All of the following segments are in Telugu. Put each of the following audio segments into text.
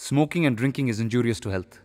Smoking and drinking is injurious to health.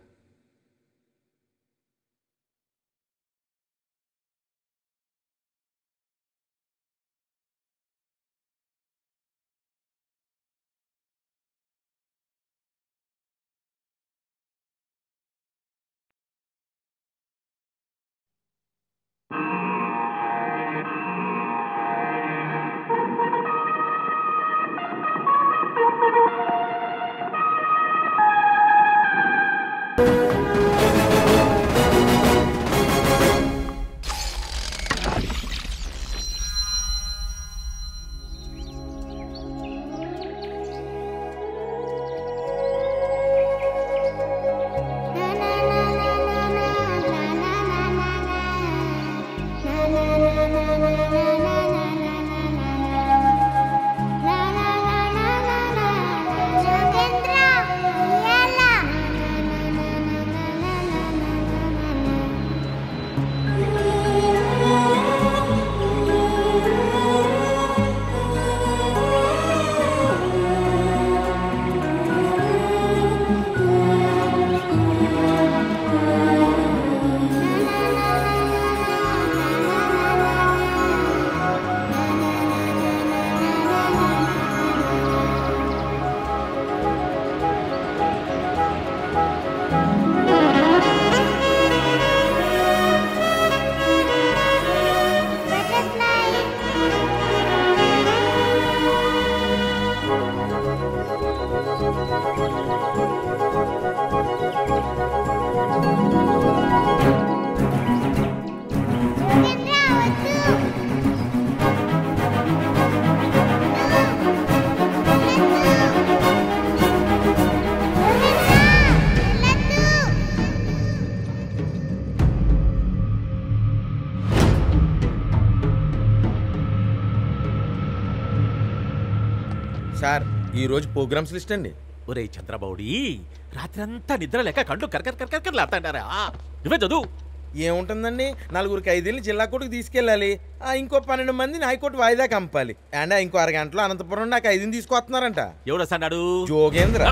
Sir ఈ రోజు ప్రోగ్రామ్స్ లిస్ట్ అండి ఒరే చంద్రబౌడి రాత్రంతా నిద్ర లేక కళ్ళు కరకర కరకర లేస్తాడారా నువ్వే చదువు ఏముంటుందండి నలుగురికి ఐదేళ్ళు జిల్లా కోర్టుకు తీసుకెళ్ళాలి ఆ ఇంకో పన్నెండు మందిని హైకోర్టు వాయిదా కంపాలి అండ్ ఇంకో అరగంటలో అనంతపురం నాకు ఐదుని తీసుకొస్తున్నారంట ఎవడొస్తాడు జోగేంద్ర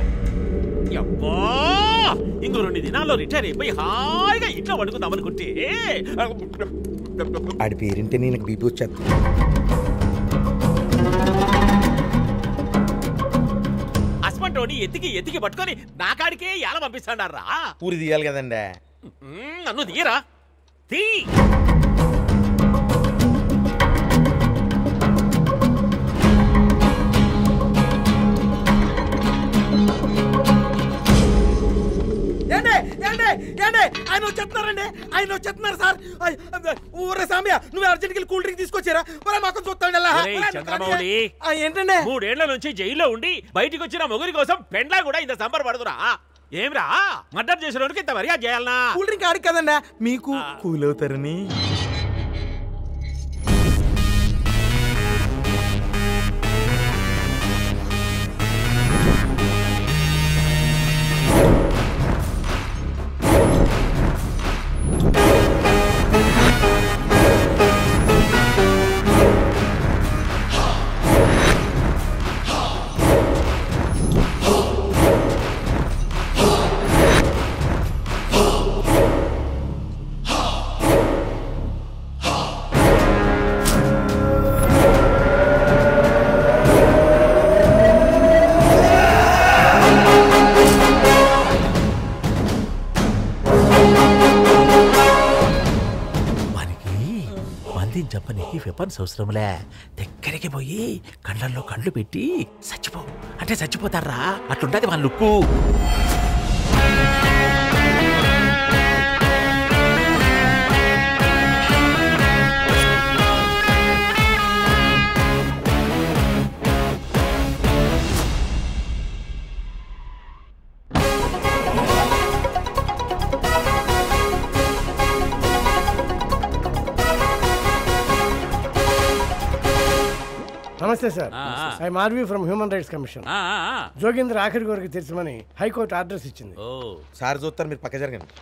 యబ్బా ఇంకో రెండు దినాల్లో రిటైర్ అయిపోయి హాయిగా ఇంట్లో పడుకుందాం అనుకుంటే ఆడి పేరింటే నేను బీపీ వచ్చేది అస్మంటోని ఎతికి ఎతికి పట్టుకొని నా కాడికే ఎలా పంపిస్తాడారా ఊరి తీయాలి కదండి నన్ను తీయరా తీ ఏండి ఏండి ఏండి ఆయన వచ్చేస్తున్నారండి ఆయన వచ్చేస్తున్నారు సార్ అయ్, అబ్బ, ఊరే సామ్య నువ్వు అర్జెంట్కి వెళ్ళి కూల్ డ్రింక్ తీసుకొచ్చారా ఒరే మాకు చూస్తాండి అలా ఒరేయ్, చంద్రమౌళి. ఏంటండి మూడేళ్ల నుంచి జైల్లో ఉండి బయటికి వచ్చిన మొగురి కోసం పెండ్లా కూడా ఇంత సంబరపడుతురా ఏమిరా మర్డర్ చేసిన ఇంత మర్యాద చేయాలనా కూల్ డ్రింక్ ఆడికి కదండి మీకు కూల్ అవుతారని మనకి మందిని చెప్పనీకి వెపన్స్ అవసరంలే దగ్గరికి పోయి కళ్ళల్లో కళ్ళు పెట్టి చచ్చిపో అంటే చచ్చిపోతారా అట్లుంటది వాళ్ళ లుక్కు నమస్తే సార్ ఆ, ఆ. I Marvi from human rights commission ఆ, ఆ, ఆ. జోగేంద్ర ఆఖరి వరకు తెచ్చమని హైకోర్టు అడ్రస్ ఇచ్చింది ఓ సార్ చూస్తారు మీరు పక్క జరగండి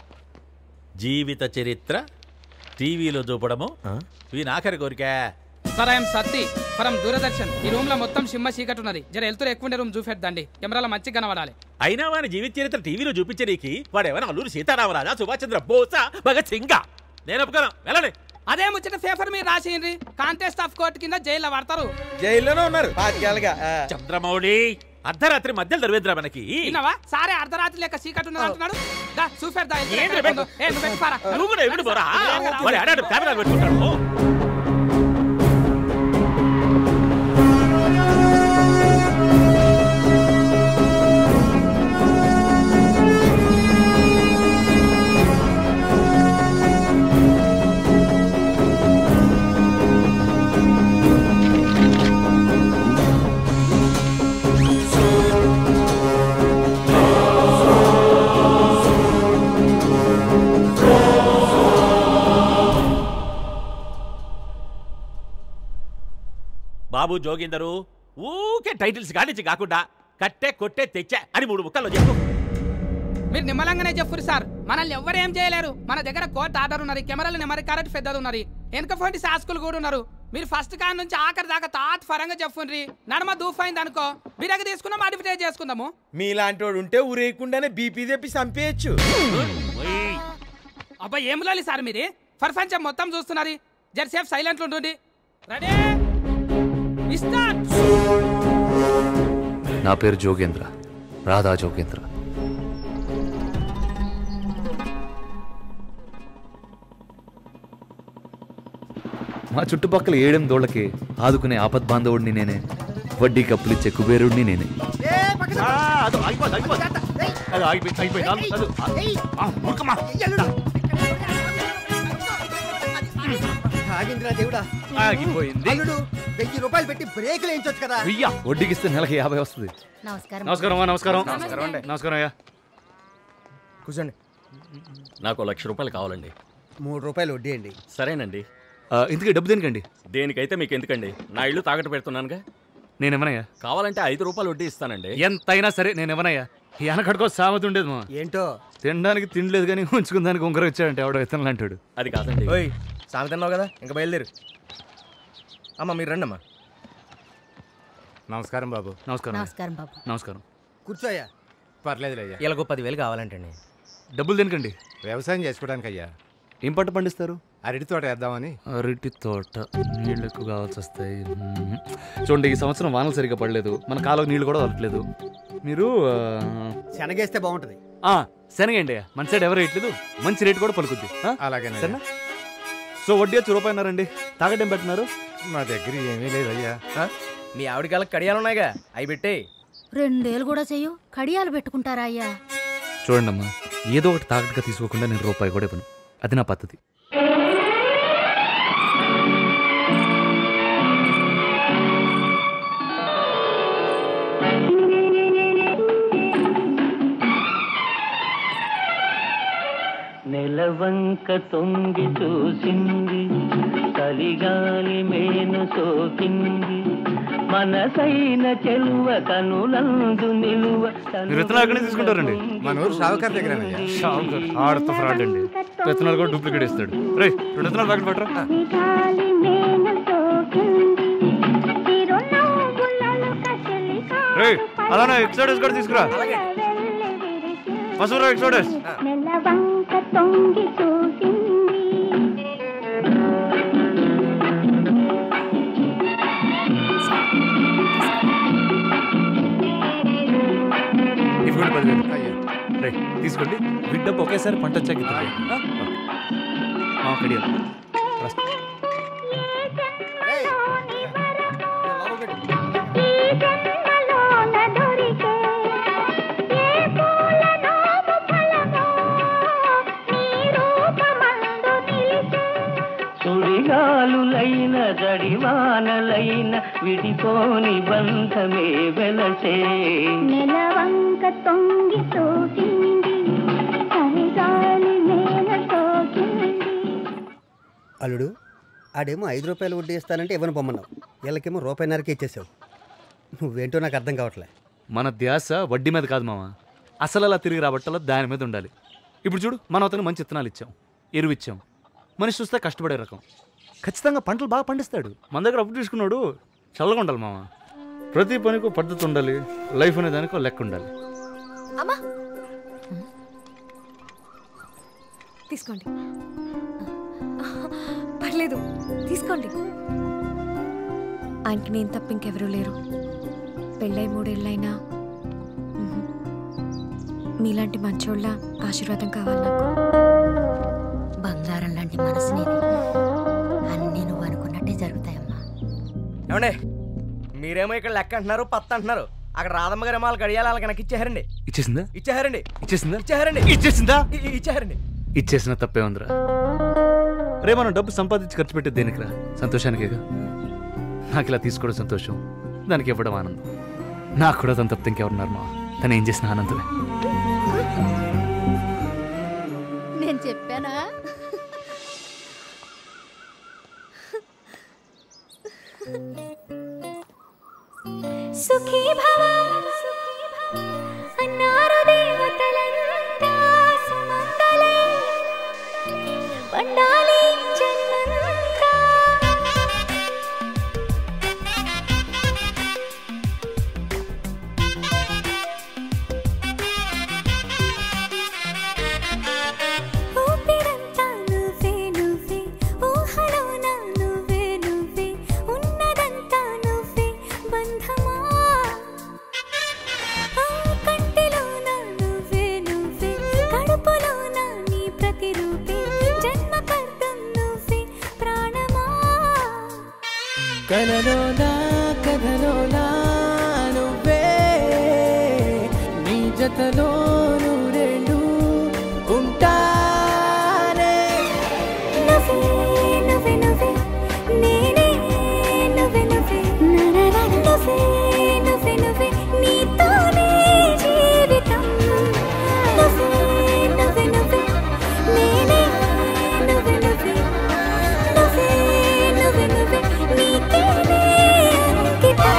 జీవిత చరిత్ర టీవీలో చూపడము ఆ? వీని ఆఖరి కోరిక sir I'm Satti from Doordarshan ఈ రూమ్ లో మొత్తం సిమ్మ చీకటి ఉన్నది జర వెళ్తూ ఎక్కువ రూమ్ చూపెట్టండి కెమెరాలో మంచిగా కనబడాలి అయినా వాని జీవిత చరిత్ర టీవీలో చూపించడానికి వాడేమైనా అల్లూరు సీతారామరాజా సుభాష్ చంద్ర బోసా భగత్ సింగా నేను ఒప్పుకోను వెళ్ళండి అదే ముచ్చట పేపర్ మీరు రాసిండ్రి కాంటెస్ట్ ఆఫ్ కోర్టు కింద జైల్లో పడతారు జైల్లోనే ఉన్నారు పాతికేళ్ళగా ఆ. చంద్రమౌళి అర్ధరాత్రి మధ్యలో దరివేంద్ర మనకి విన్నావా సారే అర్ధరాత్రి లెక్క చీకటి ఉన్నది అంటున్నాడు దా చూపెడతా ఏంటి రే బెంగు? ఏ నువ్వు పెట్టుకోరా నువ్వు కూడా ఎప్పుడు పోరా వాడు ఆడాడు కెమెరాలు పెట్టుకుంటాడు బాబు జోగిందరు ఊకే టైటిల్స్ కానించి కాకుండా కట్టే కొట్టే తెచ్చా అని మూడు ముక్కల్లో చెప్పు మీరు నిమ్మలంగానే చెప్పురు సార్ మనల్ని ఎవరు ఏం చేయలేరు మన దగ్గర కోర్టు ఆర్డర్ ఉన్నది కెమెరాలు నెమరి కరెక్ట్ పెద్దది ఉన్నది వెనక ఫోన్ శాస్కులు కూడా ఉన్నారు మీరు ఫస్ట్ కాడ నుంచి ఆఖరి దాకా తాత పరంగా చెప్పుండ్రి నడమ దూఫైంది అనుకో బిరగ తీసుకున్నాం మాడిఫిటై చేసుకుందాము మీలాంటి వాడు ఉంటే ఊరేయకుండానే బీపీ తెప్పి చంపేయచ్చు ఓయ్. అబ్బా ఏం లాలి సార్ మీరు ప్రపంచం మొత్తం చూస్తున్నారు జరసేపు సైలెంట్ ఉంటుండి రెడీ ఇస్తాన్ నా పేరు జోగేంద్ర రాధా జోగేంద్ర మా చుట్టుపక్కల ఏడెం దోళ్ళకి ఆదుకునే ఆపద్ బాంధవుడిని నేనే వడ్డీ కప్పులు ఇచ్చే కుబేరుడిని నేనే ఆ, అదో ఆగిపోదు, ఆగిపోదు. అదో ఆగిపోయింది, ఆగిపోయింది. అదో, ఆ, ఊరుకోమ్మా. ఆగింద్రా దేవుడా ఆగిపోయింది అల్లుడు వెయ్యి రూపాయలు పెట్టి బ్రేకులు వేయించొచ్చు కదా వెయ్యా వడ్డీకి ఇస్తే నెలకి యాభై వస్తుంది నమస్కారం నమస్కారం అమ్మా, నమస్కారం నమస్కారం అయ్యా కూర్చోండి నాకు లక్ష రూపాయలు కావాలండి మూడు రూపాయలు వడ్డీ అండి సరేనండి ఆ, ఇంతకీ డబ్బు దేనికండి దేనికైతే మీకు ఎందుకండి నా ఇల్లు తాకట్టు పెడుతున్నానుగా నేను ఇవ్వనయ్యా కావాలంటే ఐదు రూపాయలు వడ్డీ ఇస్తానండి ఎంతైనా సరే నేను ఇవ్వనయ్యా ఈ అనకడుకో సామెత ఉండేది మా ఏంటో తినడానికి తినలేదు కానీ ఉంచుకున్న దానికి ఉంగరం ఇచ్చాడంటే ఎవడో ఇతను అంటాడు అది కాదండి ఓయ్ సామెతన్నావు కదా ఇంకా బయలుదేరు అమ్మ మీరు రండి అమ్మా నమస్కారం బాబు నమస్కారం అయ్యా. నమస్కారం బాబు నమస్కారం కూర్చోయ్యా పర్లేదులే అయ్యా ఇలాగో పదివేలు కావాలంటండి డబ్బులు దేనికండి వ్యవసాయం చేసుకోవడానికి అయ్యా ఏం పంట పండిస్తారు అరటి తోట వేద్దామని అరటి తోట నీళ్ళు ఎక్కువ కావాల్సి వస్తాయి మ్మ్. చూడండి ఈ సంవత్సరం వానలు సరిగ్గా పడలేదు మన కాలువ నీళ్ళు కూడా వదలట్లేదు మీరు ఆ, శనగేస్తే బాగుంటది ఆ, శనగండి మన సైడ్ ఎవరు వేయట్లేదు మంచి రేటు కూడా పలుకుద్ది ఆ? అలాగేనా సరేనా సో వడ్డీ వచ్చి రూపాయి అన్నారండి తాగటం పెట్టినారు మా దగ్గర ఏమీ లేదయ్యా ఆ? మీ ఆవిడ కాళ్ళకి కడియాలు ఉన్నాయిగా అవి పెట్టే రెండేళ్ళు కూడా చెయ్యు కడియాలు పెట్టుకుంటారా అయ్యా చూడండి అమ్మా ఏదో ఒకటి తాకట్టుగా తీసుకోకుండా నేను రూపాయి కూడా ఇవ్వను అది నా పద్ధతి నెలవంక తొంగి చూసింది చలిగాలి మేను సోకింది మనసైన చెలువ కనులందు నిలువ మీరు విత్తనాలు ఎక్కడి నుంచి తీసుకుంటారండి మన ఊరు షావుకార్ దగ్గరేనయ్యా షావుకర్ ఆడతో ఫ్రాడ్ అండి విత్తనాలు కూడా డూప్లికేట్ ఇస్తాడు రే రెండు విత్తనాలు ప్యాకెట్ పట్టరా రే అలానే ఎక్సోడస్ కూడా తీసుకురా పసురా ఎక్సోడస్ ఇవ్వండి పదివేలు అయ్యా రే తీసుకోండి బిడ్డపు ఒకేసారి పంట వచ్చాక ఇద్దాం. ఆ? ఓకే. ఆ, కడియాలు. రాస్తా. సుడిగాలులైన జడివానలైన విడిపోని బంధమే వెలసే నెలవంక తొంగి చూసింది కరిగాలి నేల సోకింది అల్లుడు ఆడేమో ఐదు రూపాయలు వడ్డీ ఇస్తానంటే ఇవ్వను పొమ్మన్నావు వీళ్ళకేమో రూపాయిన్నరకే ఇచ్చేసావు నువ్వేంటో నాకు అర్థం కావట్లే మన ధ్యాస వడ్డీ మీద కాదు మామ అసలు అలా తిరిగి రాబట్టాలో దాని మీద ఉండాలి ఇప్పుడు చూడు మనం అతను మంచి విత్తనాలు ఇచ్చాం ఎరువు ఇచ్చాం మనిషి చూస్తే కష్టపడే రకం ఖచ్చితంగా పంటలు బాగా పండిస్తాడు మన దగ్గర అప్పు తీసుకున్నాడు చల్లగా ఉండాలి మామ ప్రతి పనికి ఒక పద్ధతి ఉండాలి లైఫ్ అనే దానికి ఒక లెక్క ఉండాలి అమ్మా తీసుకోండి పర్లేదు తీసుకోండి ఆయనకి నేను తప్ప ఇంకెవరూ లేరు పెళ్ళై మూడేళ్ళైనా మ్మ్. మీలాంటి మంచోళ్ళ ఆశీర్వాదం కావాలి నాకు బంగారం లాంటి మనసు నీది అన్నీ నువ్వు అనుకున్నట్టే జరుగుతాయమ్మా ఏమండే మీరేమో ఇక్కడ లెక్క అంటున్నారు పత్త అంటున్నారు అక్కడ రాధమ్మ గారు వాళ్ళకి గడియాలు వాళ్ళకి నాకు ఇచ్చేహారండి ఇచ్చేసిందా ఇచ్చేహారండి ఇచ్చేసిందా ఇచ్చేహారండి ఇచ్చేసిందా ఇ- ఇ- ఇచ్చేహారండి ఇచ్చేసిన తప్పే ఉందిరా రే మనం డబ్బు సంపాదించి ఖర్చు పెట్టేది దేనికిరా సంతోషానికేగా నాకు ఇలా తీసుకోవడం సంతోషం దానికి ఇవ్వడం ఆనందం నాకు కూడా తను తప్పితే ఇంకెవరున్నారు మా తను ఏం చేసిన ఆనందమే నేను చెప్పానా సుఖీ భవ అన్నారు దేవతలంతా సుమంగళే పండాలి జన్మంతా ఊపిరంతా నువ్వే నువ్వే ఊహలోన నువ్వే నువ్వే ఉన్నదంతా నువ్వే బంధమా ఆ కంటిలోన నువ్వే నువ్వే కడుపులోన నీ ప్రతిరూపే జన్మకర్తం నువ్వే ప్రాణమా కలలోనా కథలోనా నువ్వే నీ జతలో నూరేళ్ళు ఉంటానే నువ్వే నువ్వే నువ్వే నేనే నువ్వే నువ్వే నరనర నువ్వే నువ్వే నువ్వే నీతోనే జీవితం నువ్వే నువ్వే నువ్వే నేనే నువ్వే నువ్వే నువ్వే నువ్వే నువ్వే నీకేనే అంకితం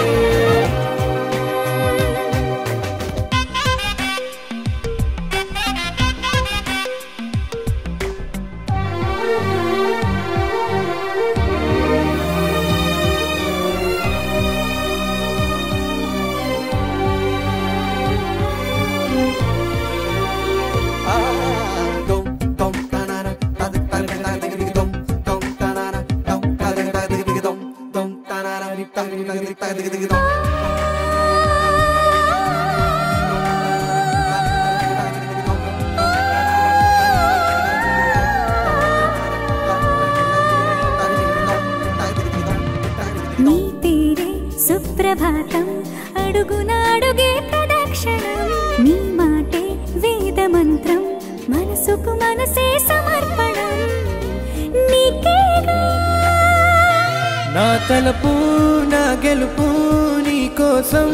నీ పేరే సుప్రభాతం అడుగునాడుగే ప్రదక్షిణం నీ మాటే వేద మంత్రం మనసుకు మనసే సమర్పణం నీకేగా నా తలపు నా గెలుపు నీ కోసం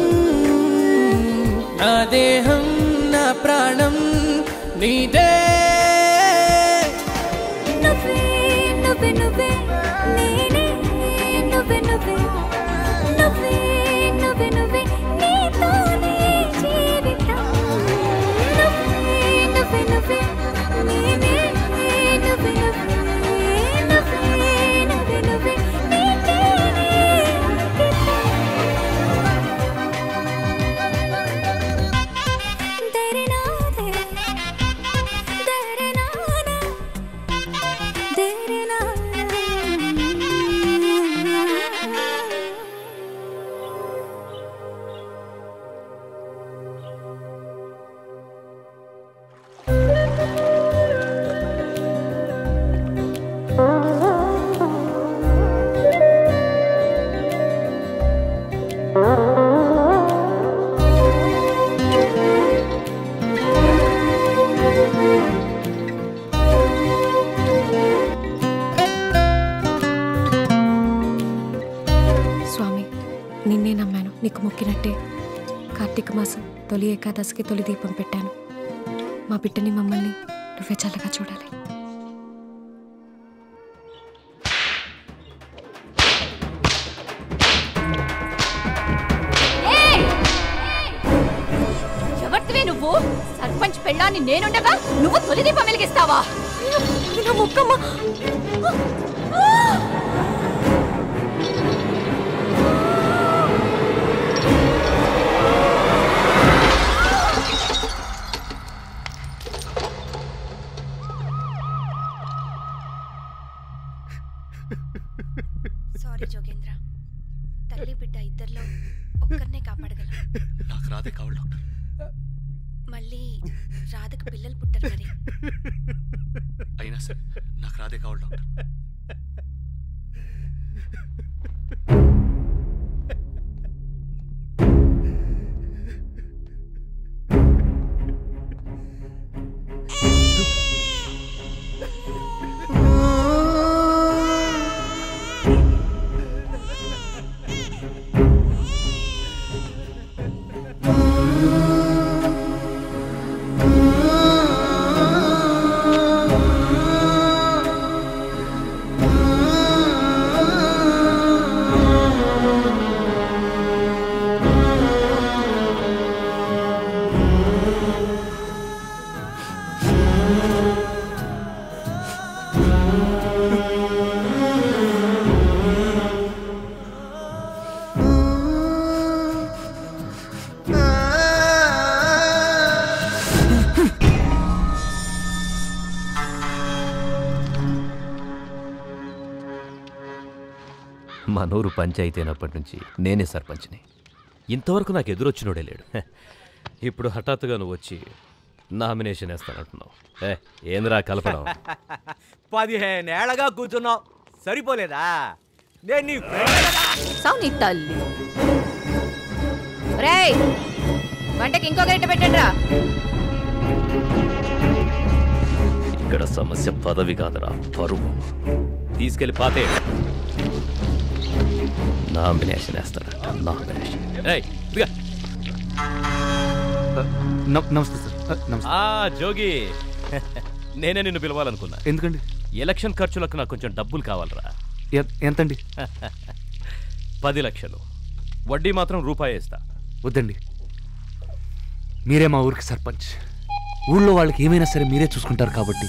నా దేహం నా ప్రాణం నీదే నువ్వే నువ్వే నువ్వే నేనే నువ్వే నువ్వే నువ్వే నువ్వే నువ్వే నీతోనే జీవితం నువ్వే నువ్వే నువ్వే నేనే నువ్వే నువ్వే నువ్వే నువ్వే నువ్వే నీకేనే అంకితం దరినాదే దరినానా స్వామి నిన్నే నమ్మాను నీకు మొక్కినట్టే కార్తీక మాసం తొలి ఏకాదశికి తొలి దీపం పెట్టాను మా బిడ్డని మమ్మల్ని నువ్వే చల్లగా చూడాలి ఎవరివే నువ్వు సర్పంచ్ పెళ్ళాన్ని నేనుండగా నువ్వు తొలి దీపం వెలిగిస్తావా ముక్కమ్మ సారీ జోగేంద్ర తల్లి బిడ్డ ఇద్దరిలో ఒక్కరినే కాపాడగలం నాకు రాదే కావాలి డాక్టర్ మళ్ళీ రాధకు పిల్లలు పుట్టరు మరి అయినా సరే నాకు రాదే కావాలి డాక్టర్ మా నూరు పంచాయతీ అయినప్పటి నుంచి నేనే సర్పంచ్ని ఇంతవరకు నాకు ఎదురొచ్చినోడే లేడు హె, ఇప్పుడు హఠాత్తుగా నువ్వు వచ్చి నామినేషన్ వేస్తానంటున్నావు ఏ ఏంద్రా కలపడం పదిహేనేళ్లగా కూర్చున్నావు సరిపోలేదా నేను నీ సావు నీ తల్లి రేయ్ వంటకి ఇంకో గంట పెట్టండిరా ఇక్కడ సమస్య పదవి కాదురా పరువు తీసుకెళ్లి పాతే నామినేషన్ వేస్తాడు నామినేషన్ ఏయ్, ఇదిగా. నమస్తే సార్ నమస్తే ఆ జోగి నేనే నిన్ను పిలవాలనుకున్నా ఎందుకండి ఎలక్షన్ ఖర్చులకు నాకు కొంచెం డబ్బులు కావాలరా ఎ- ఎంతండి పది లక్షలు వడ్డీ మాత్రం రూపాయి ఇస్తా వద్దండి మీరే మా ఊరికి సర్పంచ్ ఊళ్ళో వాళ్ళకి ఏమైనా సరే మీరే చూసుకుంటారు కాబట్టి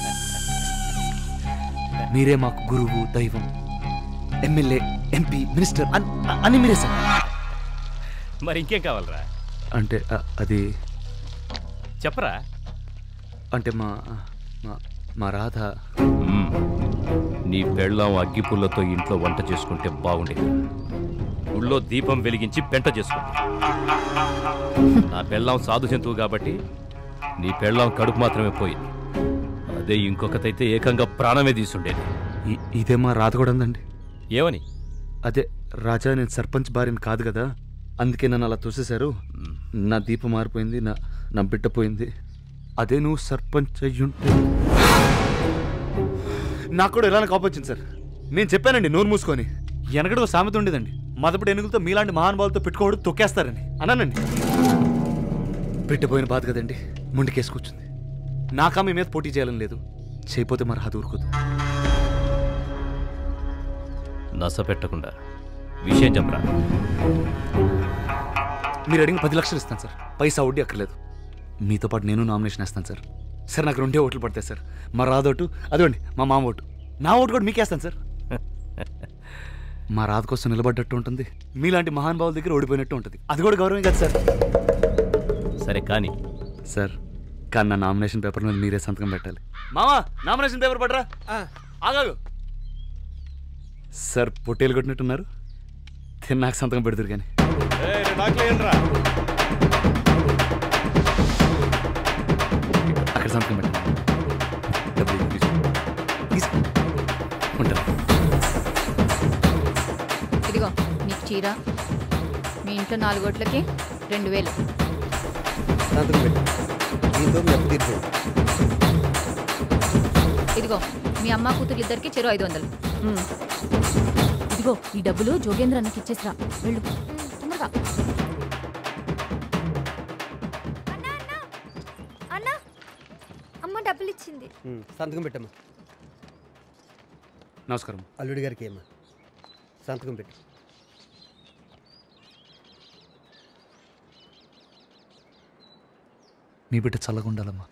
మీరే మాకు గురువు దైవం ఎమ్మెల్యే ఎంపీ మినిస్టర్ అన్- అన్ని మీరే సార్ మరి ఇంకేం కావాలరా అంటే అ, అది చెప్పరా అంటే మా మా- మా రాధ మ్మ్. నీ పెళ్ళాం అగ్గిపుల్లతో ఇంట్లో వంట చేసుకుంటే బాగుండేది ఊళ్ళో దీపం వెలిగించి పెంట చేసుకుంది నా పెళ్ళాం సాధు జంతువు కాబట్టి నీ పెళ్ళాం కడుపు మాత్రమే పోయింది అదే ఇంకొకతైతే ఏకంగా ప్రాణమే తీసుండేది ఇ- ఇదే మా రాధ కూడా ఉందండి ఏమని అదే రాజా నేను సర్పంచ్ భార్యని కాదు కదా అందుకే నన్ను అలా తోసేశారు నా దీపం మారిపోయింది నా నా బిడ్డ పోయింది అదే నువ్వు సర్పంచ్ అయ్యుంటే నాకు కూడా ఇలానే కోపం వచ్చింది సార్ నేను చెప్పానండి నోరు మూసుకొని వెనకడ ఓ సామెత ఉండేదండి మదపడి ఎనుగులతో మీలాంటి మహానుభావులతో పెట్టుకోవడం తొక్కేస్తారని అన్నానండి పెట్టిపోయిన బాధ కదండి ముందుకేసి కూర్చుంది నాకా మీ మీద పోటీ చేయాలని లేదు చేయపోతే మరి అది ఊరుకోదు నస పెట్టకుండా విషయం చెప్పరా మీరు అడిగిన పది లక్షలు ఇస్తాను సార్ పైసా వడ్డీ అక్కర్లేదు మీతో పాటు నేను నామినేషన్ వేస్తాను సార్ సార్ నాకు రెండే ఓట్లు పడతాయి సార్ మా రాదోటు అదిగోండి మా మామ ఓటు నా ఓటు కూడా మీకేస్తాను సార్ మా రాధ కోసం నిలబడ్డట్టు ఉంటుంది మీలాంటి మహానుభావుల దగ్గర ఓడిపోయినట్టు ఉంటుంది అది కూడా గౌరవం కదా సార్ సరే కానీ సార్ కానీ నా నామినేషన్ పేపర్ మీద మీరే సంతకం పెట్టాలి మామా నామినేషన్ పేపర్ పడరా ఆగాగు సార్ పొట్టేలు కొట్టినట్టున్నారు తిన్నాక సంతకం పెడతారు కానీ అక్కడ సంతకం పెట్టండి డబ్బులు తీసుకో తీసుకో ఉంటాను ఇదిగో నీకు చీర మీ ఇంట్లో నాలుగోట్లకి రెండు వేలు సంతకం పెట్టు దీంతో మీ అప్పు తీర్చు ఇదిగో మీ అమ్మ కూతురు ఇద్దరికి చెరు ఐదు వందలు ఇదిగో ఈ డబ్బులు జోగేంద్ర అన్నకి ఇచ్చేసిరా వెళ్ళు తొందరగా అన్న అమ్మ డబ్బులు ఇచ్చింది ఉమ్, సంతకం పెట్టమ్మా నమస్కారం అల్లుడి గారికి ఏమ్మా సంతకం పెట్టు మీ బిడ్డ చల్లగా ఉండాలమ్మా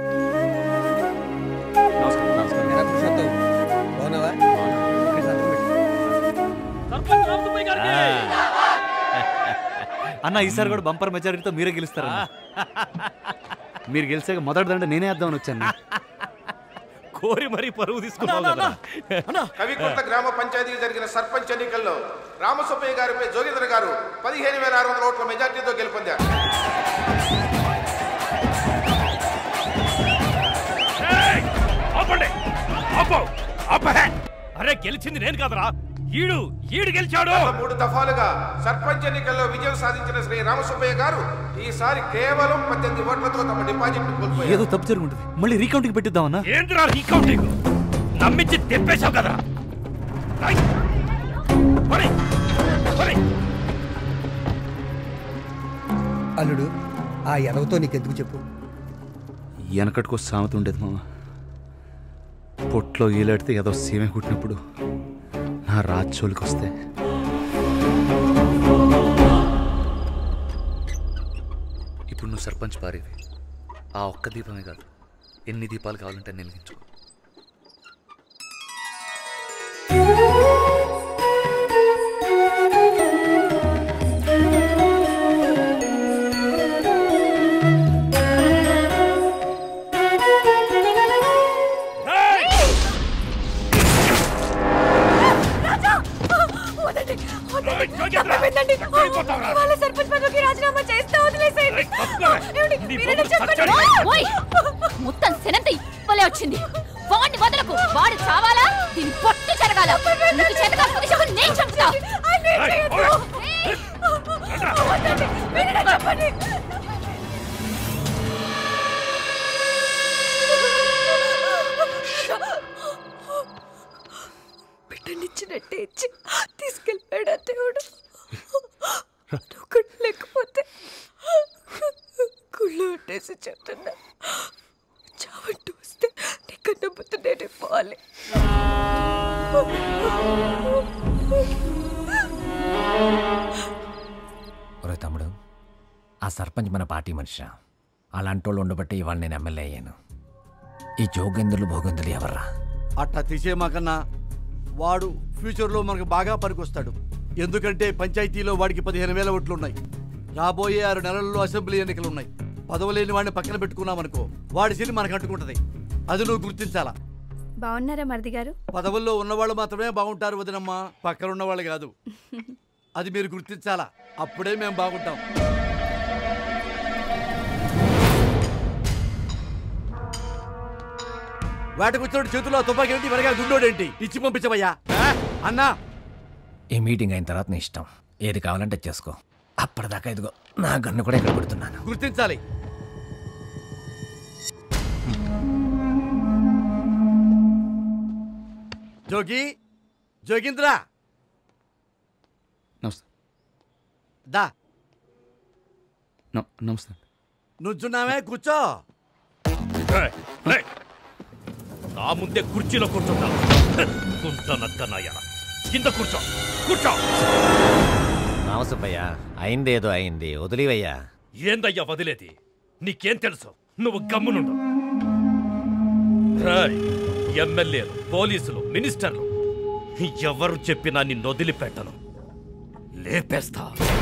ఎరా పురుషోత్తం, బాగున్నావా ఇక్కడ సంతకం పెట్టు. అన్న ఈసారి కూడా బంపర్ మెజారిటీతో మీరే గెలుస్తారన్న మీరు గెలిచాక మొదటి దండ నేనే వేద్దామని వచ్చాను కోరి మరీ పరువు తీసుకున్నావు కదరా. కవికుంట గ్రామ పంచాయతీకి జరిగిన సర్పంచ్ ఎన్నికల్లో రామసుబ్బయ్య గారిపై జోగేంద్ర గారు పదిహేను వేల ఆరు వందల ఓట్ల మెజార్టీతో గెలుపొందారు ఆపండి ఆపు ఆపహే అరే గెలిచింది నేను కాదరా ఈడు ఈడు గెలిచాడు గత మూడు దఫాలుగా సర్పంచ్ ఎన్నికల్లో విజయం సాధించిన శ్రీ రామసుబ్బయ్య గారు ఈసారి కేవలం పద్దెనిమిది ఓట్లతో తమ డిపాజిట్ కోల్పోయారు ఏదో తప్పు జరుగుంటుంది మళ్ళీ రీకౌంటింగ్ పెట్టిద్దామన్నా ఏంద్రా రీకౌంటింగ్ నమ్మించి తెప్పేశావు కదరా రైట్. ఒరేయ్, ఒరేయ్. అల్లుడు ఆ ఎదవతో నీకెందుకు చెప్పు వెనకటికో సామెత ఉండేది మామ పొట్లో ఈలాడితే ఏదో సీమే కుట్టినప్పుడు నా రాజ్యోలికి వస్తే ఇప్పుడు నువ్వు సర్పంచ్ పారేవి ఆ ఒక్క దీపమే కాదు ఎన్ని దీపాలు కావాలంటే నేను వెలిగించుకో వాళ్ళ సర్పంచ్ పదవికి రాజీనామా చేస్తే వదిలేసేయండి ఏమండి? మీరేనా చెప్పండి? ఓయ్ మొత్తం సెనంత ఇప్పలే వచ్చింది వాడిని వదలకు వాడు చావాలా దీని పొట్టు జరగాల నీకు చేత కాకపోతే చెప్పు నేను చంపుతా వద్దండి. మీరేనా చెప్పండి? బిడ్డనిచ్చినట్టే ఇచ్చి తీసుకెళ్ళిపోయాడు ఆ దేవుడు ఒకటి లేకపోతే గుళ్ళు ఉంటేసి చెప్తున్నా చావంటూ వస్తే నీకన్నా ముందు నేనే పోవాలి ఒరే తమ్ముడు ఆ సర్పంచ్ మన పార్టీ మనిషి అలాంటి వాళ్ళు ఉండబట్టి ఇవాళ నేను ఎమ్మెల్యే అయ్యాను ఈ జోగేంద్రులు భోగేంద్రులు ఎవర్రా అట్టా తీసేమాకన్నా వాడు ఫ్యూచర్లో మనకు బాగా పనికొస్తాడు ఎందుకంటే పంచాయతీలో వాడికి పదిహేను వేల ఓట్లు ఉన్నాయి రాబోయే ఆరు నెలల్లో అసెంబ్లీ ఎన్నికలు ఉన్నాయి పదవులేని వాడిని పక్కన పెట్టుకున్నామనుకో వాడి సిరి మనకు అంటుకుంటది అది నువ్వు గుర్తించాలా బాగున్నారా మరిది గారు పదవుల్లో ఉన్నవాళ్ళు మాత్రమే బాగుంటారు వదినమ్మా పక్కన ఉన్నవాళ్ళు కాదు అది మీరు గుర్తించాలా అప్పుడే మేము బాగుంటాం వేటకొచ్చినోడు చేతిలో తుపాకీ ఏంటి వెనక గుండోడేంటి ఇచ్చి పంపించవయ్యా ఆ? అన్నా ఈ మీటింగ్ అయిన తర్వాత నీ ఇష్టం ఏది కావాలంటే చేసుకో అప్పటిదాకా ఇదిగో నా గన్ను కూడా ఇక్కడ పెడుతున్నాను గుర్తించాలి జోగి జోగింద్ర నమస్తే దా న- నమస్తే నుంచున్నావే కూర్చో ఏయ్, ఏయ్. నా ముందే కుర్చీలో కూర్చుంటా కుంటనక్కనాయన కింద కూర్చో కూర్చో రామసుబ్బయ్య అయిందేదో అయింది వదిలివయ్యా ఏందయ్యా వదిలేది నీకేం తెలుసు నువ్వు గమ్మునుండు రాయ్ ఎమ్మెల్యేలు పోలీసులు మినిస్టర్లు ఎవరు చెప్పినా నిన్ను వదిలిపెట్టను లేపేస్తా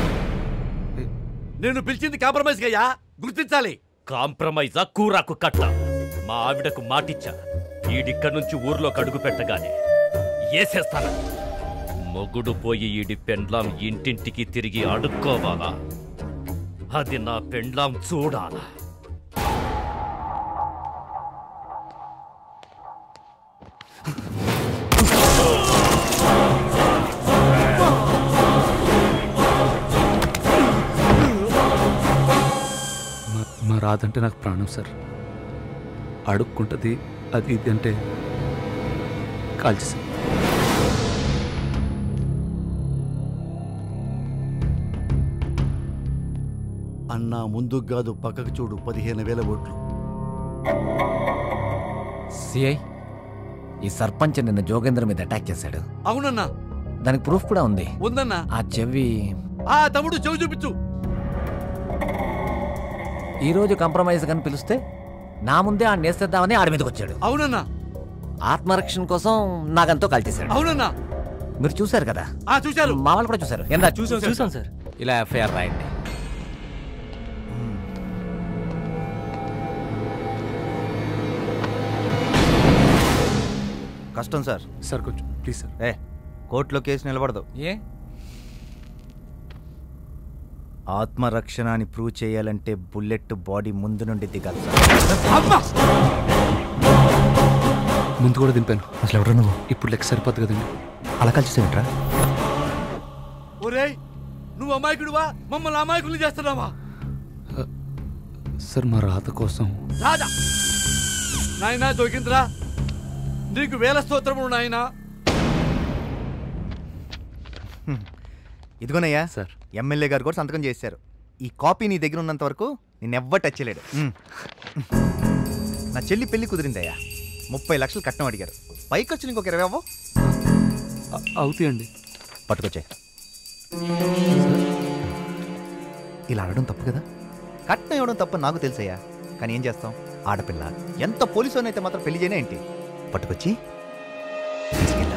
నేను పిలిచింది కాంప్రమైజ్ అయ్యా గుర్తించాలి కాంప్రమైజా కూరాకు కట్ట మా ఆవిడకు మాటిచ్చా ఈడిక్కడి నుంచి ఊర్లో కడుగు పెట్టగానే ఏసేస్తాను మొగుడు పోయి ఈడి పెండ్లాం ఇంటింటికి తిరిగి అడుక్కోవాలా అది నా పెండ్లాం చూడాలా మా- మా రాదంటే నాకు ప్రాణం సార్ అడుక్కుంటుంది అది ఇది అంటే కాల్చేసి అన్నా ముందుకు కాదు పక్కకు చూడు పదిహేను వేల ఓట్లు సిఐ ఈ సర్పంచ్ నిన్న జోగేంద్ర మీద అటాక్ చేశాడు అవునన్నా దానికి ప్రూఫ్ కూడా ఉంది ఉందన్నా ఆ చెవి ఆ తమ్ముడు చెవి చూపించు ఈ రోజు కంప్రమైజ్ అని పిలిస్తే నా ముందే ఆ నేసేద్దామని ఆడి మీదకి వచ్చాడు అవునన్నా ఆత్మరక్షణ కోసం నాకంతో కాల్చేశాడు అవునన్నా మీరు చూశారు కదా ఆ చూశారు మా వాళ్ళు కూడా చూశారు ఎంత చూశాం, చూశాం, సార్. ఇలా ఎఫ్ఐఆర్ రాయండి కష్టం సార్ సార్ కొంచెం ప్లీజ్ సార్ ఏ కోర్టులో కేసు నిలబడదు ఏ ఆత్మరక్షణ అని ప్రూవ్ చేయాలంటే బుల్లెట్ బాడీ ముందు నుండి దిగాలి సార్ ముందు కూడా దింపాను అసలు ఎవరు నువ్వు ఇప్పుడు లెక్క సరిపోద్ది కదండి అలా కలిసేమిట్రా ఒరేయ్ నువ్వు అమాయకుడువా మమ్మల్ని అమాయకులు చేస్తున్నావా సార్ మా రాత కోసం రాదా నాయనా జోగింద్రా నీకు వేల స్తోత్రములు నాయనా ఇదిగోనయ్యా సార్ ఎమ్మెల్యే గారు కూడా సంతకం చేశారు ఈ కాపీ నీ దగ్గర ఉన్నంత వరకు నేను ఎవ్వరు టచ్ చేయలేడు మ్. నా చెల్లి పెళ్లి కుదిరిందయ్యా ముప్పై లక్షలు కట్నం అడిగారు పైకి వచ్చి ఇంకొక ఇరవై అవ్వ అవుతాయండి పట్టుకొచ్చాయి ఇలా అడగడం తప్పు కదా కట్నం ఇవ్వడం తప్పు నాకు తెలుసయ్యా కానీ ఏం చేస్తాం ఆడపిల్ల ఎంత పోలీసు అయితే మాత్రం పెళ్లి చేయనే ఏంటి పట్టుకొచ్చి తీసుకెళ్ళాం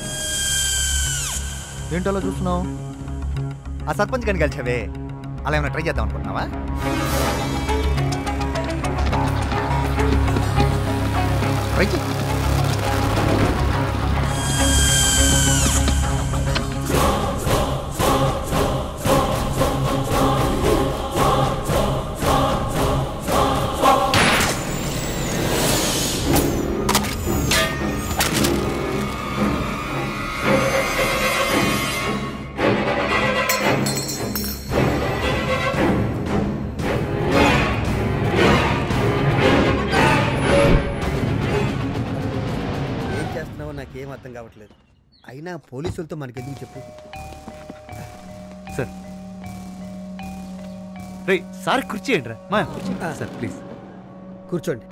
ఏంటో అలా చూస్తున్నావు ఆ సర్పంచ్ కానీ కలిసావే అలా ఏమైనా ట్రై చేద్దాం అనుకుంటున్నావా ట్రై చెయ్యి ఏం చేస్తున్నావో నాకేం అర్థం కావట్లేదు అయినా పోలీసులతో మనకెందుకు చెప్పు సార్ రే సార్ కుర్చీ ఏంట్రా మా కుర్చీ సార్ ప్లీజ్ కూర్చోండి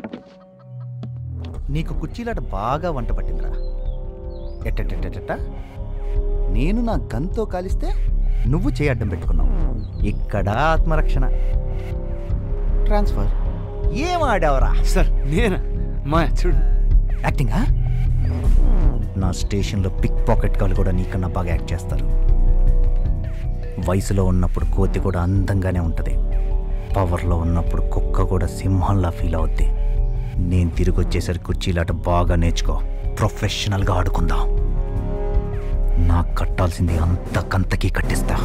నీకు కుర్చీలాట బాగా వంట పట్టిందిరా ఎట్టెట్టెట్టెట్ట నేను నా గన్తో కాలిస్తే నువ్వు చేయి అడ్డం పెట్టుకున్నావు ఇక్కడ ఆత్మరక్షణ ట్రాన్స్ఫర్ ఏం ఆడావరా సార్ నేనా మా చూడు యాక్టింగా నా స్టేషన్లో పిక్ పాకెట్ కాలు కూడా నీకన్నా బాగా యాక్ట్ చేస్తారు వయసులో ఉన్నప్పుడు కోతి కూడా అందంగానే ఉంటుంది పవర్లో ఉన్నప్పుడు కుక్క కూడా సింహంలా ఫీల్ అవుద్ది నేను తిరిగి వచ్చేసరికి కుర్చీలాట బాగా నేర్చుకో ప్రొఫెషనల్గా ఆడుకుందాం నాకు కట్టాల్సింది అంతకంతకీ కట్టిస్తా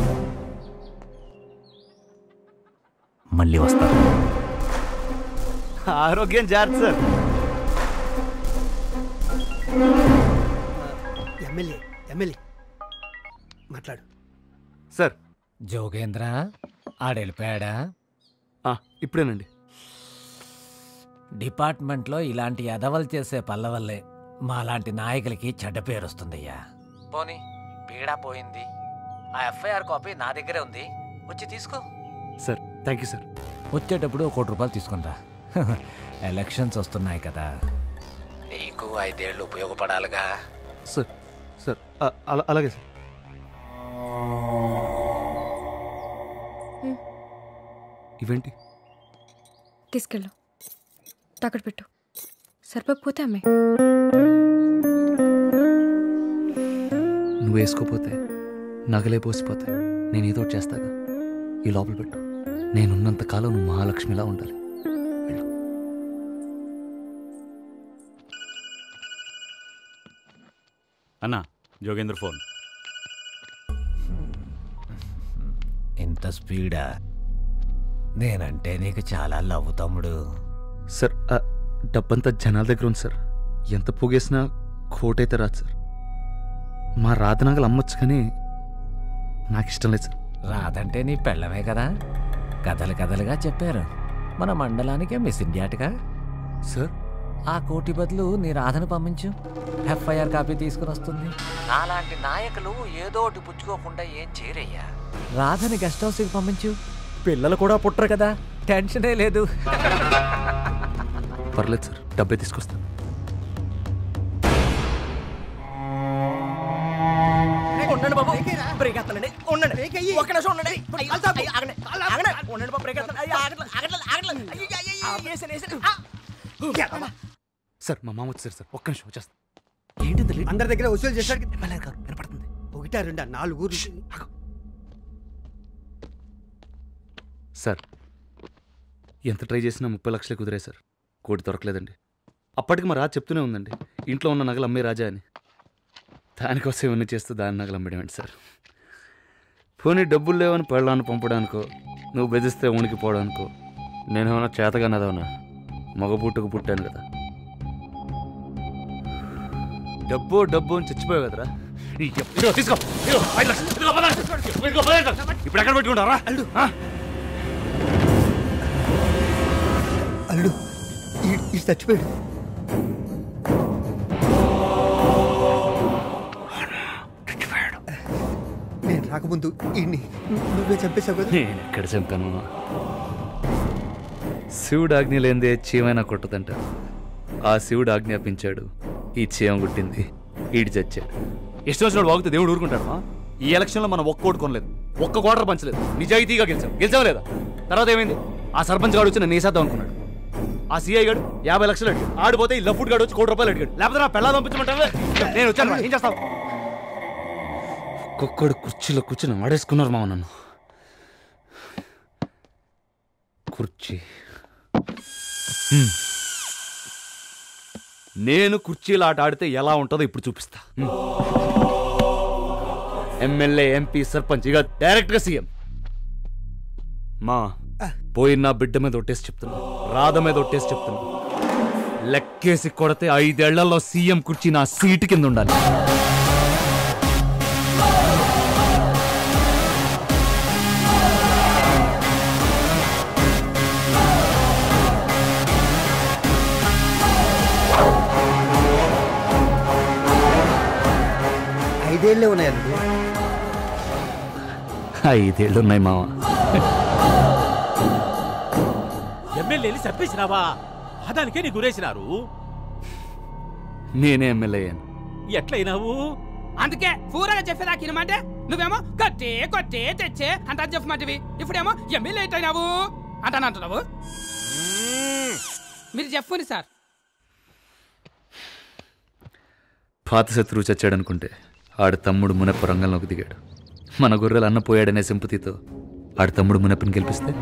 మళ్ళీ వస్తా ఆరోగ్యం జాగ్రత్త సార్ ఎమ్మెల్యే ఎమ్మెల్యే మాట్లాడు సార్ జోగేంద్ర ఆడెళ్ళిపోయాడా ఇప్పుడేనండి డిపార్ట్మెంట్లో ఇలాంటి ఎదవలు చేసే పళ్ళ వల్లే మాలాంటి నాయకులకి చెడ్డ పేరు వస్తుందయ్యా పోనీ పీడా పోయింది ఆ ఎఫ్ఐఆర్ కాపీ నా దగ్గరే ఉంది వచ్చి తీసుకో సార్ థ్యాంక్ యూ సార్ వచ్చేటప్పుడు ఒక కోటి రూపాయలు తీసుకుంటా ఎలక్షన్స్ వస్తున్నాయి కదా నీకు ఐదేళ్ళు ఉపయోగపడాలిగా సార్ సార్ అ- అలా- అలాగే సార్ ఇవేంటి తీసుకెళ్ళు తాకట్టు పెట్టు సరిపోతే అమ్మే నువ్వు వేసుకోపోతే నగలే పోసిపోతే నేను ఏదో ఒకటి చేస్తాగా ఈ లోపల పెట్టు నేనున్నంత కాలం నువ్వు మహాలక్ష్మిలా ఉండాలి అన్నా జోగేంద్ర ఫోన్ ఇంత స్పీడా నేనంటే నీకు చాలా లవ్ తమ్ముడు సార్ ఆ డబ్బంతా జనాల దగ్గర ఉంది సార్ ఎంత పోగేసినా కోటైతే రాదు సార్ మా రాధనగలు అమ్మొచ్చు కానీ నాకు ఇష్టం లేదు సార్ రాదంటే నీ పెళ్ళమే కదా కథలు కథలుగా చెప్పారు మన మండలానికే మిస్ ఇండియాటుగా సార్ ఆ కోటి బదులు నీ రాధను పంపించు ఎఫ్ఐఆర్ కాపీ తీసుకుని వస్తుంది నాలాంటి నాయకులు ఏదో ఒకటి పుచ్చుకోకుండా ఏం చేయరయ్యా రాధని గెస్ట్ హౌస్కి పంపించు పిల్లలు కూడా పుట్టరు కదా టెన్షనే లేదు పర్లేదు సార్ డబ్బే తీసుకొస్తాను ఉండండి బాబు బ్రేక్ ఎత్తానండి ఉండండి ఒక్క నిమిషం ఉండండి అయ్యి, అయ్యి, ఆగండి ఆగండి ఉండండి బాబు బ్రేక్ ఎత్తాను అయ్యి, ఆగట్లేదు ఆగట్లేదు ఆగట్లేదు అయ్యి, అయ్యి, అయ్యి, వేసాను, వేసాను. ఆ! ఎత్తమ్మా. సార్ మా మామ వచ్చారు సార్ ఒక్క నిమిషం వచ్చేస్తా ఏంటి అందరి దగ్గర వసూలు చేశాడు వినపడుతుంది ఒకటా రెండా నాలుగు ఊర్లు సార్ ఎంత ట్రై చేసినా ముప్పై లక్షలే కుదిరాయి సార్ కోటి దొరకలేదండి అప్పటికి మా రాజు చెప్తూనే ఉందండి ఇంట్లో ఉన్న నగలు అమ్మే రాజా అని దానికోసం ఇవన్నీ చేస్తూ దాని నగలు అమ్మడం ఏంటి సార్ పోనీ డబ్బులు లేవని పెళ్ళాన్ని పంపడానికో నువ్వు బెదిస్తే ఉనికిపోవడానికో నేనేమన్నా చేతగానదవనా మగ పుట్టుకు పుట్టాను కదా డబ్బు డబ్బు అని చచ్చిపోయావు కదరా ఈ ఎప్- ఇదిగో తీసుకో ఇదిగో, ఐదు లక్షలు. ఇదిగో పద. ఇదిగో పద. ఇప్పుడు ఎక్కడ పెట్టుకుంటారా అల్లుడు ఈ- ఈ చచ్చిపోయాడు నేను రాకముందు ఈ నువ్వే చంపేశావు కదా నేను ఎక్కడ చంపాను శివుడు ఆజ్ఞ లేనిదే చీమైనా కొట్టదంట ఆ శివుడు ఆజ్ఞాపించాడు ఈ చీమ గుట్టింది ఈడి చచ్చాడు ఇష్టం వచ్చినప్పుడు వాగితే దేవుడు ఊరుకుంటాడు ఆ? ఈ ఎలక్షన్లో మనం ఒక్క ఓటు కొనలేదు ఒక్క కోటర్ పంచలేదు నిజాయితీగా గెలిచాం గెలిచావా లేదా తర్వాత ఏమైంది ఆ సర్పంచ్ గాడు వచ్చి నన్ను వేసేద్దాం అనుకున్నాడు ఆ సీఐ గాడు యాభై లక్షలు అడిగాడు ఆడిపోతే ఈ లఫుడ్ గాడు వచ్చి కోటి రూపాయలు అడిగాడు లేకపోతే నా పెళ్ళా పంపించమంటావా నేను వచ్చాను రా, ఏం చేస్తావు ఒక్కొక్కడు కుర్చీలో కూర్చుని ఆడేసుకున్నారు మామ నన్ను కుర్చీ హ్మ్. నేను కుర్చీలో ఆట ఆడితే ఎలా ఉంటుందో ఇప్పుడు చూపిస్తా హ్మ్. ఎమ్మెల్యే ఎంపీ సర్పంచ్ ఇక డైరెక్ట్ గా సీఎం మా పోయిన నా బిడ్డ మీద ఒట్టేసి చెప్తున్నా రాధ మీద ఒట్టేసి చెప్తున్నా లెక్కేసి కొడితే ఐదేళ్లలో సీఎం కుర్చీ నా సీటు కింద ఉండాలి ఐదేళ్లే ఉన్నాయి అల్లుడు ఐదేళ్ళు ఉన్నాయి మామ ఎమ్మెల్యేని చంపేసినావా అదానికే నీ గురేసినారు నేనే ఎమ్మెల్యే అయ్యాను ఎట్లయినావు అందుకే పూరగా చెప్పేదాకా ఇనమంటే నువ్వేమో కొట్టే కొట్టే తెచ్చే అంత చెప్పమంటివి ఇప్పుడేమో ఎమ్మెల్యే అయినావు అంటానంటున్నావు మీరు చెప్పుని సార్ పాత శత్రువు చచ్చాడనుకుంటే ఆడి తమ్ముడు మునప్ప రంగంలోకి దిగాడు మన గొర్రెలు అన్న పోయాడనే సింపతితో ఆడి తమ్ముడు మునప్పని గెలిపిస్తే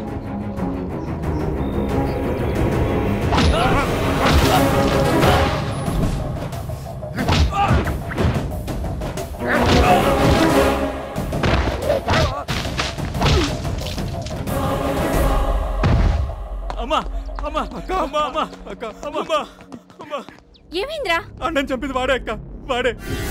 అమ్మా అమ్మా అమ్మా అమ్మా అమ్మా అమ్మా ఏమైందిరా అన్నని చంపింది వాడే అక్క వాడే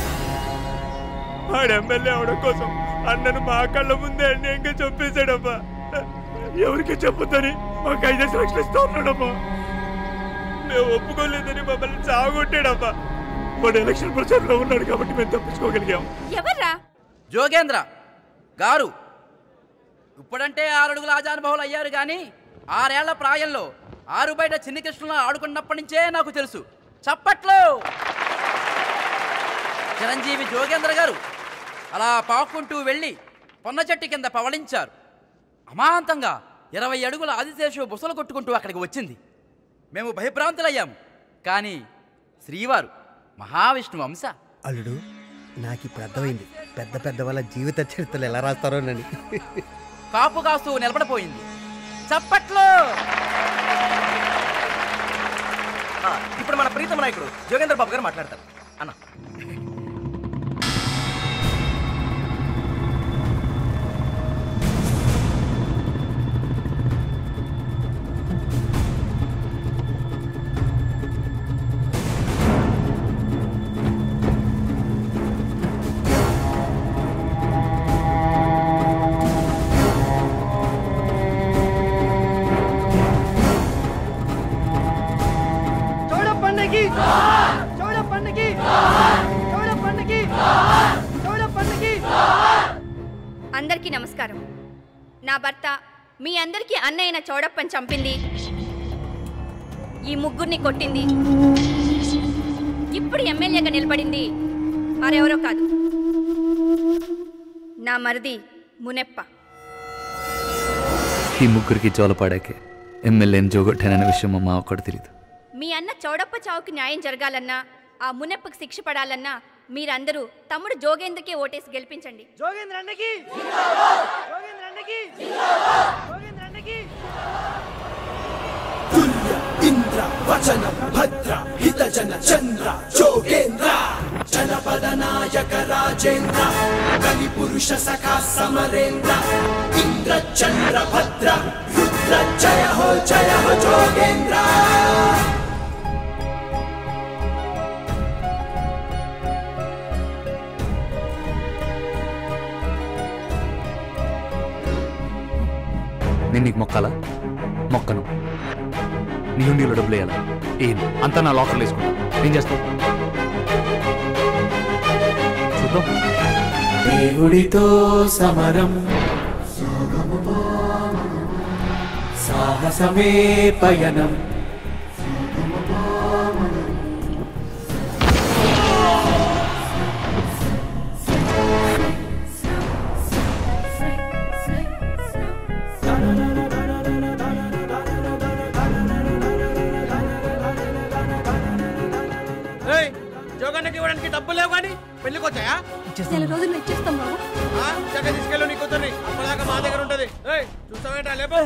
వాడు ఎమ్మెల్యే అవడం కోసం అన్నను మా కళ్ళ ముందే అన్యాయంగా చంపేశాడమ్మా ఎవరికి చెప్పొద్దని మాకు ఐదేసి లక్షలు ఇస్తా ఉన్నాడమ్మా మేము ఒప్పుకోలేదని మమ్మల్ని చాగొట్టాడమ్మా వాడు ఎలక్షన్ ప్రచారంలో ఉన్నాడు కాబట్టి మేము తప్పించుకోగలిగాం ఎవర్రా జోగేంద్ర గారు ఇప్పుడంటే ఆరడుగుల ఆజానుభవాలు అయ్యారు కానీ ఆరేళ్ల ప్రాయంలో ఆరు బయట చిన్ని కృష్ణలో ఆడుకున్నప్పటి నుంచే నాకు తెలుసు చప్పట్లు చిరంజీవి జోగేంద్ర గారు అలా పాక్కుంటూ వెళ్ళి పొన్న చెట్టు కింద పవళించారు అమాంతంగా ఇరవై అడుగుల ఆదిశేషు బుసలు కొట్టుకుంటూ అక్కడికి వచ్చింది మేము భయభ్రాంతులయ్యాము కానీ శ్రీవారు మహావిష్ణు వంశ అల్లుడు నాకు ఇప్పుడు అర్థమైంది పెద్ద పెద్ద వాళ్ళ జీవిత చరిత్రలు ఎలా రాస్తారోనని కాపు కాస్తూ నిలబడిపోయింది చప్పట్లు ఆ, ఇప్పుడు మన ప్రీతమ నాయకుడు జోగేంద్ర బాబు గారు మాట్లాడతారు అన్న చౌడ పండగి చౌడ పండగి చౌడ పండగి చౌడ పండగి అందరికీ నమస్కారం నా భర్త మీ అందరికీ అన్నయ్యన చౌడప్పని చంపింది ఈ ముగ్గురిని కొట్టింది ఇప్పుడు ఎమ్మెల్యేగా నిలబడింది మరెవరో కాదు నా మరిది మునెప్ప ఈ ముగ్గురికి జోలపాడాకే ఎమ్మెల్యేని జోగొట్టాననే విషయం మా మావ కూడా తెలియదు మీ అన్న చౌడప్ప చావుకి న్యాయం జరగాలన్నా ఆ మునెప్పకి శిక్ష పడాలన్నా మీరందరూ తమ్ముడు జోగేంద్రకే ఓటేసి గెలిపించండి జోగేంద్ర అన్నకి జోగేంద్ర అన్నకి జోగేంద్ర అన్నకి ఇంద్ర వచనం భద్ర హిత జన చంద్ర జోగేంద్ర జనపద నాయక రాజేంద్ర కలి పురుష సఖా సమరేంద్ర ఇంద్ర చంద్ర భద్ర రుద్ర జయ హో జయ హో జోగేంద్ర నేను నీకు మొక్కాలా మొక్కను నీ హుండీలో డబ్బులు వేయాలా ఏం అంతా నా లాకర్లో వేసుకుంటా ఏం చేస్తావు చూద్దాం దేవుడితో సమరం సాహసమే పయనం జోగన్నకి ఇవ్వడానికి డబ్బులు లేవు కానీ పెళ్లికి వచ్చాయా నెల రోజులు ఇచ్చేస్తాం బాబు ఆ, చక్క తీసుకెళ్ళు నీ కూతుర్ని అప్పటిదాకా మా దగ్గర ఉంటది ఏయ్, చూస్తావేంటా లేపు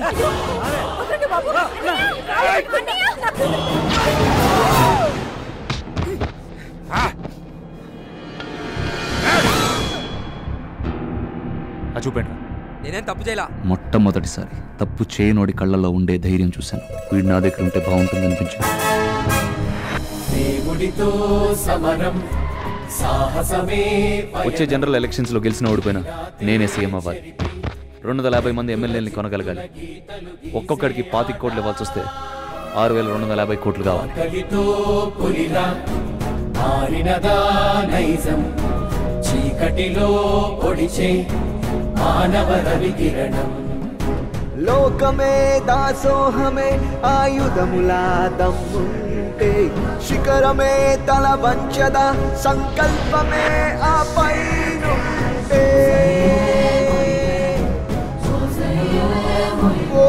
ఆ చూపండి నేనేం తప్పు చేయలా మొట్టమొదటిసారి తప్పు చేయనోడి కళ్ళల్లో ఉండే ధైర్యం చూశాను వీడు నా దగ్గర ఉంటే బాగుంటుంది అనిపించింది దేవుడితో సమరం సాహసమే వచ్చే జనరల్ ఎలక్షన్స్ లో గెలిచిన ఓడిపోయినా నేనే సీఎం అవ్వాలి రెండు వందల యాభై మంది ఎమ్మెల్యేలని కొనగలగాలి ఒక్కొక్కడికి పాతిక కోట్లు ఇవ్వాల్సి వస్తే ఆరు వేల రెండు వందల యాభై కోట్లు కావాలి కలితో పులిరా మారినదా నైజం చీకటిలో పొడిచే మానవ రవి కిరణం లోకమే దాసోహమే ఆయుధములా దమ్ముంటే శిఖరమే తల వంచద సంకల్పమే ఆ పైనుంటే ఓ,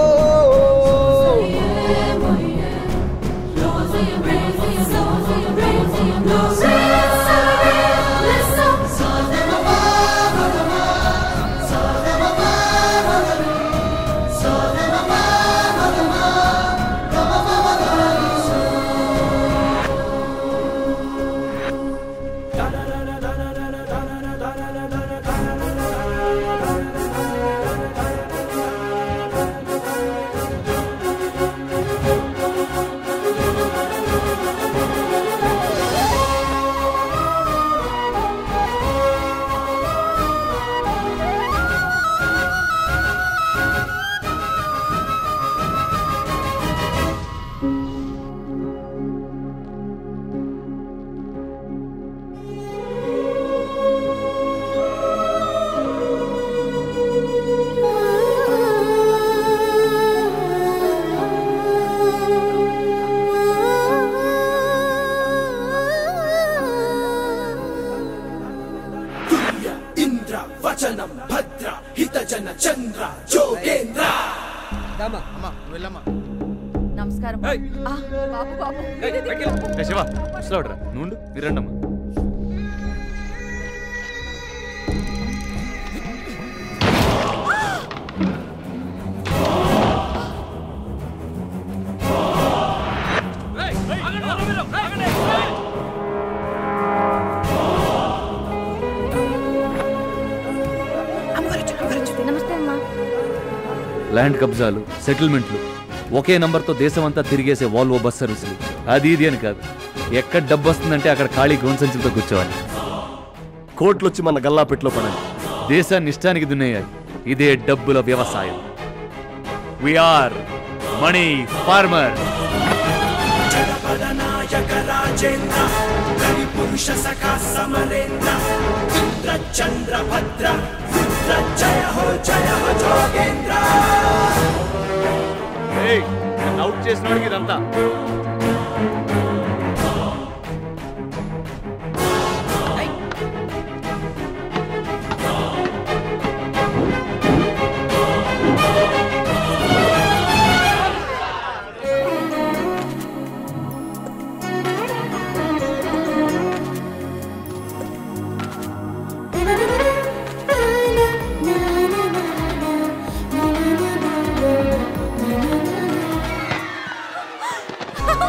ఇంద్ర వచనం భద్ర హిత జన చంద్ర జోగేంద్ర అమ్మా వెళ్ళమ్మా నమస్కారం ఆ, బాబు బాబు ఏ శివ ముసలాడురా నుండు మీరు రండమ్మా నమస్తే అమ్మా ల్యాండ్ కబ్జాలు సెటిల్మెంట్లు ఒకే నంబర్తో దేశమంతా తిరిగేసే వాల్వో బస్ సర్వీసులు అది ఇది అని కాదు ఎక్కడ డబ్బు వస్తుందంటే అక్కడ ఖాళీ గోన్ సంచులతో కూర్చోవాలి కోట్లు వచ్చి మన గల్లాపెట్లో పడాలి దేశాన్ని ఇష్టానికి దున్నేయాలి ఇదే డబ్బుల వ్యవసాయం వీఆర్ మనీ ఫార్మర్ జనపద నాయక రాజేంద్ర కలి పురుష సఖా సమరేంద్ర ఇంద్ర చంద్ర భద్ర రుద్ర జయ హో జయ హో జోగేంద్ర అవుట్ చేసిన వాడికి ఇదంతా ఆ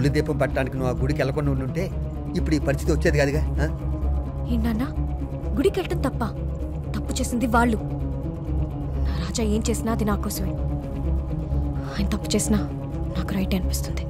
తొలి దీపం పట్టడానికి నువ్వు ఆ గుడికి వెళ్ళకుండా ఉండుంటే ఇప్పుడు ఈ పరిస్థితి వచ్చేది కాదుగా ఆ? ఏంటన్నా గుడికి వెళ్ళటం తప్ప తప్పు చేసింది వాళ్ళు నా రాజా ఏం చేసినా అది నా కోసమే ఆయన తప్పు చేసినా నాకు రైట్ అనిపిస్తుంది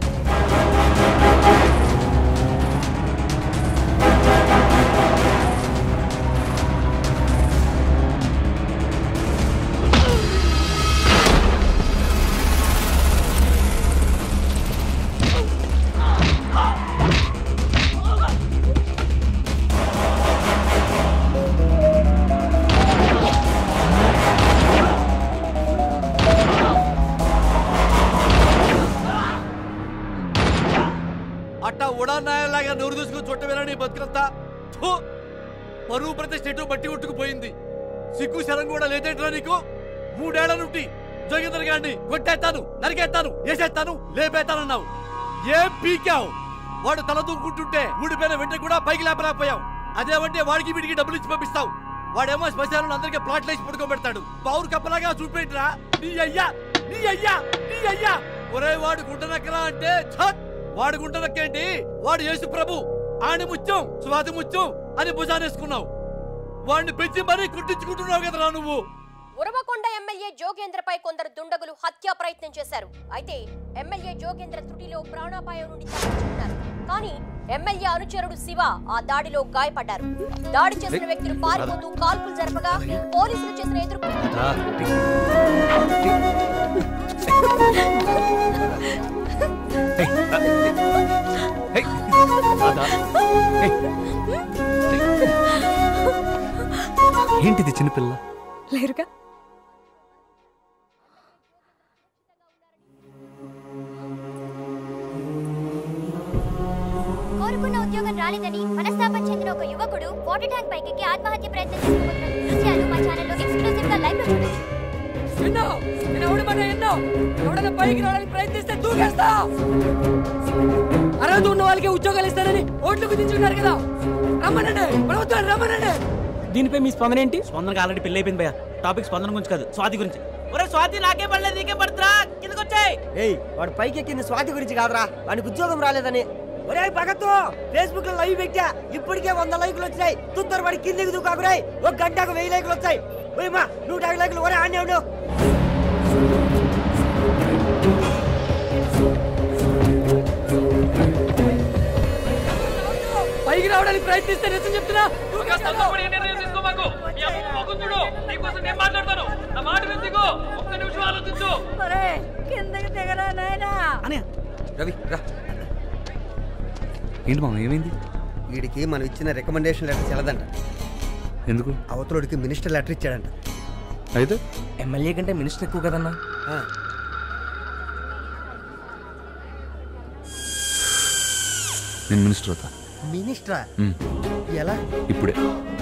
అట్టా ఉడానాయలాగా నోరు దూసుకుని చుట్టమేనా నీ బతుకంతా థూ! పరువు ప్రతిష్ఠ ఎటు బట్టి కొట్టుకుపోయింది సిగ్గు శరం కూడా లేదేంట్రా నీకు మూడేళ్ల నుండి జోగేంద్ర గారిని కొట్టేస్తాను నరికేస్తాను వేసేస్తాను లేపేస్తానన్నావు ఏం పీకావు వాడు తల దూకుంటుంటే ఊడిపోయిన వెంటనే కూడా పైకి లేపలేకపోయావు అదేమంటే వాడికి వీడికి డబ్బులు ఇచ్చి పంపిస్తావు వాడేమో శ్మశానంలో అందరికీ ప్లాట్లు వేసి పడుకోబెడతాడు పావురు కప్పలాగా చూపెట్టిరా నీ అయ్యా నీ అయ్యా నీ అయ్యా ఒరే వాడు గుంటనక్కరా అంటే ఛత్! వాడు గుంటనక్కేంటి వాడు యేసు ప్రభు ఆని ముత్యం స్వాతి ముత్యం అని భుజానేసుకున్నావు వాడిని పెంచి మరీ కుట్టించుకుంటున్నావు కదరా నువ్వు ఉరవకొండ ఎమ్మెల్యే జోగేంద్రపై కొందరు దుండగులు హత్యా ప్రయత్నం చేశారు అయితే ఎమ్మెల్యే జోగేంద్ర త్రుటిలో ప్రాణాపాయం నుండి తప్పించుకున్నారు కానీ ఎమ్మెల్యే అనుచరుడు శివ ఆ దాడిలో గాయపడ్డారు దాడి చేసిన వ్యక్తులు పారిపోతూ కాల్పులు జరపగా పోలీసులు చేసిన ఎదుర్కొ ఏంటిది చిన్నపిల్ల లేరుగా కోరుకున్న ఉద్యోగం రాలేదని మనస్తాపం చెందిన ఒక యువకుడు వాటర్ ట్యాంక్ పైకి ఆత్మహత్య ప్రయత్నం చేసుకుంటున్న దృశ్యాలు మా ఛానల్లో ఎక్స్క్లూజివ్ గా లైవ్ లో చూడొచ్చు ఎన్నో నేను ఎవడమన్నా ఎన్నో ఎవడన్నా పైకి రావడానికి ప్రయత్నిస్తే దూకేస్తా అర్హత ఉన్న వాళ్ళకి ఉద్యోగాలు ఇస్తారని ఓట్లు కుదించున్నారు కదా రమ్మనండి ప్రభుత్వం రమ్మనండి దీనిపై మీ స్పందన ఏంటి స్పందనకు ఆల్రెడీ పెళ్లి అయిపోయింది భయ టాపిక్ స్పందన గురించి కాదు స్వాతి గురించి ఒరే స్వాతి నాకే పడలేదు నీకే పడుతురా కిందకి వచ్చాయి ఏయ్ వాడు పైకి ఎక్కింది స్వాతి గురించి కాదురా వానికి ఉద్యోగం రాలేదని ఒరే భగత్తు ఫేస్బుక్ లో లైవ్ పెట్టా ఇప్పటికే వంద లైకులు వచ్చినాయి తుత్తరు పడి కిందికి దూకాకురాయి ఒక గంటకు వెయ్యి లైకులు వచ్చాయి ఓయమ్మా నూట యాభై లైకులు ఒరే ఆన్నే ఉండు పైకి రావడానికి ప్రయత్నిస్తే నిజం చెప్తున్నా కిందకి దిగరా నాయనా రవి రా ఏంటి మామ ఏమైంది వీడికి మనం ఇచ్చిన రికమెండేషన్ లెటర్ చెల్లదంట ఎందుకు అవతలోడికి మినిస్టర్ లెటర్ ఇచ్చాడంట అయితే ఎమ్మెల్యే కంటే మినిస్టర్ ఎక్కువ కదన్నా నేను మినిస్టర్ అవుతా మినిస్టరా ఉమ్, ఎలా ఇప్పుడే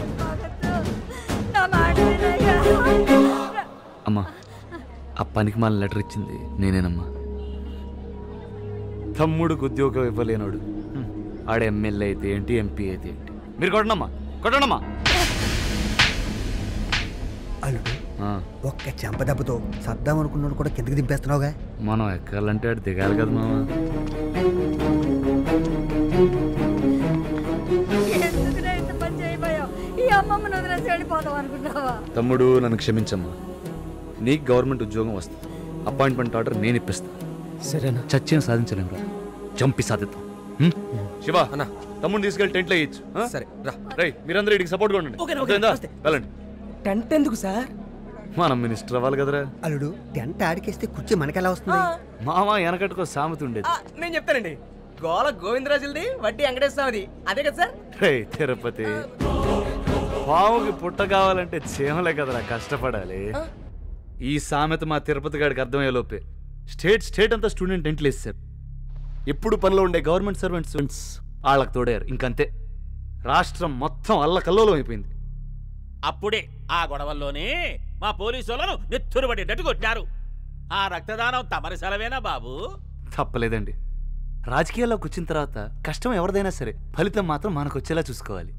నా మాట వినయ్యా. అమ్మా ఆ పనికి మాల లెటర్ ఇచ్చింది నేనేనమ్మా తమ్ముడికి ఉద్యోగం ఇవ్వలేనోడు హ్మ్. ఆడ ఎమ్మెల్యే అయితే ఏంటి ఎంపీ అయితే ఏంటి మీరు కొట్టనమ్మా కొట్టండమ్మా అల్లుడు ఆ, ఒక్క చెంపదెబ్బతో సర్దాం అనుకున్నాడు కూడా కిందకి దింపేస్తున్నావుగా మనం ఎక్కాలంటే అటు దిగాలి కదా మామ ఎందుకురా ఇంత పని చేయబోయావు ఈ అమ్మమ్మను వదిలేసి వెళ్ళిపోదాం అనుకున్నావా తమ్ముడు నన్ను క్షమించమ్మా నీకు గవర్నమెంట్ ఉద్యోగం వస్తుంది అపాయింట్మెంట్ ఆర్డర్ నేను ఇప్పిస్తా సరేనా చచ్చేం సాధించలేమురా చంపి సాధిద్దాం హ్మ్? శివ అన్న తమ్ముడిని తీసుకెళ్ళి టెంట్లో వేయచ్చు సరే రా రై మీరందరూ ఇడికి సపోర్ట్ ఉండండి ఓకే, ఓకే, అర్థమైందా? వస్తే. వెళ్ళండి టెంట్ ఎందుకు సార్ మనం మినిస్టర్ అవ్వాలి కదరా అల్లుడు టెంట్ ఆడికేస్తే కుర్చీ మనకెలా వస్తుంది మామ వెనకట్టుకో సామెత ఉండేది నేను చెప్తానండి గోల గోవిందరాజులది వడ్డీ వెంకటేశ్వరది అదే కదా సార్ రే తిరుపతి పావుకి పుట్ట కావాలంటే చీమలే కదరా కష్టపడాలి ఈ సామెత మా తిరుపతి గారికి అర్థమయ్యేలోపే స్టేట్ స్టేట్ అంతా స్టూడెంట్ టెంట్లు వేస్తారు ఎప్పుడు పనిలో ఉండే గవర్నమెంట్ సర్వెంట్ స్టూడెంట్స్ వాళ్ళకి తోడారు ఇంకంతే రాష్ట్రం మొత్తం అల్లకల్లోలం అయిపోయింది అప్పుడే ఆ గొడవల్లోనే మా పోలీసు వాళ్ళను నెత్తురు పడేటట్టు కొట్టారు ఆ రక్తదానం తమరి సెలవేనా బాబు తప్పలేదండి రాజకీయాల్లోకి వచ్చిన తర్వాత కష్టం ఎవరిదైనా సరే ఫలితం మాత్రం మనకు వచ్చేలా చూసుకోవాలి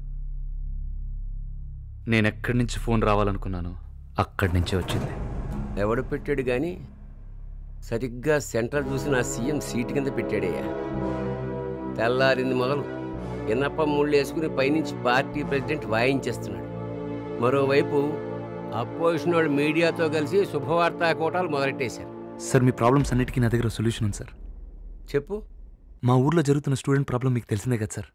నేను ఎక్కడి నుంచి ఫోన్ రావాలనుకున్నానో అక్కడి నుంచే వచ్చింది ఎవడు పెట్టాడు గాని సరిగ్గా సెంటర్ చూసి నా సీఎం సీటు కింద పెట్టాడయ్యా తెల్లారింది మొదలు ఎన్నప్ప ముళ్ళు వేసుకుని పైనుంచి పార్టీ ప్రెసిడెంట్ వాయించేస్తున్నాడు మరోవైపు అపోజిషన్ వాళ్ళు మీడియాతో కలిసి శుభవార్తా కోటాలు మొదలెట్టేశారు సార్ మీ ప్రాబ్లమ్స్ అన్నిటికీ నా దగ్గర సొల్యూషన్ ఉంది సార్ చెప్పు మా ఊర్లో జరుగుతున్న స్టూడెంట్ ప్రాబ్లం మీకు తెలిసిందే కదా సార్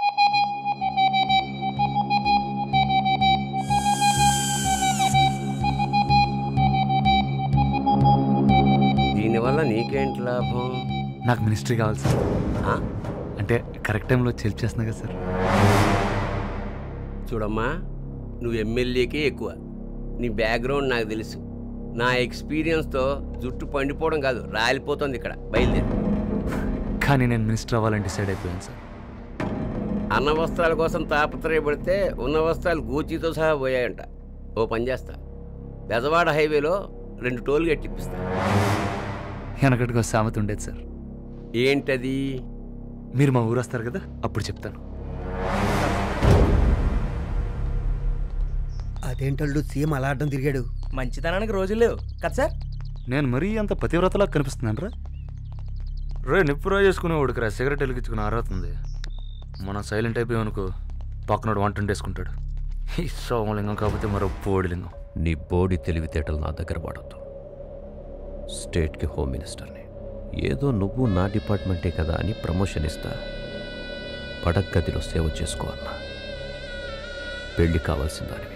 దీనివల్ల నీకేంటి లాభం నాకు మినిస్ట్రీ కావాలి సార్ అంటే కరెక్ట్ టైంలో వచ్చి హెల్ప్ చేస్తున్నా కదా సార్ చూడమ్మా నువ్వు ఎమ్మెల్యేకే ఎక్కువ నీ బ్యాక్గ్రౌండ్ నాకు తెలుసు నా ఎక్స్పీరియన్స్తో జుట్టు పండిపోవడం కాదు రాలిపోతుంది ఇక్కడ బయలుదేరి కానీ నేను మినిస్టర్ అవ్వాలని డిసైడ్ అయిపోయాను సార్ అన్న వస్త్రాల కోసం తాపత్రయపడితే ఉన్న వస్త్రాలు గూచీతో సహా పోయాయంట ఓ పని చేస్తా బెజవాడ హైవేలో రెండు టోల్ గేట్లు ఇప్పిస్తా వెనకటికి ఒక సామెత ఉండేది సార్ ఏంటది మీరు మా ఊరు వస్తారు కదా అప్పుడు చెప్తాను అదేంటోళ్ళు సీఎం అలా అడ్డం తిరిగాడు మంచితనానికి రోజులు లేవు కదా సార్ నేను మరీ అంత పతివ్రతలా కనిపిస్తున్నాను రా రే నిప్పురా చేసుకునేవాడికి రా సిగరెట్ వెలిగించుకుని ఆరాతుంది మనం సైలెంట్ అయిపోయామనుకో పక్కనోడు వంట వండేసుకుంటాడు ఈ సోమలింగం కాకపోతే మరో పోడిలింగం నీ బోడి తెలివితేటలు నా దగ్గర వాడద్దు స్టేట్కి హోమ్ మినిస్టర్ని ఏదో నువ్వు నా డిపార్ట్మెంటే కదా అని ప్రమోషన్ ఇస్తా పడగ్గదిలో సేవ చేసుకో అన్నా పెళ్లి కావాల్సిన దానివి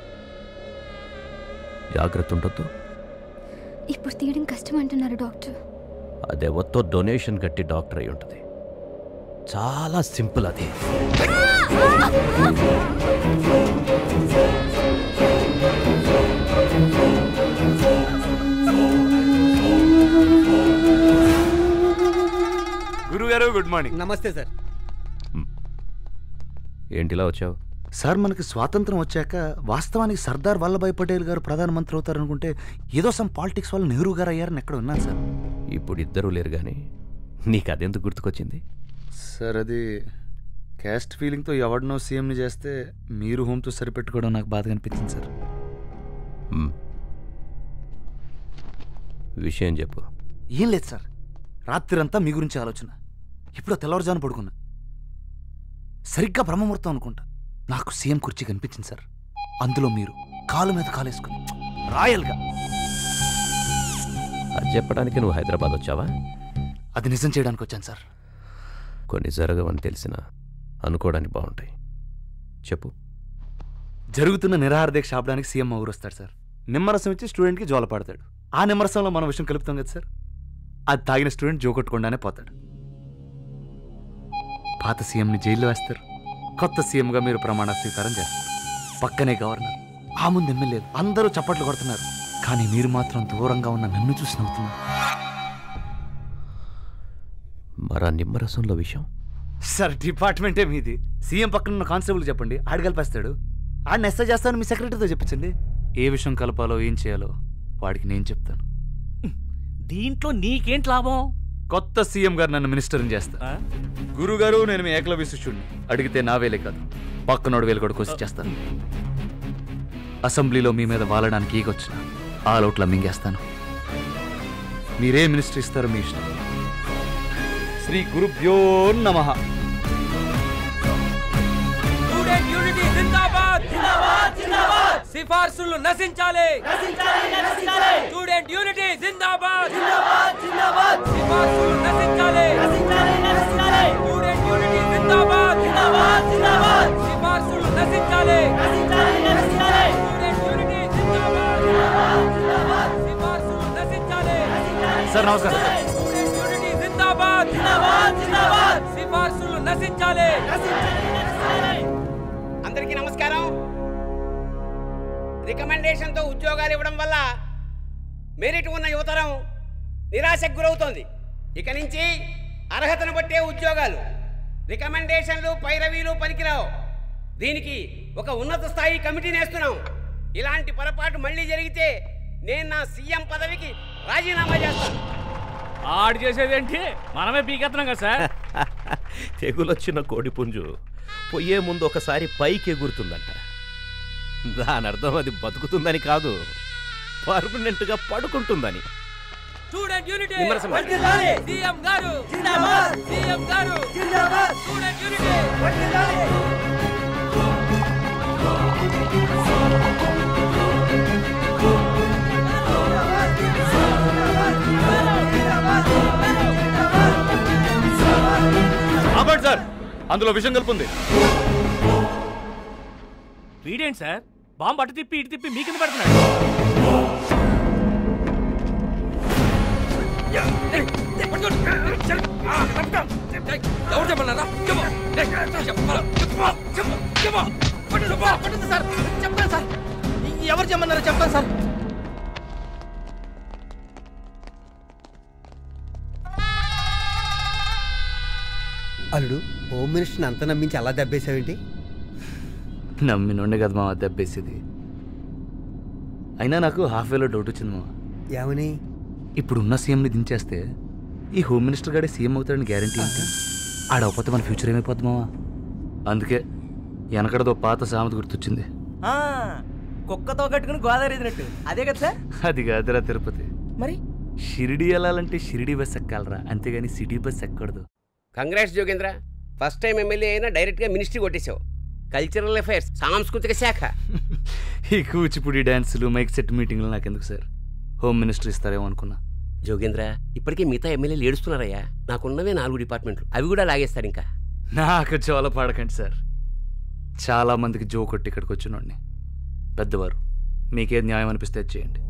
జాగ్రత్త ఉండొద్దు ఇప్పుడు తీయడం కష్టం అంటున్నారు డాక్టర్ అదెవత్తో డొనేషన్ కట్టి డాక్టర్ అయి ఉంటుంది చాలా సింపుల్ అది గురుగారు గుడ్ మార్నింగ్ నమస్తే సార్ ఏంటిలా వచ్చావు సార్ మనకి స్వాతంత్రం వచ్చాక వాస్తవానికి సర్దార్ వల్లభాయ్ పటేల్ గారు ప్రధానమంత్రి అవుతారనుకుంటే ఏదో సమ్ పాలిటిక్స్ వల్ల నెహ్రూ గారు అయ్యారని ఎక్కడ ఉన్నాను సార్ ఇప్పుడు ఇద్దరూ లేరు కానీ నీకు అదెందుకు గుర్తుకొచ్చింది సార్ అది క్యాస్ట్ ఫీలింగ్తో ఎవరినో సీఎంని చేస్తే మీరు హోమ్తో సరిపెట్టుకోవడం నాకు బాధగా అనిపించింది సార్ మ్. విషయం చెప్పు ఏం లేదు సార్ రాత్రిరంతా మీ గురించి ఆలోచన ఇప్పుడు తెల్లవారుజాను పడుకున్నా సరిగ్గా బ్రహ్మముహూర్తం అనుకుంటా నాకు సీఎం కుర్చీ కనిపించింది సార్ అందులో మీరు కాలు మీద కాలేసుకుని రాయల్గా అది చెప్పడానికి నువ్వు హైదరాబాద్ వచ్చావా అది నిజం చేయడానికి వచ్చాను సార్ కొన్ని జరగవని తెలిసిన అనుకోవడానికి బాగుంటాయి చెప్పు జరుగుతున్న నిరాహార దీక్ష ఆపడానికి సీఎం మా ఊరు వస్తాడు సార్ నిమ్మరసం ఇచ్చి స్టూడెంట్కి జోల పాడతాడు ఆ నిమ్మరసంలో మనం విషయం కలుపుతాం కదా సార్ అది తాగిన స్టూడెంట్ జోకొట్టకుండానే పోతాడు పాత సీఎంని జైల్లో వేస్తారు కొత్త సీఎంగా మీరు ప్రమాణ స్వీకారం చేస్తారు పక్కనే గవర్నర్ ఆ ముందు ఎమ్మెల్యేలు అందరూ చప్పట్లు కొడుతున్నారు కానీ మీరు మాత్రం దూరంగా ఉన్న నన్ను చూసి నవ్వుతున్నారు మరా నిమ్మరసంలో విషయం సార్ డిపార్ట్మెంటే మీది సీఎం పక్కన ఉన్న కానిస్టేబుల్ చెప్పండి ఆడు కలిపేస్తాడు ఆడిని మెసేజ్ చేస్తాను మీ సెక్రటరీతో చెప్పించండి ఏ విషయం కలపాలో ఏం చేయాలో వాడికి నేను చెప్తాను దీంట్లో నీకేంటి లాభం కొత్త సీఎం గారు నన్ను మినిస్టర్ని చేస్తా గురుగారు నేను మీ ఏకలవ్య శిష్యుడిని అడిగితే నా వేలే కాదు పక్కనోడు వేలు కూడా కోసి చేస్తాను అసెంబ్లీలో మీ మీద వాలడానికి ఈగొచ్చిన ఆల్ అవుట్లా మింగేస్తాను మీరే మినిస్టర్ ఇస్తారో మీ ఇష్టం శ్రీ గురుభ్యో నమః స్టూడెంట్ యూనిటీ జిందాబాద్ జిందాబాద్ జిందాబాద్ సిఫార్సులు నశించాలి నశించాలి నశించాలి స్టూడెంట్ యూనిటీ జిందాబాద్ జిందాబాద్ జిందాబాద్ సిఫార్సులు నశించాలి నశించాలి నశించాలి స్టూడెంట్ యూనిటీ జిందాబాద్ జిందాబాద్ జిందాబాద్ సిఫార్సులు నశించాలి నశించాలి నశించాలి స్టూడెంట్ యూనిటీ జిందాబాద్ జిందాబాద్ జిందాబాద్ సిఫార్సులు నశించాలి సార్ నమస్కారం స్టూడెంట్ యూనిటీ జిందాబాద్ జిందాబాద్ జిందాబాద్ సిఫార్సులు నశించాలి అందరికీ నమస్కారం రికమెండేషన్తో ఉద్యోగాలు ఇవ్వడం వల్ల మెరిట్ ఉన్న యువతరం నిరాశకు గురవుతోంది ఇక నుంచి అర్హతను బట్టే ఉద్యోగాలు రికమెండేషన్లు పైరవీలు పనికిరావు దీనికి ఒక ఉన్నత స్థాయి కమిటీని వేస్తున్నాం ఇలాంటి పొరపాటు మళ్ళీ జరిగితే నేను నా సీఎం పదవికి రాజీనామా చేస్తాను ఆడు చేసేదేంటి మనమే పీకెత్తున్నాం కదా సార్ తెగులొచ్చిన కోడిపుంజు పొయ్యే ముందు ఒకసారి పైకి ఎగురుతుందంట దాని అర్థం అది బతుకుతుందని కాదు పర్మనెంట్గా పడుకుంటుందని స్టూడెంట్ యూనిటీ నిమ్మరసం పట్టు. వర్ధిల్లాలి. సీఎం గారు జిందాబాద్ సీఎం గారు జిందాబాద్ స్టూడెంట్ యూనిటీ వర్ధిల్లాలి. ఆపండి సార్ అందులో విషయం కలుపుంది వీడేంటి సార్ బాంబు అటు తిప్పి ఇటు తిప్పి మీ కింద పెడుతున్నాడు ఎవరు చెప్పన్నారా చెప్పు చెప్పాలా చెప్పు చెప్పు చెప్పు పట్టుదల పట్టుదల సార్ చెప్పండి సార్ ఎవరు చెప్పన్నారో చెప్పండి సార్ అల్లుడు హోమ్ మినిస్టర్ని అంత నమ్మించి అలా దెబ్బేసావేంటి నమ్మినుండే కదా మా దెబ్బేసేది అయినా నాకు హాఫ్ వేలో డౌట్ వచ్చింది మా ఏమని ఇప్పుడున్న సీఎంని దించేస్తే ఈ హోమ్ మినిస్టర్ గాడే సీఎం అవుతాడని గ్యారంటీ ఏంటి ఆడవపోతే మన ఫ్యూచర్ ఏమైపోద్ది మావా అందుకే వెనకడదో పాత సామెత గుర్తొచ్చింది ఆ, కుక్కతో కట్టుకుని గోదావరి ఎదినట్టు అదే కదా సార్ అది కాదురా తిరుపతి మరి షిరిడి వెళ్ళాలంటే షిరిడి బస్ ఎక్కాలరా అంతేగాని సిటీ బస్ ఎక్కకూడదు congrats Jogendra first time MLA అయినా డైరెక్ట్గా మినిస్ట్రీ కొట్టేశావు కల్చరల్ అఫైర్స్ సాంస్కృతిక శాఖ ఈ కూచిపూడి డ్యాన్సులు మైక్ సెట్ మీటింగ్లు నాకెందుకు సార్ హోమ్ మినిస్టర్ ఇస్తారేమో అనుకున్నా జోగేంద్ర ఇప్పటికే మిగతా ఎమ్మెల్యేలు ఏడుస్తున్నారయ్యా నాకున్నవే నాలుగు డిపార్ట్మెంట్లు అవి కూడా లాగేస్తారు ఇంకా నాకు జోల పాడకండి సార్ చాలా మందికి జో కొట్టి ఇక్కడికి వచ్చినోడిని పెద్దవారు మీకేది న్యాయం అనిపిస్తే అది చేయండి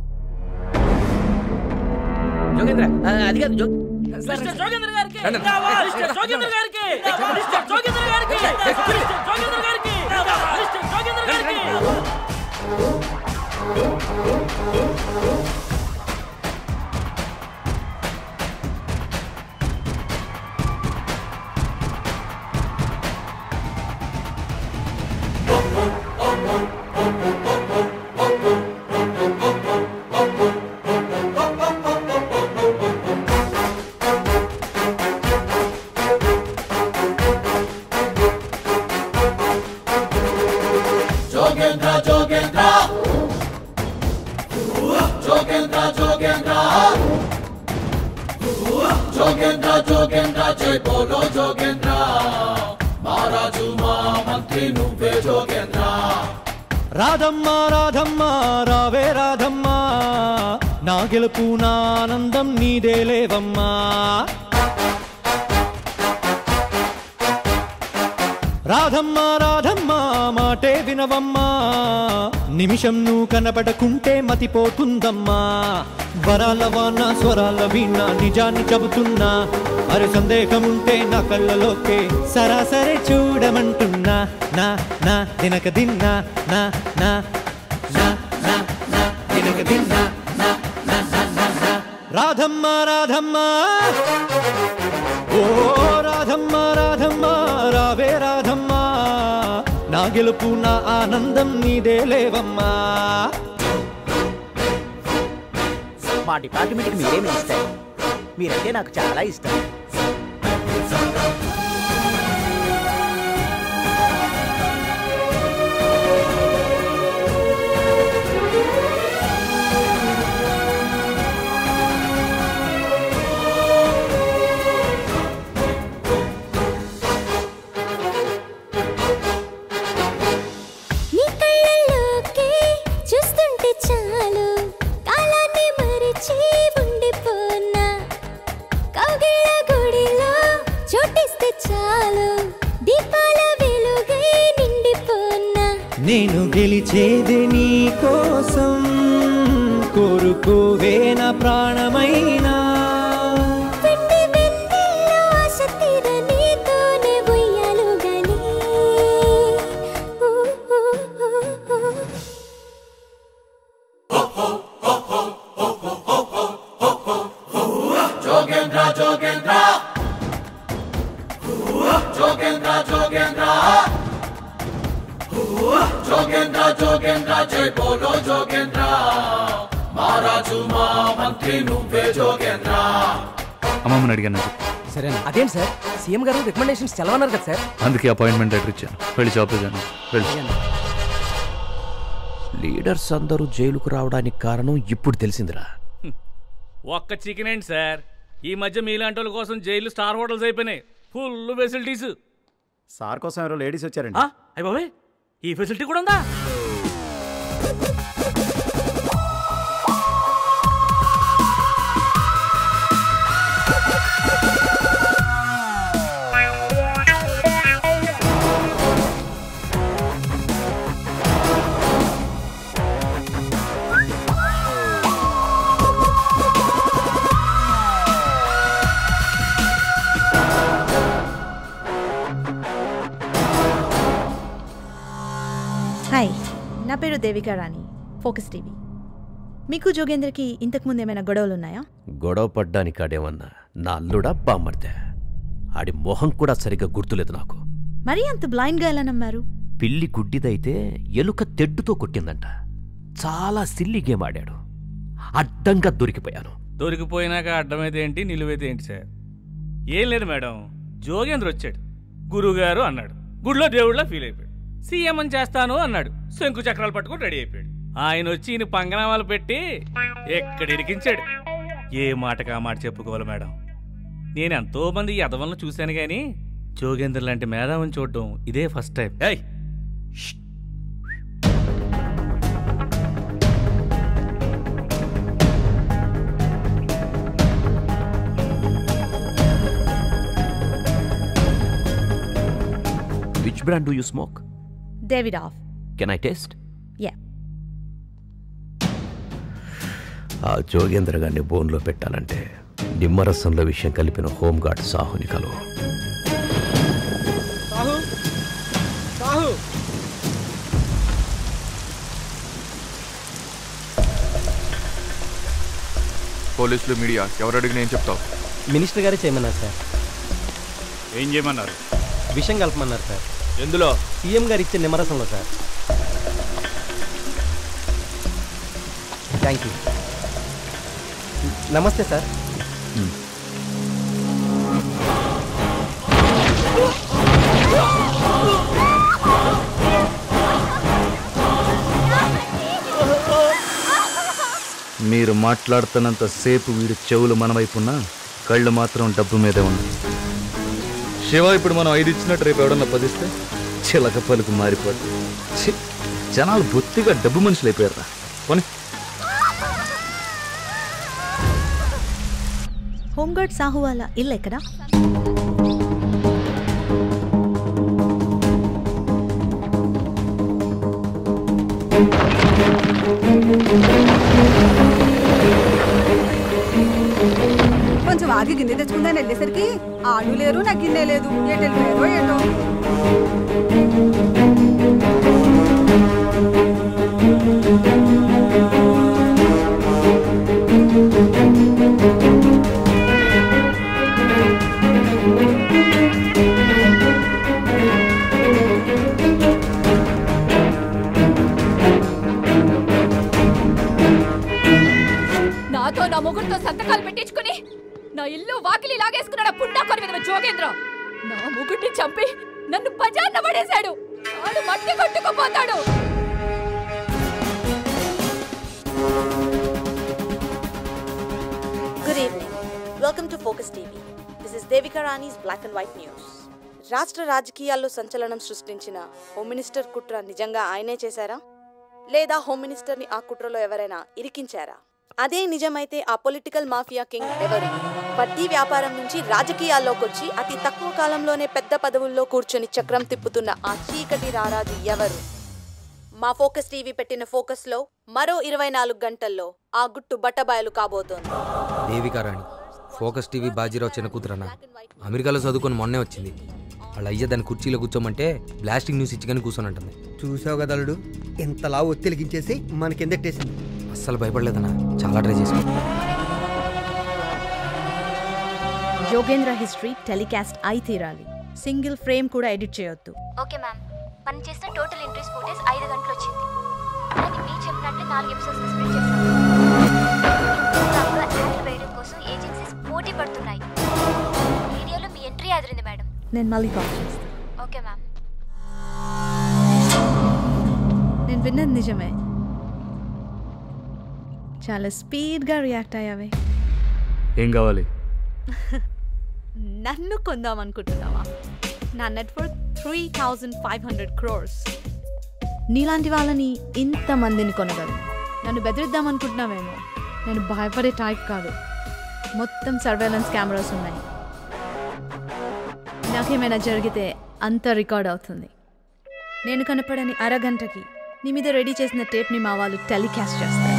జోగేంద్ర ఆ, అది కాదు జో మిస్టర్ జోగేంద్ర గారికి మిస్టర్ జోగేంద్ర గారికి మిస్టర్ జోగేంద్ర గారికి మిస్టర్ జోగేంద్ర గారికి మిస్టర్ జోగేంద్ర గారికి జోగేంద్ర జోగేంద్ర జోగేంద్ర జోగేంద్ర జోగేంద్ర జోగేంద్ర జై బోలో జోగేంద్ర మహారాజు మా మంత్రి నువ్వే జోగేంద్ర రాధమ్మ రాధమ్మ రావే రాధమ్మ నా గెలుపు నా ఆనందం నీదే లేవమ్మా రాధమ్మ రాధమ్మ మాటే వినవమ్మా నిమిషం నువ్వు కనబడకుంటే మతిపోతుందమ్మా వరాల వాన స్వరాల వీణ నిజాన్ని చెబుతున్నా మరి సందేహం ఉంటే నా కళ్ళలోకే సరాసరి చూడమంటున్నా నా నా దినక దిన్నా నా నా నా నా నా దినక దిన్నా నా నా నా నా నా రాధమ్మ రాధమ్మ ఓ రాధమ్మ రాధమ్మ రావే రాధమ్మ నా గెలుపు నా ఆనందం నీదే లేవమ్మా మా డిపార్ట్మెంట్కి మీరేమి ఇస్తారు మీరంటే నాకు చాలా ఇష్టం నీ కళ్ళల్లోకి చూస్తుంటే చాలు కాలాన్ని మరిచి ఉండిపోనా కౌగిళ్ళ గుడిలో చోటిస్తే చాలు దీపాల వెలుగై నిండిపోనా నేను గెలిచేది నీ కోసం కోరుకోవే నా ప్రాణమైనా వెండి వెన్నెల్లో ఆశ తీర నీతోనే ఉయ్యాలు గాని ఊ, ఊ, ఊ, ఊ. జోగేంద్ర జోగేంద్ర జోగేంద్ర జోగేంద్ర జోగేంద్ర జోగేంద్ర జై బోలో జోగేంద్ర మహారాజు మా మంత్రి నువ్వే జోగేంద్ర అమ్మమ్మని అడిగాను సరే అదేంటి సార్ సీఎం గారు రికమెండేషన్స్ చదవన్నారు కదా సార్ అందుకే అపాయింట్మెంట్ లెటర్ ఇచ్చాను వెళ్ళి జాబ్ చేశాను వెళ్ళి లీడర్స్ అందరూ జైలుకు రావడానికి కారణం ఇప్పుడు తెలిసిందిరా ఒక్క చికెన్ ఏంటి సార్ ఈ మధ్య మీలాంటి వాళ్ళ కోసం జైలు స్టార్ హోటల్స్ అయిపోయినాయి ఫుల్ ఫెసిలిటీస్ సార్ కోసం ఎవరో లేడీస్ వచ్చారండి అయ్య బాబాయ్ ఈ ఫెసిలిటీ కూడా ఉందా హాయ్ నా పేరు దేవికా రాణి ఫోకస్ టీవీ మీకు జోగేంద్రకి ఇంతకుముందు ఏమైనా గొడవలు ఉన్నాయా గొడవ పడ్డానికి ఆడేమన్నా నా అల్లుడా బామ్మర్దే ఆడి మొహం కూడా సరిగ్గా గుర్తులేదు నాకు మరీ అంత బ్లైండ్గా ఎలా నమ్మారు పిల్లి గుడ్డిదైతే ఎలుక తెడ్డుతో కొట్టిందంట చాలా సిల్లి గేమ్ ఆడాడు అడ్డంగా దొరికిపోయాను దొరికిపోయినాక అడ్డమైతే ఏంటి నిలువైతే ఏంటి సార్ ఏం లేదు మేడం జోగేంద్ర వచ్చాడు గురువుగారు అన్నాడు గుడిలో దేవుళ్ళ ఫీల్ అయిపోయాడు సీఎం అని చేస్తాను అన్నాడు శంకు చక్రాలు పట్టుకొని రెడీ అయిపోయాడు ఆయన వచ్చి ఈయన పంగనామాలు పెట్టి ఎక్కడ ఇరికించాడు ఏ మాటకు ఆ మాట చెప్పుకోవాలి మేడం నేను ఎంతో మంది యదవలను చూశాను కానీ జోగేంద్ర లాంటి మేధావిని చూడడం ఇదే ఫస్ట్ టైం ఏయ్ which brand do you smoke Davidoff can I taste yeah ఆ జోగేంద్ర గారిని బోన్లో పెట్టాలంటే నిమ్మరసంలో విషయం కలిపిన హోంగార్డ్ సాహుని కలువు సాహు సాహు పోలీసులు మీడియా ఎవరు అడిగినా ఏం చెప్తావు మినిస్టర్ గారే చేయమన్నారు సార్ ఏం చేయమన్నారు విషయం కలపమన్నారు సార్ ఎందులో సీఎం గారు ఇచ్చే నిమ్మరసంలో సార్ థ్యాంక్ యూ నమస్తే సార్ మీరు మాట్లాడుతున్నంత సేపు వీడి చెవులు మన వైపు ఉన్నా కళ్ళు మాత్రం డబ్బు మీదే ఉన్నాయి శివ ఇప్పుడు మనం ఐదు ఇచ్చినట్టు రేపు ఎవడన్నా పదిస్తే చిలక పలుకు మారిపోతుంది ఛీ, జనాలు బొత్తిగా డబ్బు మనుషులు అయిపోయారా పోనీ హోంగార్డ్ సాహు వాళ్ళ ఇల్లు ఎక్కడా కొంచెం ఆగి గిన్నె తెచ్చుకుందాని వెళ్ళేసరికి ఆడు లేరు నా గిన్నె లేదు ఎటు వెళ్ళిపోయారో ఏటో నాతో నా మొగుడితో సంతకాలు పెట్టించుకుని నా ఇల్లు వాకిలి లాగేసుకున్నాడు ఆ పుండాకొని మీద జోగేంద్ర నా మొగుడిని చంపి నన్ను బజార్న పడేశాడు ఆడు మట్టి కొట్టుకుపోతాడు good evening welcome to Focus TV this is Devika Rani's black and white news రాష్ట్ర రాజకీయాల్లో సంచలనం సృష్టించిన హోమ్ మినిస్టర్ కుట్ర నిజంగా ఆయనే చేశారా లేదా హోమ్ మినిస్టర్ని ఆ కుట్రలో ఎవరైనా ఇరికించారా అదే నిజమైతే ఆ పొలిటికల్ మాఫియా కింగ్ ఎవరు వడ్డీ వ్యాపారం నుంచి రాజకీయాల్లోకి వచ్చి అతి తక్కువ కాలంలోనే పెద్ద పదవుల్లో కూర్చొని చక్రం తిప్పుతున్న ఆ చీకటి రారాజు ఎవరు మా ఫోకస్ టీవీ పెట్టిన ఫోకస్ లో మరో ఇరవై నాలుగు గంటల్లో ఆ గుట్టు బట్టబయలు కాబోతోంది దేవికా రాణి ఫోకస్ టీవీ బాజీరావు చిన్న కూతురన్న అమెరికాలో చదువుకొని మొన్నే వచ్చింది వాళ్ళ అయ్య దాని కుర్చీలో కూర్చోమంటే బ్లాస్టింగ్ న్యూస్ ఇచ్చిగానే కూర్చొని అంటుంది చూసావు కదా అల్లుడు ఇంతలా ఒత్తిలిగించేసి మనకి ఎందెట్టేసింది అస్సలు భయపడలేదన్న చాలా ట్రై చేసాం యోగేంద్ర హిస్టరీ టెలికాస్ట్ అయి తీరాలి సింగిల్ ఫ్రేమ్ కూడా ఎడిట్ చేయొద్దు ఓకే మ్యామ్ మనం చేసిన టోటల్ ఎంట్రీస్ ఫుటేజ్ ఐదు గంటలు వచ్చింది అలాగే మీరు చెప్పినట్లే నాలుగు ఎపిసోడ్స్ స్ప్రెడ్ చేశాం ఇంకొక యాడ్ వేయడం కోసం ఏజెన్సీస్ పోటీ పడుతున్నాయి వీడియోలో మీ ఎంట్రీ అదిరింది మేడం నేను మళ్ళీ కాల్ చేస్తాను ఓకే మ్యామ్ నేను విన్నది నిజమే చాలా స్పీడ్గా రియాక్ట్ అయ్యావే ఏం కావాలి నన్ను కొందాం అనుకుంటున్నావా నా network three thousand five hundred crores నీలాంటి వాళ్ళని ఇంతమందిని కొనగలను నన్ను బెదిరిద్దాం అనుకుంటున్నావేమో నేను భయపడే టైప్ కాదు మొత్తం సర్వేలెన్స్ కెమెరాస్ ఉన్నాయి నాకేమైనా జరిగితే అంత రికార్డ్ అవుతుంది నేను కనపడని అరగంటకి నీ మీద రెడీ చేసిన టేప్ని మా వాళ్ళు టెలికాస్ట్ చేస్తారు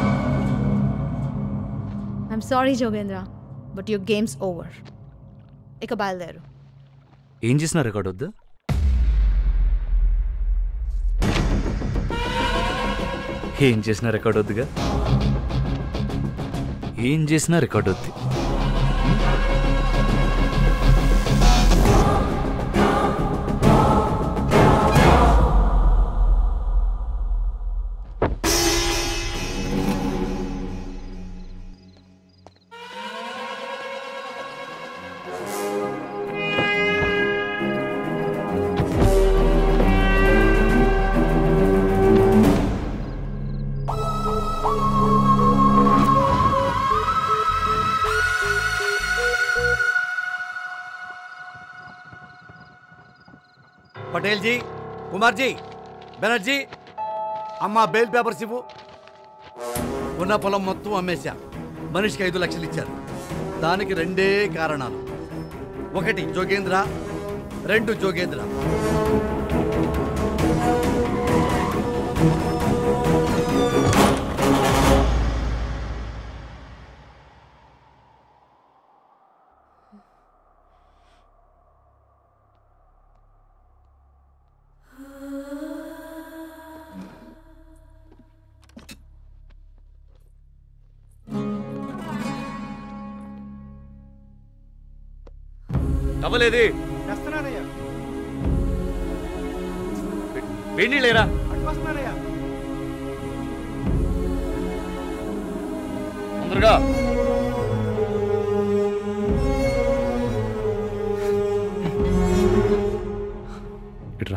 I'm sorry Jogendra but your game's over ఇక బయలుదేరు ఏం చేసినా రికార్డ్ వద్దా ఏం చేసినా రికార్డ్ వద్దుగా ఏం చేసినా రికార్డ్ వద్దు పటేల్ జీ కుమార్ జీ బెనర్జీ అమ్మ బెయిల్ పేపర్స్ ఇవ్వు ఉన్న పొలం మొత్తం అమ్మేశా మనిషికి ఐదు లక్షలు ఇచ్చారు దానికి రెండే కారణాలు ఒకటి జోగేంద్ర రెండు జోగేంద్ర అవ్వలేది వస్తున్నానయ్యా వేడి లేరా వస్తున్నానయ్యా తొందరగా ఇట్రా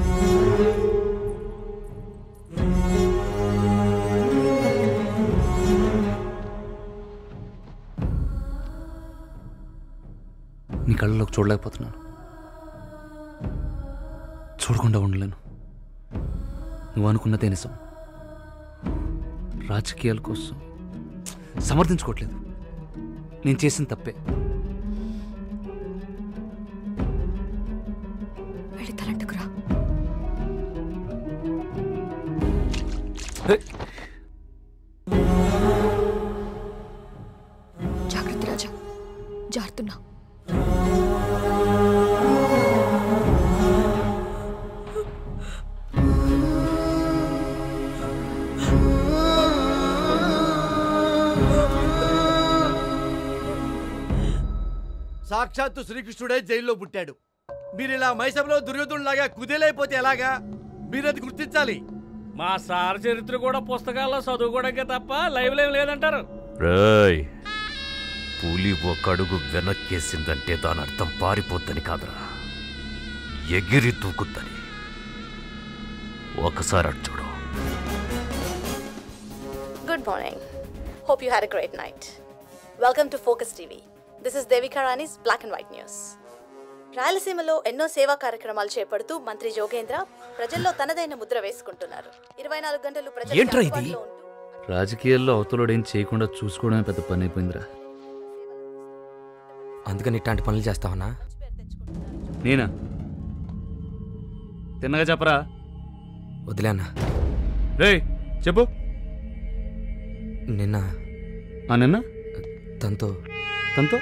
నీ కళ్ళలోకి చూడలేకపోతున్నాను చూడకుండా ఉండలేను నువ్వు అనుకున్నదే నిజం రాజకీయాల కోసం సమర్థించుకోవట్లేదు నేను చేసిన తప్పే వెళ్ళి తలంటుకురా జాగ్రత్త రాజా జారుతున్నా సాక్షాత్తు శ్రీకృష్ణుడే జైల్లో పుట్టాడు మీరు ఇలా మైసంలో దుర్యోధనులాగా కుదేలైపోతే ఎలాగా మీరది గుర్తించాలి మా సార్ చరిత్ర కూడా పుస్తకాల్లో చదువుకోవడానికి తప్ప లైవ్ లైవ్ లేదంటారు రేయ్ పులి ఒక అడుగు వెనక్కేసిందంటే దాని అర్థం పారిపోద్దని కాదురా ఎగిరి తూకుద్దని ఒకసారి అటు చూడు Good morning. Hope you had a great night. Welcome to Focus TV. This is Devika Rani's Black and White News. రాయలసీమలో ఎన్నో సేవా కార్యక్రమాలు చేపడుతూ మంత్రి జోగేంద్ర ప్రజల్లో తనదైన ముద్ర వేసుకుంటున్నారు ఇరవై నాలుగు గంటలు ప్రజలకు ఏంట్రా ఇది? అందుబాటులో ఉంటూ రాజకీయాల్లో అవతలోడు ఏం చేయకుండా చూసుకోవడమే పెద్ద పని అయిపోయిందిరా అందుకని ఇట్లాంటి పనులు చేస్తావన్నా నేనా తిన్నగా చెప్పరా వదిలే అన్న రే చెప్పు నిన్న ఆ నిన్న తనతో తనతో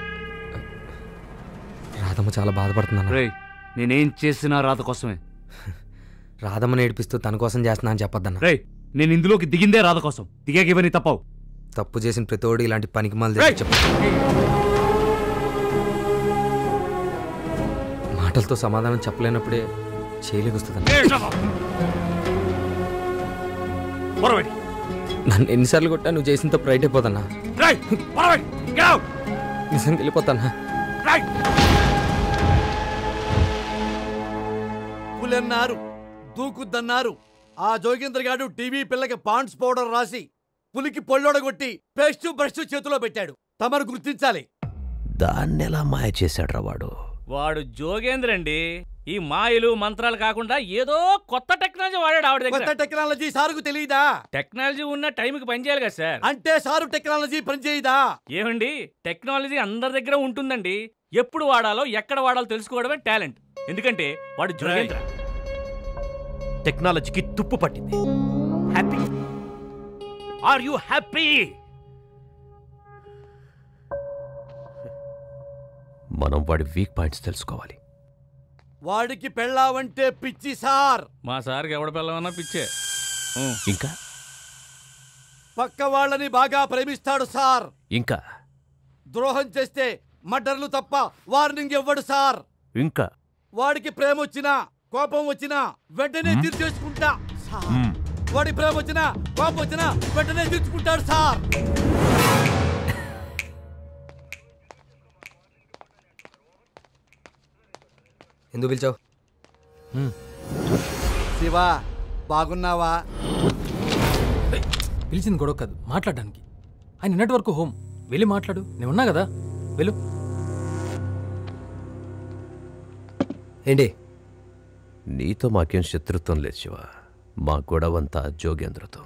రాధమ్మ చాలా బాధపడుతుందన్న రే నేనేం చేసినా రాత కోసమే రాధమ్మని ఏడిపిస్తూ తన కోసం చేస్తున్నా అని చెప్పొద్దన్న రే నేను ఇందులోకి దిగిందే రాత కోసం దిగాక ఇవన్నీ తప్పవు తప్పు చేసిన ప్రతోడు ఇలాంటి పనికి మళ్ళీ రేయ్! చెప్పు మాటలతో సమాధానం చెప్పలేనప్పుడే చేయలేకొస్తుందన్న పొరబడి నన్ను ఎన్నిసార్లు కొట్టా నువ్వు చేసిన తప్పు రైట్ అయిపోతన్నా రేయ్ పొరబడి నిజంగా వెళ్ళిపోతానా పులన్నారు దూకుద్దన్నారు ఆ జోగేంద్ర గాడు టీవీ పిల్లకి పాండ్స్ పౌడర్ రాసి పులికి పొళ్ళొడగొట్టి పేస్ట్ బ్రష్ చేతిలో పెట్టాడు తమరు గుర్తించాలి దాన్నెలా మాయ చేశాడ్రా వాడు వాడు జోగేంద్ర అండి ఈ మాయలు మంత్రాలు కాకుండా ఏదో కొత్త టెక్నాలజీ వాడాడు ఆవిడ కొత్త దగ్గర టెక్నాలజీ సారుకు తెలియదా టెక్నాలజీ ఉన్న టైంకి పనిచేయాలి కదా సార్ అంటే సారు టెక్నాలజీ పనిచేయదా ఏమండి టెక్నాలజీ అందరి దగ్గర ఉంటుందండి ఎప్పుడు వాడాలో ఎక్కడ వాడాలో తెలుసుకోవడమే టాలెంట్ ఎందుకంటే వాడు జోగేంద్ర టెక్నాలజీకి తుప్పు పట్టింది హ్యాపీ ఆర్ యు హ్యాపీ మనం వాడి వీక్ పాయింట్స్ తెలుసుకోవాలి వాడికి పెళ్ళావంటే పిచ్చి సార్ మా సార్కి ఎవడ పిల్లవన్నా పిచ్చే ఇంకా పక్క వాళ్ళని బాగా ప్రేమిస్తాడు సార్ ఇంకా ద్రోహం చేస్తే మర్డర్లు తప్ప వార్నింగ్ ఇవ్వడు సార్ ఇంకా వాడికి ప్రేమ వచ్చినా కోపం వచ్చినా వెంటనే తీర్చేసుకుంటా సార్ మ్మ్. వాడి ప్రేమ వచ్చినా కోపం వచ్చినా వెంటనే తీర్చుకుంటాడు సార్ ఎందుకు పిలిచావు శివ బాగున్నావా పిలిచింది గొడవ కాదు మాట్లాడడానికి ఆయన నిన్నటి వరకు హోమ్ వెళ్ళి మాట్లాడు నేను ఉన్నా కదా వెళ్ళు ఏంటి నీతో మాకేం శత్రుత్వం లేదు శివ మా గొడవంతా జోగేంద్రతో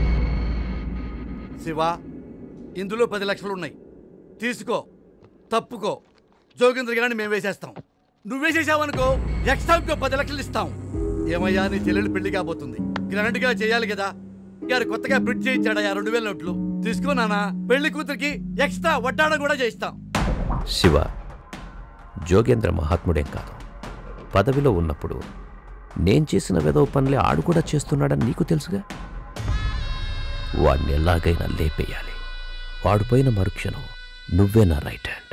శివ ఇందులో పది లక్షలు ఉన్నాయి తీసుకో తప్పుకో జోగేంద్ర గారిని మేము వేసేస్తాం నువ్వు వేసేసావనుకో ఎక్స్ట్రా ఇంకో పది లక్షలు ఇస్తాం ఏమయ్యా నీ చెల్లెలు పెళ్లి కాబోతుంది గ్రాండ్ గా చేయాలి కదా గారు కొత్తగా ప్రింట్ చేయించాడయ్యా రెండు వేల నోట్లు తీసుకో నానా పెళ్లి కూతురికి ఎక్స్ట్రా వడ్డాణం కూడా చేయిస్తాం శివ జోగేంద్ర మహాత్ముడేం కాదు పదవిలో ఉన్నప్పుడు నేను చేసిన వెదవ పనులే ఆడు కూడా చేస్తున్నాడని నీకు తెలుసుగా వాడిని ఎలాగైనా లేపేయాలి వాడు పోయిన మరుక్షణం నువ్వే నా రైట్ హ్యాండ్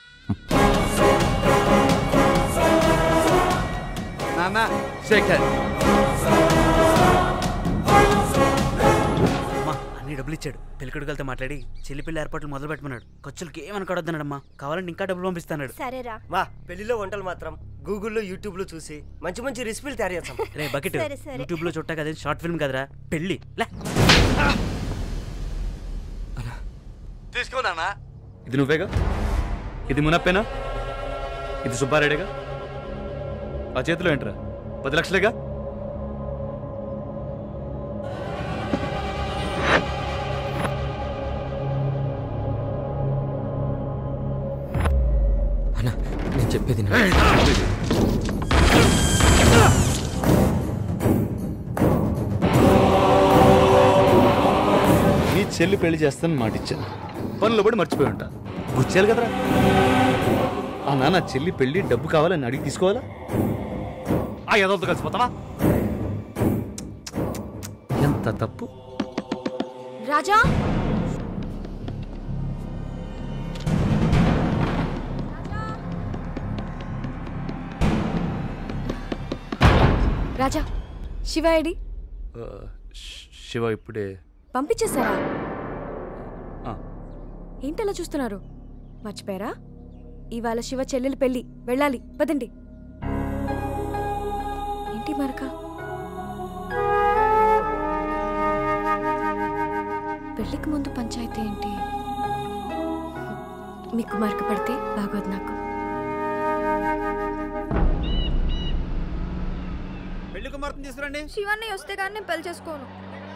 నాన్న శేఖర్ అమ్మా అన్ని డబ్బులు ఇచ్చాడు పెళ్ళికొడుకులతో మాట్లాడి చెల్లి పెళ్లి ఏర్పాట్లు మొదలు పెట్టమన్నాడు ఖర్చులకి ఏమనుకోవద్దన్నాడమ్మా కావాలంటే ఇంకా డబ్బులు పంపిస్తాడు సరేరా వా పెళ్లిలో వంటలు మాత్రం గూగుల్లో యూట్యూబ్లో చూసి మంచి మంచి రెసిపీలు తయారు చేస్తాం రే బకెట్ సరే, సరే. యూట్యూబ్ లో చుట్టా కదా షార్ట్ ఫిల్మ్ కదరా పెళ్లి లే తీసుకో నాన్న ఇది నువ్వేగా ఇది మునప్పేనా ఇది సుబ్బారెడ్డిగా ఆ చేతిలో ఏంట్రా పది లక్షలేగా అన్న నేను చెప్పేది నా- నీ చెల్లి పెళ్లి చేస్తానని మాట ఇచ్చాను పనులు పడి మర్చిపోయి ఉంటా గుర్చేయాలి కదరా ఆ నాన్న చెల్లి పెళ్లి డబ్బు కావాలని అడిగి తీసుకోవాలా ఆ ఎదలతో కలిసిపోతావా ఎంత తప్పు రాజా రాజా శివ ఏడి ఆ, శ్- శివ ఇప్పుడే పంపించేశారా ఆ. ఏంటలా చూస్తున్నారు మర్చిపోయారా ఇవాళ శివ చెల్లెలు పెళ్లి వెళ్ళాలి పదండి ఏంటి మరక పెళ్లికి ముందు పంచాయతీ ఏంటి మీకు మరక పడితే బాగోదు నాకు పెళ్లి కుమార్తెను తీసుకురండి శివాన్ని వస్తే కానీ నేను పెళ్లి చేసుకోను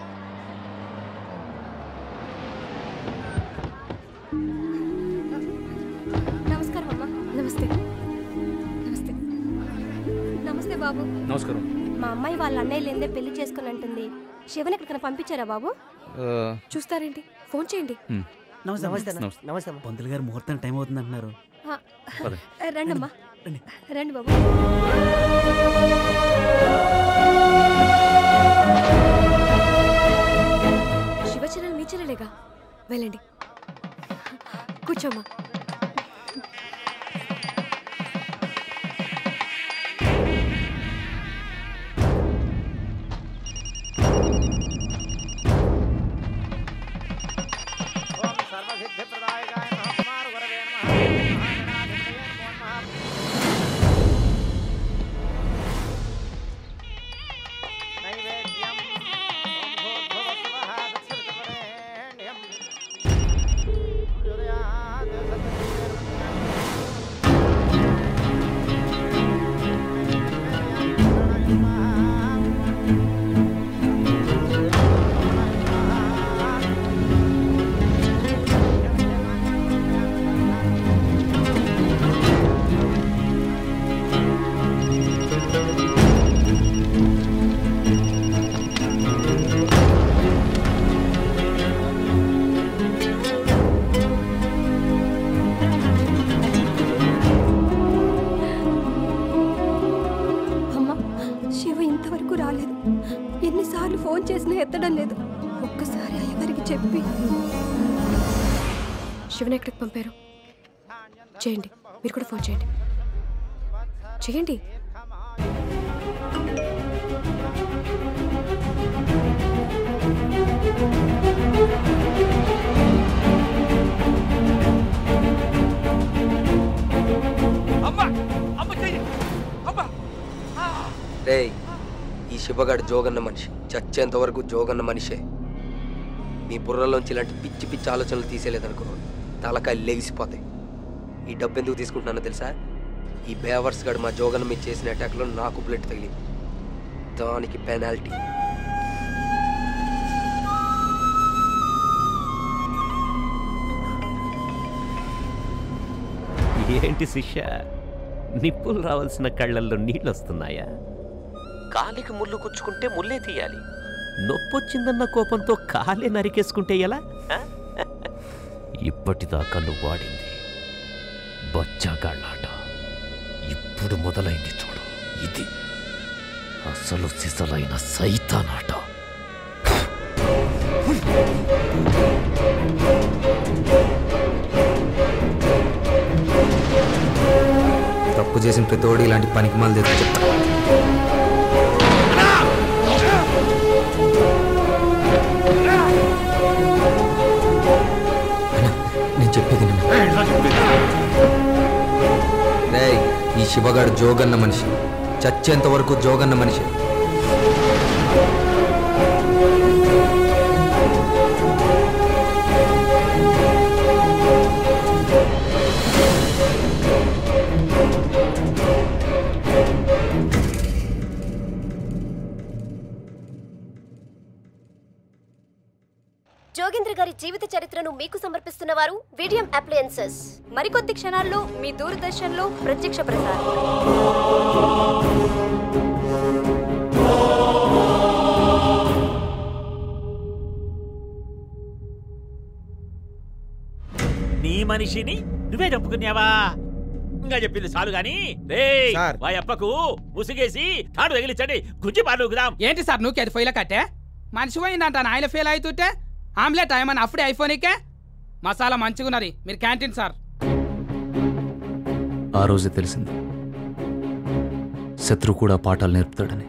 నమస్కారం అమ్మా నమస్తే నమస్తే నమస్తే బాబు నమస్కారం మా అమ్మాయి వాళ్ళ అన్నయ్య లేదే పెళ్లి చేసుకుని అంటుంది శివన్ ఎక్కడికైనా పంపించారా బాబు ఆ, చూస్తారేంటి ఫోన్ చేయండి హ్మ్. నమస్తే నమస్తే అన్న. నమస్తే నమస్తే పంతులు గారు ముహూర్తం టైం అవుతుంది అంటున్నారు ఆ, పదండి. రండమ్మా రండి బాబు శివ చెల్లెలు మీ చెల్లెలేగా వెళ్ళండి కూర్చోమ్మా నైవేద్యం ఎన్నిసార్లు ఫోన్ చేసినా ఎత్తడం లేదు ఒక్కసారి అయ్యగారికి చెప్పి శివన్ ఎక్కడికి పంపారు చేయండి మీరు కూడా ఫోన్ చేయండి చేయండి అమ్మా అమ్మ చెయ్యి అమ్మా రేయ్ ఈ శివగాడు జోగన్న మనిషి చచ్చేంత వరకు జోగన్న మనిషే మీ బుర్రలోంచి ఇలాంటి పిచ్చి పిచ్చి ఆలోచనలు తీసేలేదనుకో తలకాయలు లెగిసిపోతాయి ఈ డబ్బు ఎందుకు తీసుకుంటున్నానో తెలుసా ఈ బేవర్స్ గడు మా జోగన్న మీద చేసిన అటాక్లో నాకు బ్లడ్ తగిలింది దానికి పెనాల్టీ ఏంటి శిష్య నిప్పులు రావాల్సిన కళ్ళల్లో నీళ్ళు వస్తున్నాయా కాలికి ముళ్ళు గుచ్చుకుంటే ముల్లే తీయాలి నొప్పొచ్చిందన్న కోపంతో కాలే నరికేసుకుంటే ఎలా ఆ? ఇప్పటిదాకా నువ్వు వాడింది బచ్చాగాళ్ళాట ఇప్పుడు మొదలైంది చూడు ఇది అసలు సిసలైన సైతానాట తప్పు చేసిన ప్రతివాడు ఇలాంటి పనికి మాలు తెచ్చి చెప్తా అన్నా, నేను చెప్పేది రేయ్ ఈ శివగాడు జోగన్న మనిషి చచ్చేంత వరకు జోగన్న మనిషి జోగేంద్ర గారి జీవిత చరిత్రను మీకు సమర్పిస్తున్న వారు వీడియం అప్లయన్సెస్ మరికొద్ది క్షణాల్లో మీ దూరదర్శన్లో ప్రత్యక్ష ప్రసారం నీ మనిషిని నువ్వే చంపుకున్నావా ఇంకా చెప్పింది చాలు గాని రే వా అప్పకు ముసిగేసి తాడు తగిలించండి గుజ్జి పాలుగుదాం ఏంటి సార్ నువ్వు అది ఫైల్ కట్టే మనిషి పోయిందంట ఆయన ఫెయిల్ అవుతుంటే ఆమ్లెట్ ఏమన్నా అప్పుడే అయిపోనీకే మసాలా మంచిగున్నది మీరు క్యాంటీన్ సార్ ఆ రోజే తెలిసింది శత్రు కూడా పాఠాలు నేర్పుతాడని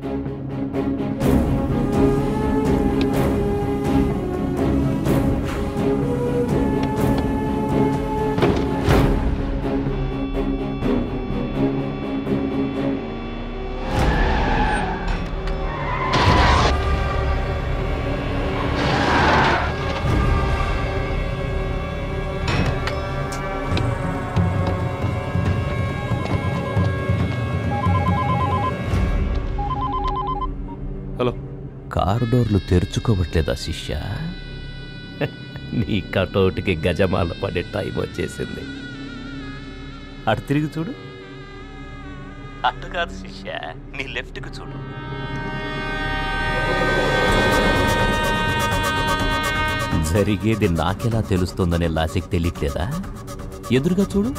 హలో కారు డోర్లు తెరుచుకోవట్లేదా శిష్య నీ కటౌట్కి గజమాల పడే టైం వచ్చేసింది అటు తిరిగి చూడు అటు కాదు శిష్య నీ లెఫ్ట్కి చూడు జరిగేది నాకెలా తెలుస్తుందనే లాజిక్ తెలియట్లేదా ఎదురుగా చూడు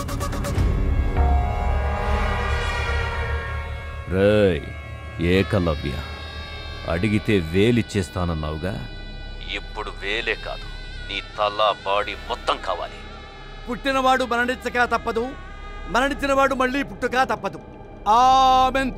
రేయ్ ఏకలవ్య అడిగితే వేలిచ్చేస్తానన్నావుగా ఇప్పుడు వేలే కాదు నీ తల బాడీ మొత్తం కావాలి పుట్టినవాడు మరణించక తప్పదు మరణించినవాడు మళ్ళీ పుట్టుక తప్పదు ఆమెన్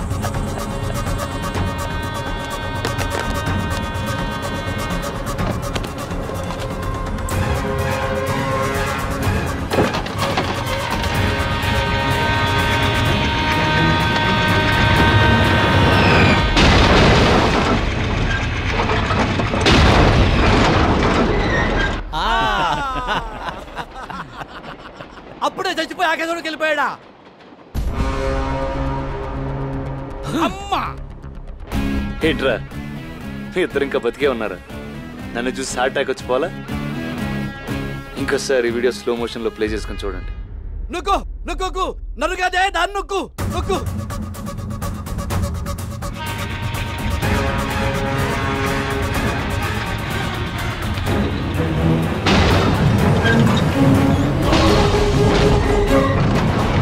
అప్పుడే చచ్చిపోయి ఆకాశంలోకి వెళ్ళిపోయాడా అమ్మా ఏంట్రా మీ ఇద్దరు ఇంకా బతికే ఉన్నారా నన్ను చూసి హార్ట్ అటాక్ వచ్చి పోలా ఇంకోసారి ఈ వీడియో స్లో మోషన్లో ప్లే చేసుకొని చూడండి నొక్కు నొక్కు నన్ను కాదే దాన్ని నొక్కు నొక్కు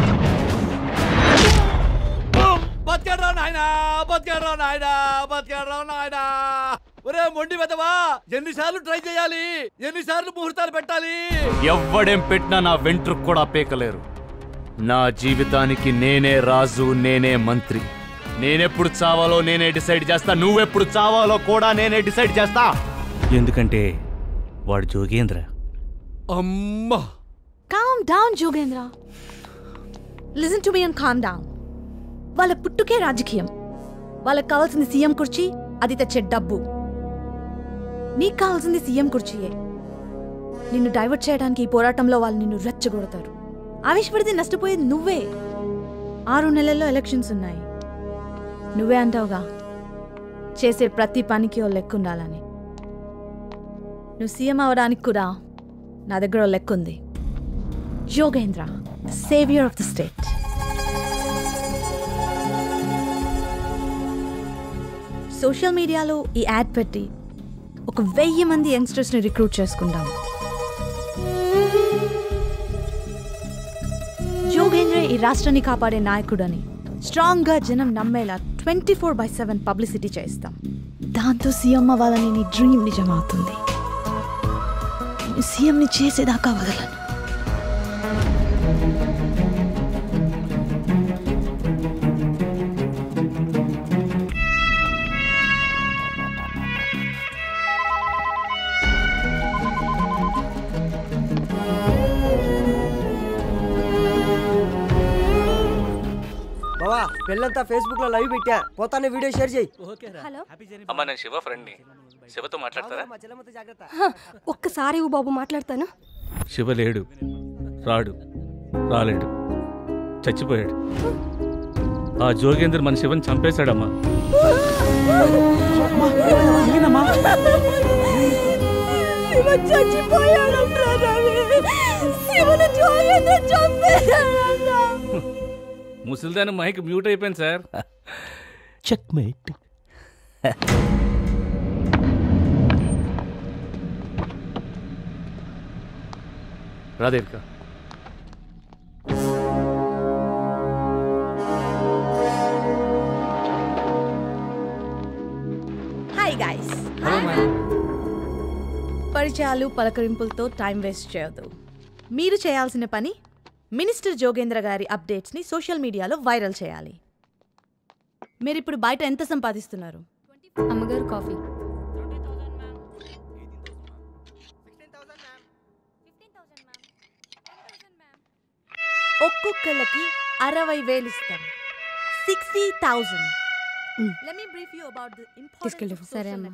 బతికాడ్రా నాయనా బతికాడ్రా నాయనా బతికాడ్రా నాయనా ఒరే మొండి వెదవా ఎన్నిసార్లు ట్రై చేయాలి ఎన్నిసార్లు ముహూర్తాలు పెట్టాలి ఎవ్వడేం పెట్టినా నా వెంట్రుకు కూడా పేకలేరు నా జీవితానికి నేనే రాజు నేనే మంత్రి నేనెప్పుడు చావాలో నేనే డిసైడ్ చేస్తా నువ్వెప్పుడు చావాలో కూడా నేనే డిసైడ్ చేస్తా ఎందుకంటే వాడు జోగేంద్ర అమ్మా calm down Jogendra listen to me and calm down వాళ్ళ పుట్టుకే రాజకీయం వాళ్ళకి కావాల్సింది సీఎం కుర్చీ అది తెచ్చే డబ్బు నీకు కావాల్సింది సీఎం కుర్చీయే నిన్ను డైవర్ట్ చేయడానికి ఈ పోరాటంలో వాళ్ళు నిన్ను రెచ్చగొడతారు ఆవేశపడితే నష్టపోయేది నువ్వే ఆరు నెలల్లో ఎలక్షన్స్ ఉన్నాయి నువ్వే అంటావుగా చేసే ప్రతి పనికి ఓ లెక్క ఉండాలని నువ్వు సీఎం అవడానికి కూడా నా దగ్గర ఓ లెక్క ఉంది Jogendra saviour of the state social మీడియాలో ఈ యాడ్ పెట్టి ఒక వెయ్యి మంది యంగ్స్టర్స్ని రిక్రూట్ చేసుకుంటాం జోగేంద్ర ఈ రాష్ట్రాన్ని కాపాడే నాయకుడని స్ట్రాంగ్గా జనం నమ్మేలా twenty four by seven publicity చేస్తాం దాంతో సీఎం అవ్వాలని నీ డ్రీమ్ నిజమవుతుంది నేను సీఎంని చేసేదాకా వదలను బావా పెళ్ళంతా ఫేస్బుక్ లో లైవ్ పెట్టా పోతానే వీడియో షేర్ చేయి హలో అమ్మా నేను శివ ఫ్రెండ్ని శివతో మాట్లాడతారా ఒక్కసారి ఇవ్వు బాబు మాట్లాడతాను శివ లేడు రాడు రాలేడు చచ్చిపోయాడు ఆ జోగేంద్ర మన శివన్ చంపేశాడమ్మా శివ చచ్చిపోయాడంట్రా రవి శివుని జోగేంద్ర చంపేశాడంట్రా ముసలిదాని మైక్ మ్యూట్ అయిపోయింది సార్ చెక్ మేట్ రాదేవిక హాయ్ గైస్ పరిచయాలు పలకరింపులతో టైం వేస్ట్ చేయొద్దు మీరు చేయాల్సిన పని మినిస్టర్ జోగేంద్ర గారి అప్డేట్స్ని సోషల్ మీడియాలో వైరల్ చేయాలి మీరు ఇప్పుడు బయట ఎంత సంపాదిస్తున్నారు అమ్మగారు కాఫీ ఒక్కొక్కళ్ళకి అరవై వేలు ఇస్తాం sixty thousand let me brief you about the తీసుకెళ్ళు. ఇంపార్టెన్స్ సరే అమ్మా.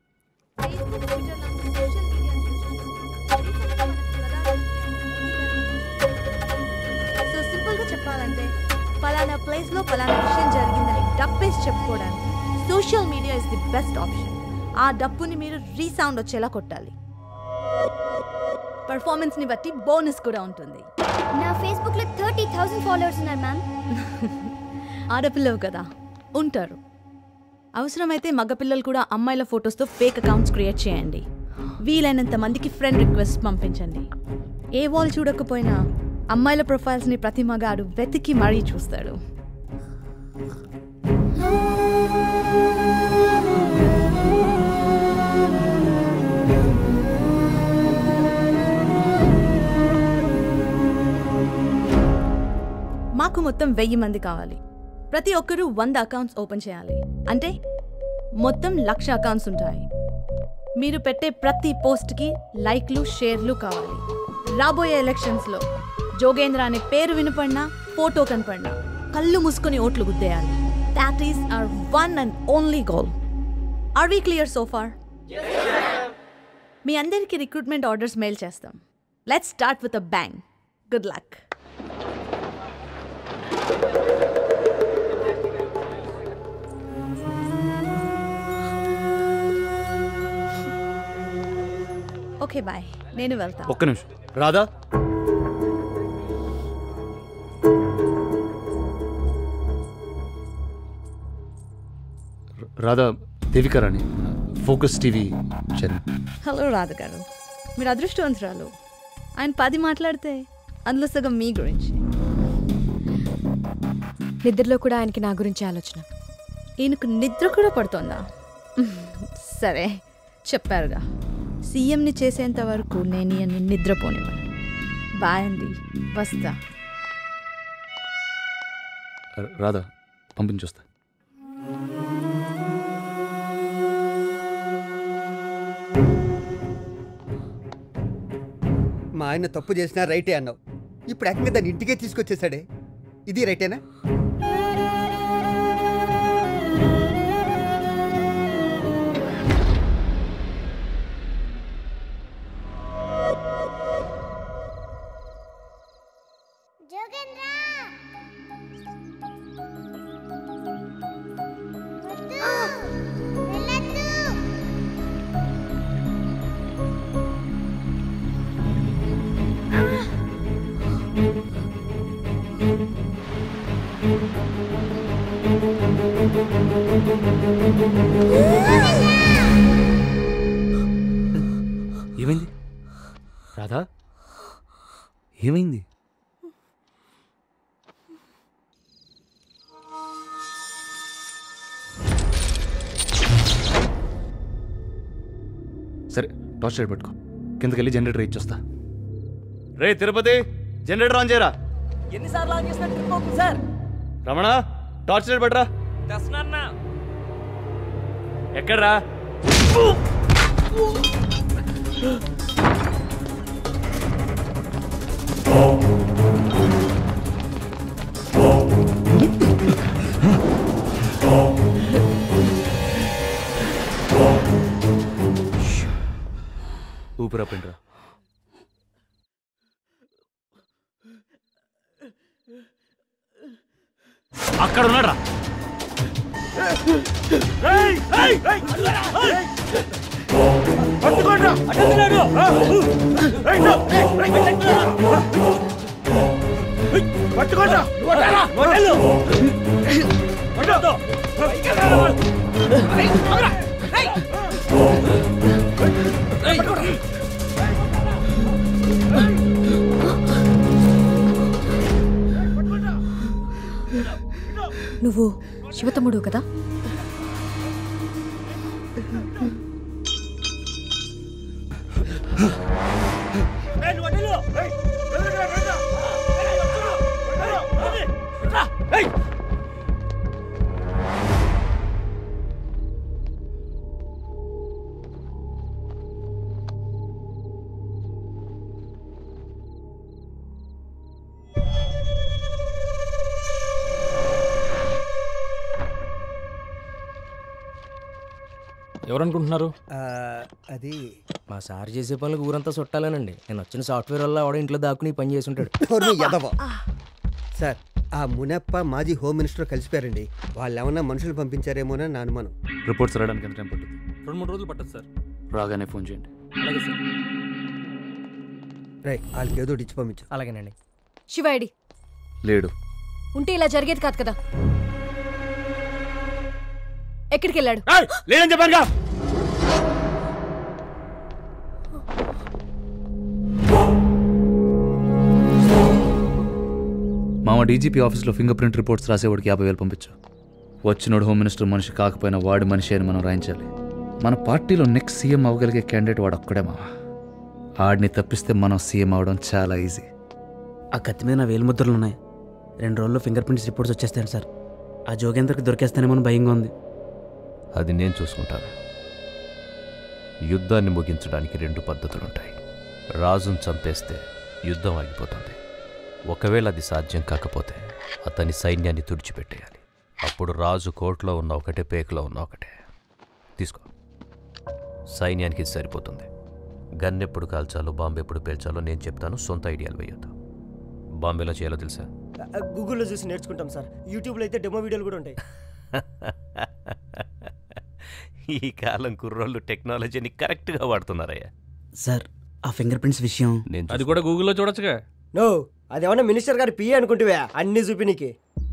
సో సింపుల్ గా చెప్పాలంటే ఫలానా ప్లేస్ లో ఫలానా విషయం జరిగిందని డబ్బేసి చెప్పుకోవడానికి social media is the best option ఆ డబ్బుని మీరు రీసౌండ్ వచ్చేలా కొట్టాలి పర్ఫార్మెన్స్ ని బట్టి బోనస్ కూడా ఉంటుంది నా ఫేస్బుక్ లో థర్టీ థౌసండ్ ఫాలోవర్స్ ఉన్నారు మ్యామ్ ఆడపిల్లవు కదా ఉంటారు అవసరమైతే మగపిల్లలు కూడా అమ్మాయిల ఫొటోస్తో ఫేక్ అకౌంట్స్ క్రియేట్ చేయండి వీలైనంత మందికి ఫ్రెండ్ రిక్వెస్ట్ పంపించండి ఏ వాల్ చూడకపోయినా అమ్మాయిల ప్రొఫైల్స్ని ప్రతి మగాడు వెతికి మరీ చూస్తాడు మాకు మొత్తం వెయ్యి మంది కావాలి ప్రతి ఒక్కరూ వంద అకౌంట్స్ ఓపెన్ చేయాలి అంటే మొత్తం లక్ష అకౌంట్స్ ఉంటాయి మీరు పెట్టే ప్రతి పోస్ట్కి లైక్లు షేర్లు కావాలి రాబోయే ఎలక్షన్స్లో జోగేంద్ర అనే పేరు వినపడినా ఫోటో కనపడినా కళ్ళు మూసుకొని ఓట్లు గుద్దేయాలి that is our one and only goal are we clear so far మీ అందరికీ రిక్రూట్మెంట్ ఆర్డర్స్ మెయిల్ చేస్తాం let's start with a bang good luck okay bye నేను వెళ్తా ఒక్క నిమిషం Radha Radha Devika Rani Focus TV Charan hello Radha గారు మీరు అదృష్టవంతురాలు ఆయన పది మాట్లాడితే అందులో సగం మీ గురించి నిద్రలో కూడా ఆయనకి నా గురించి ఆలోచన ఈయనకు నిద్ర కూడా పడుతోందా సరే చెప్పారుగా సీఎంని చేసేంత వరకు నేను ఈయన్ని నిద్రపోనివ్వను బాయ్ అండి వస్తా రాదా పంపించొస్తా మా ఆయన తప్పు చేసినా రైటే అన్నావు ఇప్పుడు ఏకంగా దాన్ని ఇంటికే తీసుకొచ్చేసాడే ఇది రైటేనా ఏమైంది రాధా ఏమైంది సరే టార్చ్ లైట్ పెట్టుకో కిందకి వెళ్ళి జనరేటర్ ఇచ్చొస్తా రే తిరుపతి జనరేటర్ ఆన్ చేయరా ఎన్నిసార్లు ఆన్ చేసినా ట్రిప్ అవుతుంది సార్ రమణ టార్చ్ లైట్ పెట్టరా తెస్తున్నా ఎక్కడ్రా ఊపిరా పిండ్రా అక్కడ ఉన్నాడ్రా నువ్వు శివతమ్ముడు కదా ఎవరనుకుంటున్నారు అది మా సార్ చేసే పనులకు ఊరంతా చుట్టాలేనండి నేను వచ్చిన సాఫ్ట్వేర్ వల్ల ఆవిడ ఇంట్లో దాక్కుని ఈ పని చేసి ఉంటాడు ఎవరు నీ ఎదవ? సార్ ఆ మునప్ప మాజీ హోమ్ మినిస్టర్ కలిసిపోయారండి వాళ్ళు ఏమన్నా మనుషులు పంపించారేమోనని నా అనుమానం రిపోర్ట్స్ రావడానికి ఎంత టైం పట్టుద్ది రెండు మూడు రోజులు పట్టదు సార్ రాగానే ఫోన్ చేయండి అలాగే సార్ రే వాళ్ళకి ఏదో ఒకటి ఇచ్చి పంపించు అలాగేనండి శివాయిడి లేడు ఉంటే ఇలా జరిగేది కాదు కదా ఎక్కడికి వెళ్ళాడు లేదని చెప్పానుగా మామ డీజీపీ ఆఫీస్లో ఫింగర్ ప్రింట్ రిపోర్ట్స్ రాసేవాడికి యాభై వేలు పంపించు వచ్చినోడు హోమ్ మినిస్టర్ మనిషి కాకపోయినా వాడు మనిషి అని మనం రాయించాలి మన పార్టీలో నెక్స్ట్ సీఎం అవ్వగలిగే క్యాండిడేట్ వాడు ఒక్కడే మామ ఆడిని తప్పిస్తే మనం సీఎం అవడం చాలా ఈజీ ఆ కత్తి మీద నా వేలు ముద్రలు ఉన్నాయి రెండు రోజుల్లో ఫింగర్ ప్రింట్స్ రిపోర్ట్స్ వచ్చేస్తాను సార్ ఆ జోగేంద్రకి దొరికేస్తానేమో అని భయంగా ఉంది అది నేను చూసుకుంటాను యుద్ధాన్ని ముగించడానికి రెండు పద్ధతులుంటాయి రాజును చంపేస్తే యుద్ధం ఆగిపోతుంది ఒకవేళ అది సాధ్యం కాకపోతే అతని సైన్యాన్ని తుడిచిపెట్టేయాలి అప్పుడు రాజు కోర్టులో ఉన్న ఒకటే పేకలో ఉన్న ఒకటే తీసుకో సైన్యానికి ఇది సరిపోతుంది గన్ ఎప్పుడు కాల్చాలో బాంబు ఎప్పుడు పేల్చాలో నేను చెప్తాను సొంత ఐడియాలు వేయొద్దు బాంబేలో చేయాలో తెలుసా గూగుల్లో చూసి నేర్చుకుంటాం సార్ యూట్యూబ్లో అయితే డెమో వీడియోలు కూడా ఉంటాయి ఈ కాలం కుర్రోళ్ళు టెక్నాలజీని కరెక్ట్గా వాడుతున్నారయ్యా సార్ ఆ ఫింగర్ ప్రింట్స్ విషయం నేను అది కూడా గూగుల్లో చూడొచ్చుగా నో అదేమన్నా మినిస్టర్ గారి పిఏ అనుకుంటువా అన్ని చూపి నీకు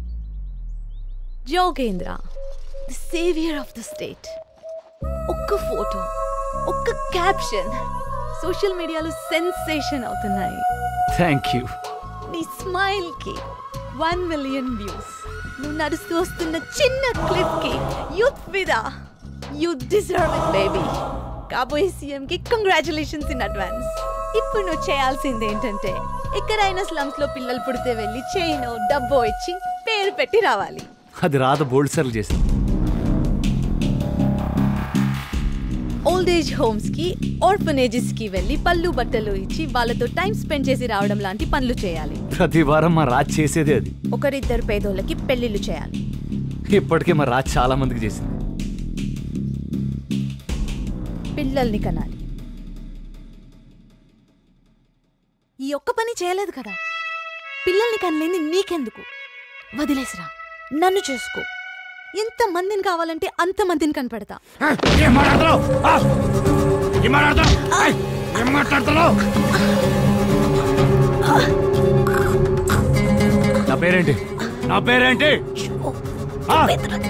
Jogendra the saviour of the state ఒక్క ఫోటో ఒక్క క్యాప్షన్ సోషల్ మీడియాలో సెన్సేషన్ అవుతున్నాయి థ్యాంక్ యూ నీ స్మైల్ కి వన్ మిలియన్ వ్యూస్ నువ్వు నడుస్తూ వస్తున్న చిన్న క్లిప్ కి యూత్ విదా యు డిజర్వ్ ఇట్ బేబీ కాబోయే సీఎం కి కంగ్రాచులేషన్స్ ఇన్ అడ్వాన్స్ ఇప్పుడు నువ్వు చేయాల్సింది ఏంటంటే ఎక్కడైనా స్లమ్స్ లో పిల్లలు పుడితే వెళ్ళి చైనో డబ్బో ఇచ్చి పేరు పెట్టి రావాలి అది రాధ బోల్డ్ సార్లు చేసింది ఓల్డ్ ఏజ్ హోమ్స్ కి ఆర్ఫనేజెస్ కి వెళ్ళి పళ్ళు బట్టలు ఇచ్చి వాళ్ళతో టైం స్పెండ్ చేసి రావడం లాంటి పనులు చేయాలి ప్రతి వారం మా రాజ్ చేసేదే అది ఒకరిద్దరు పేదోళ్ళకి పెళ్లిళ్ళు చేయాలి ఇప్పటికే మా రాజ్ చాలా మందికి చేసింది పిల్లల్ని కనాలి ఈ ఒక్క పని చేయలేదు కదా పిల్లల్ని కనలేని నీకెందుకు వదిలేసిరా నన్ను చేసుకో ఎంత మందిని కావాలంటే అంత మందిని కనపెడతా ఏం మాట్లాడుతున్నావు ఆ! ఏం మాట్లాడుతున్నావు ఏయ్! ఏం మాట్లాడుతున్నావు నా పేరేంటి నా పేరేంటి ఆ?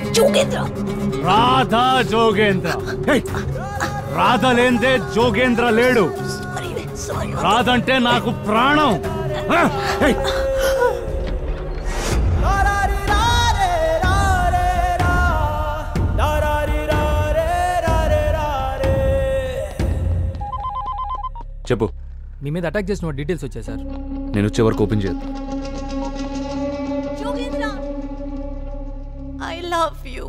రాధా జోగేంద్ర ఏయ్! రాధ లేందే జోగేంద్ర లేడు రాధంటే నాకు ప్రాణం ఆ! ఏయ్! చెప్పు మీ మీద అటాక్ చేసిన డీటెయిల్స్ వచ్చాయి సార్ నేను వచ్చే వరకు ఓపెన్ చేయొద్దు ఐ లవ్ యూ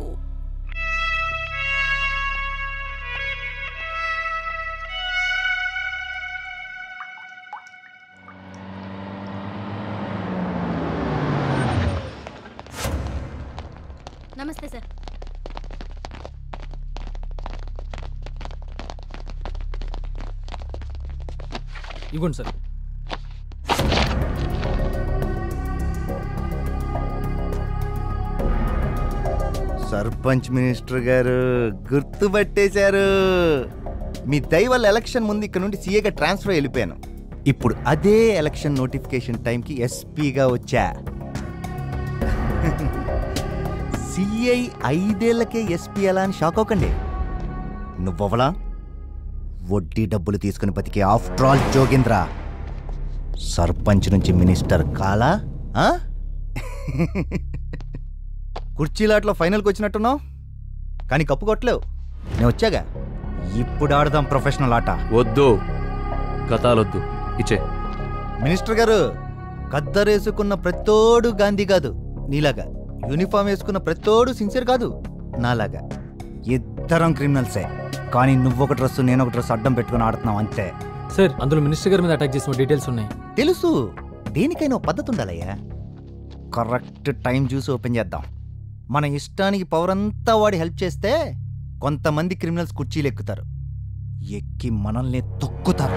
నమస్తే సార్ ఇవ్వండి సార్ సర్పంచ్ మినిస్టర్ గారు గుర్తుపట్టేశారు మీ దయ వల్ల ఎలక్షన్ ముందు ఇక్కడ నుండి సీఏగా ట్రాన్స్ఫర్ వెళ్ళిపోయాను ఇప్పుడు అదే ఎలక్షన్ నోటిఫికేషన్ టైంకి ఎస్పీగా వచ్చా సిఐ ఐదేళ్లకే ఎస్పీ ఎలా అని షాక్ అవ్వకండి నువ్వవలా వడ్డీ డబ్బులు తీసుకుని బతికే ఆఫ్టర్ ఆల్ జోగేంద్ర సర్పంచ్ నుంచి మినిస్టర్ కాలా ఆ? కుర్చీలాట్లో ఫైనల్కి వచ్చినట్టున్నావు కానీ కప్పు కొట్టలేవు నేను వచ్చాగా ఇప్పుడు ఆడదాం ప్రొఫెషనల్ ఆట వద్దు కథాలొద్దు ఇచ్చే మినిస్టర్ గారు కద్దరేసుకున్న ప్రతోడు గాంధీ కాదు నీలాగా యూనిఫామ్ వేసుకున్న ప్రతోడు సిన్సియర్ కాదు నాలాగా ఇద్దరం క్రిమినల్సే కానీ నువ్వొక డ్రెస్ నేను ఒక డ్రెస్ అడ్డం పెట్టుకుని ఆడుతున్నావు అంతే సార్ అందులో మినిస్టర్ గారి మీద అటాక్ చేసిన డీటెయిల్స్ ఉన్నాయి తెలుసు దేనికైనా ఓ పద్ధతి ఉండాలయ్యా కరెక్ట్ టైం చూసి ఓపెన్ చేద్దాం మన ఇష్టానికి పవర్ అంతా వాడి హెల్ప్ చేస్తే కొంతమంది క్రిమినల్స్ కుర్చీలు ఎక్కుతారు ఎక్కి మనల్ని తొక్కుతారు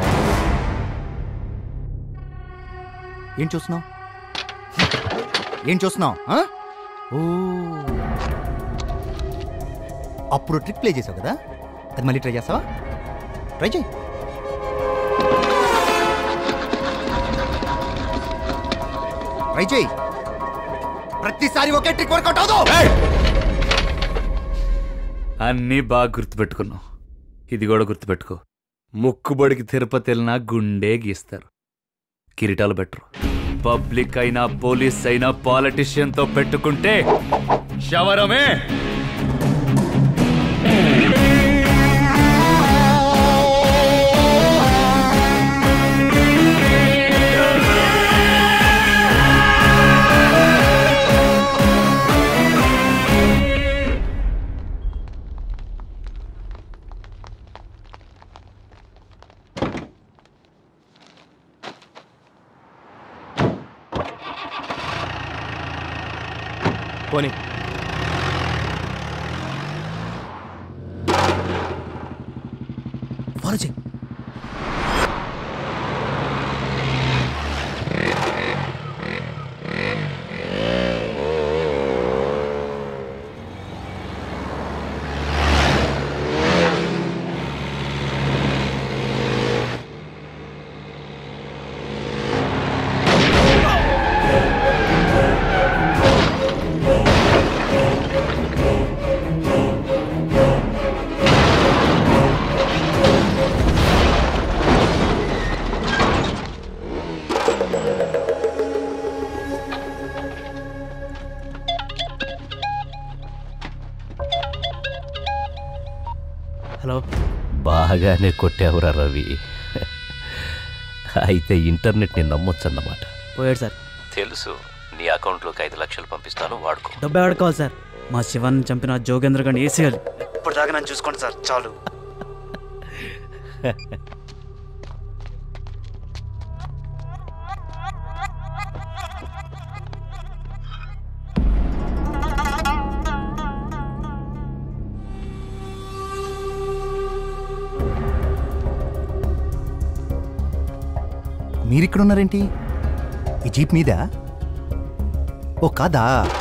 ఏం చూస్తున్నావు ఏం చూస్తున్నావు ఆ? ఓ అప్పుడు ట్రిక్ ప్లే చేసావు కదా అది మళ్ళీ ట్రై చేస్తావా ట్రై చేయి ట్రై చేయి ప్రతిసారి ఒకే ట్రిక్ వర్కౌట్ అవుతావు అన్నీ బాగా గుర్తుపెట్టుకున్నావు ఇది కూడా గుర్తుపెట్టుకో ముక్కుబడికి తిరుపతి వెళ్ళినా గుండె గీస్తారు కిరీటాలు పెట్టరు పబ్లిక్ అయినా పోలీస్ అయినా పాలిటిషియన్తో పెట్టుకుంటే శవరమే పోనీ ఫాలో చేయి హలో బాగానే కొట్టావురా రవి అయితే ఇంటర్నెట్ని నమ్మొచ్చన్నమాట పోయాడు సార్ తెలుసు నీ అకౌంట్లోకి ఐదు లక్షలు పంపిస్తాను వాడుకో డబ్బు ఎవరికి కావాలి సార్ మా శివాన్ని చంపిన ఆ జోగేంద్ర గారిని వేసేయాలి ఇప్పుడు దాకా నన్ను చూసుకోండి సార్ చాలు మీరిక్కడ ఉన్నారేంటి ఈ జీప్ మీద ఓ కాదా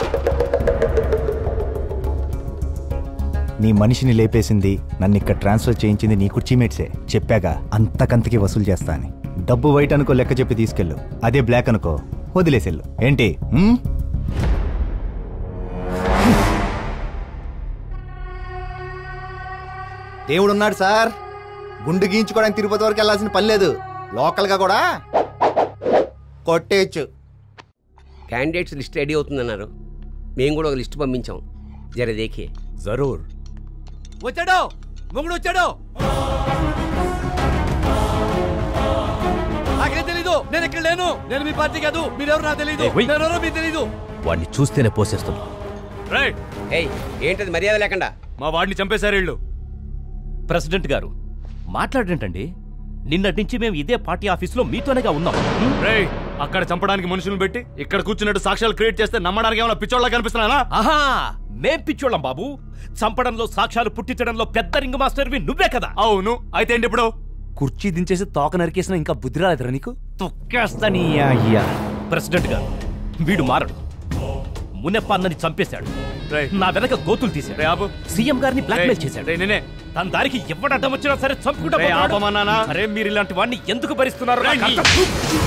నీ మనిషిని లేపేసింది నన్ను ఇక్కడ ట్రాన్స్ఫర్ చేయించింది నీ కుర్చీమేట్సే చెప్పాగా అంతకంతకి వసూలు చేస్తా అని డబ్బు వైట్ అనుకో లెక్క చెప్పి తీసుకెళ్ళు అదే బ్లాక్ అనుకో వదిలేసెళ్ళు ఏంటి హ్మ్? దేవుడున్నాడు సార్ గుండు గీయించుకోవడానికి తిరుపతి వరకు వెళ్ళాల్సిన పని లేదు లోకల్గా కూడా కొట్టేయచ్చు క్యాండిడేట్స్ లిస్ట్ రెడీ అవుతుందన్నారు మేము కూడా ఒక లిస్ట్ పంపించాం జర దేఖే జరూర్ వచ్చాడు మొగుడు వచ్చాడు నాకేం తెలీదు నేను ఇక్కడ లేను నేను మీ పార్టీ కాదు మీరెవరు నాకు తెలీదు ఏయ్, హుయ్. నేనెవరో మీకు తెలీదు వాడిని చూస్తేనే పోసేస్తున్నా రైట్ ఏయ్ ఏంటది మర్యాద లేకుండా మా వాడిని చంపేశారు వీళ్ళు ప్రెసిడెంట్ గారు మాట్లాడేంటండి నిన్నటి నుంచి మేము ఇదే పార్టీ ఆఫీసులో మీతోనేగా ఉన్నాం రేయ్ అక్కడ చంపడానికి మనుషులను పెట్టి ఇక్కడ కూర్చున్నట్టు సాక్ష్యాలు క్రియేట్ చేస్తే నమ్మడానికి ఏమైనా పిచ్చోళ్ళ కనిపిస్తున్నానా ఆహా మేం పిచ్చోళ్ళం బాబు చంపడంలో సాక్ష్యాలు పుట్టించడంలో పెద్ద రింగ్ మాస్టర్వి నువ్వే కదా అవును అయితే ఏంటి ఇప్పుడు కుర్చీ దించేసి తోక నరికేసిన ఇంకా బుద్ధి రాలేదురా నీకు తొక్కేస్తా నీ అయ్యా ప్రెసిడెంట్ గారు వీడు మారడు మునెప్ప అన్నని చంపేశాడు నా వెనక గోతులు తీశాడు సీఎం గారిని బ్లాక్మెయిల్ చేశాడు నేనే తన దారికి ఎవడు అడ్డం వచ్చినా సరే చంపుకుంటా రేయ్, పోతున్నాడు. ఆపమన్నానా? అరే మీరు ఇలాంటి వాడిని ఎందుకు భరిస్తున్నారు రేయ్, నాకు అర్థం-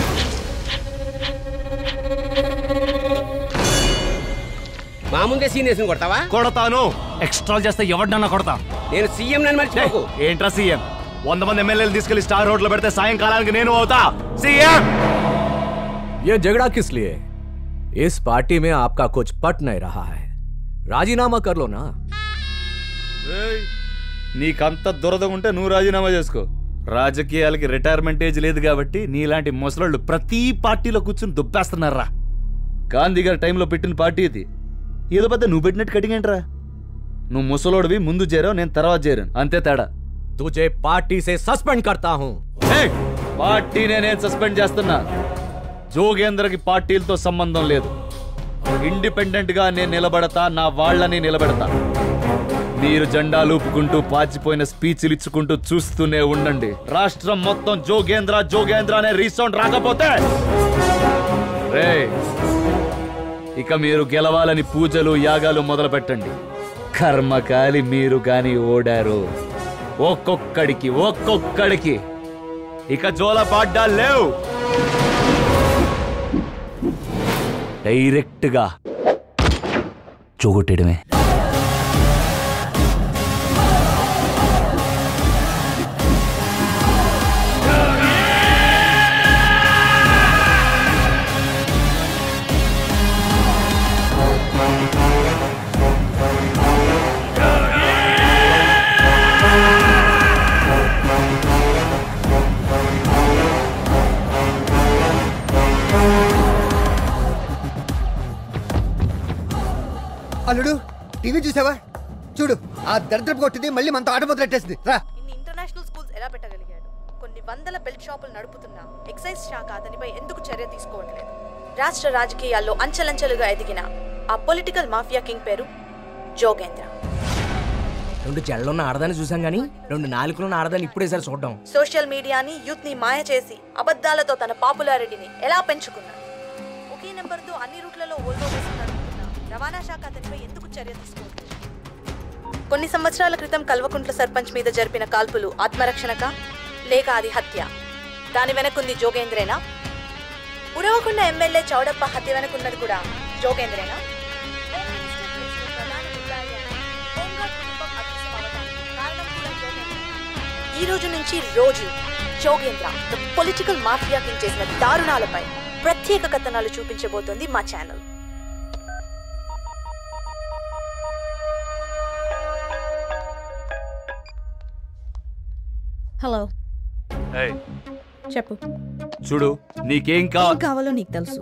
మా ముందే సీనియర్స్ కొడతావా కొడతాను ఎక్స్ట్రా చేస్తే ఎవరినన్నా కొడతా నేను సీఎం నన్ను మర్చిపోకు ఏంట్రా సీఎం వంద మంది ఎమ్మెల్యేలు తీసుకెళ్లి స్టార్ రోడ్ లో పెడితే సాయంకాలానికి నేను అవుతా సీఎం ये झगड़ा किस लिए इस पार्टी में आपका कुछ पट नहीं रहा है राजीनामा कर लो ना రేయ్, నీకంత దురద ఉంటే నువ్వు రాజీనామా చేసుకో రాజకీయాలకి రిటైర్మెంట్ ఏజ్ లేదు కాబట్టి నీలాంటి ముసలోళ్ళు ప్రతి పార్టీలో కూర్చుని దుబ్బేస్తున్నారా గాంధీ గారి టైంలో పెట్టిన పార్టీ ఇది ఏదో పెద్ద నువ్వు పెట్టినట్టు కటింగ్ ఏంట్రా నువ్వు ముసలోడివి ముందు చేరావు నేను తర్వాత చేరాను అంతే తేడా तुझे पार्टी से सस्पेंड करता हूँ ఏయ్, పార్టీనే నేను సస్పెండ్ చేస్తున్నా జోగేంద్రకి పార్టీలతో సంబంధం లేదు ఇండిపెండెంట్ గా నేను నిలబడతా నా వాళ్ళని నిలబెడతా మీరు జెండా లూపుకుంటూ పాచిపోయిన స్పీచ్లు ఇచ్చుకుంటూ చూస్తూనే ఉండండి రాష్ట్రం మొత్తం జోగేంద్ర జోగేంద్ర అనే రీసౌండ్ రాకపోతే రే ఇక మీరు గెలవాలని పూజలు యాగాలు మొదలు పెట్టండి కర్మకాలి మీరు గాని ఓడారు ఒక్కొక్కడికి ఒక్కొక్కడికి ఇక జోల పాడ్డా లేవు డైరెక్ట్ గా చూగొట్టడమే అల్లుడు టీవీ చూసావా చూడు ఆ దరిద్రపు కొట్టింది మళ్ళీ మనతో ఆట మొదలెట్టేసింది రా ఇన్ని ఇంటర్నేషనల్ స్కూల్స్ ఎలా పెట్టగలిగాడు కొన్ని వందల బెల్ట్ షాపులు నడుపుతున్న ఎక్సైజ్ శాఖ అతనిపై ఎందుకు చర్య తీసుకోవట్లేదు రాష్ట్ర రాజకీయాల్లో అంచెలంచెలుగా ఎదిగిన ఆ పొలిటికల్ మాఫియా కింగ్ పేరు జోగేంద్ర రెండు చెళ్ళున్న ఆడదాన్ని చూసాం గానీ రెండు నాలుగులున్న ఆడదాన్ని ఇప్పుడే సార్ చూడడం సోషల్ మీడియాని యూత్ ని మాయ చేసి అబద్ధాలతో తన పాపులారిటీని ఎలా పెంచుకున్నాడు ఒకే నెంబర్తో అన్ని రూట్లలో ఓల్వో బస్సులు నడుపుతున్న రవాణా శాఖ అతనిపై ఎందుకు చర్య తీసుకోవట్లేదు కొన్ని సంవత్సరాల క్రితం కల్వకుంట్ల సర్పంచ్ మీద జరిపిన కాల్పులు ఆత్మరక్షణక లేక అది హత్య దాని వెనకుంది జోగేంద్రేనా ఉరవకుండా ఎమ్మెల్యే చౌడప్ప హత్య వెనకున్నది కూడా జోగేంద్రేనా ఈ రోజు నుంచి రోజు Jogendra the political mafia king చేసిన దారుణాలపై ప్రత్యేక కథనాలు చూపించబోతోంది మా ఛానల్ హలో ఏయ్, చెప్పు చూడు నీకేం ఏం కావాలి కావాలో నీకు తెలుసు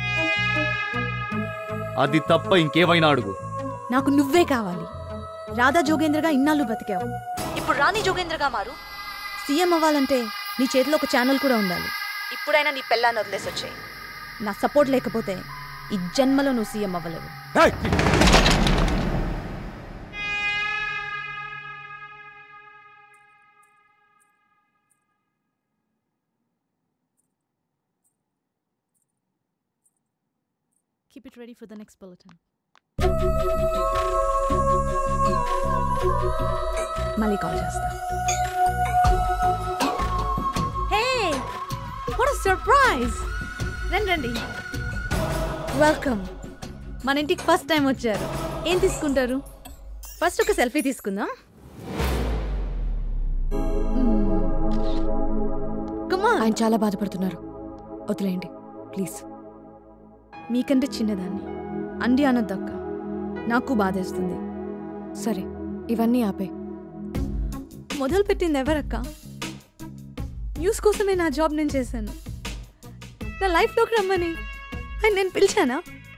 అది తప్ప ఇంకేమైనా అడుగు నాకు నువ్వే కావాలి రాధా జోగేంద్రగా ఇన్నాళ్ళు బతికావు ఇప్పుడు రాణి జోగేంద్రగా మారు సీఎం అవ్వాలంటే నీ చేతిలో ఒక ఛానల్ కూడా ఉండాలి ఇప్పుడైనా నీ పెళ్ళాన్ని వదిలేసి వచ్చాయి నా సపోర్ట్ లేకపోతే ఈ జన్మలో నువ్వు సీఎం అవ్వలేవు Keep it ready for the next bulletin. మళ్ళీ కాల్ చేస్తా హే వాట్ సర్ప్రైజ్ రండి రండి వెల్కమ్ మన ఇంటికి ఫస్ట్ టైం వచ్చారు ఏం తీసుకుంటారు ఫస్ట్ ఒక సెల్ఫీ తీసుకుందాం ఆయన చాలా బాధపడుతున్నారు వదిలేయండి ప్లీజ్ మీకంటే చిన్నదాన్ని అండి అనొద్దక్క నాకు బాధేస్తుంది సరే ఇవన్నీ ఆపే మొదలు పెట్టింది ఎవరక్క న్యూస్ కోసమే నా జాబ్ నేను చేశాను నా లైఫ్లోకి రమ్మని ఆయన నేను పిలిచానా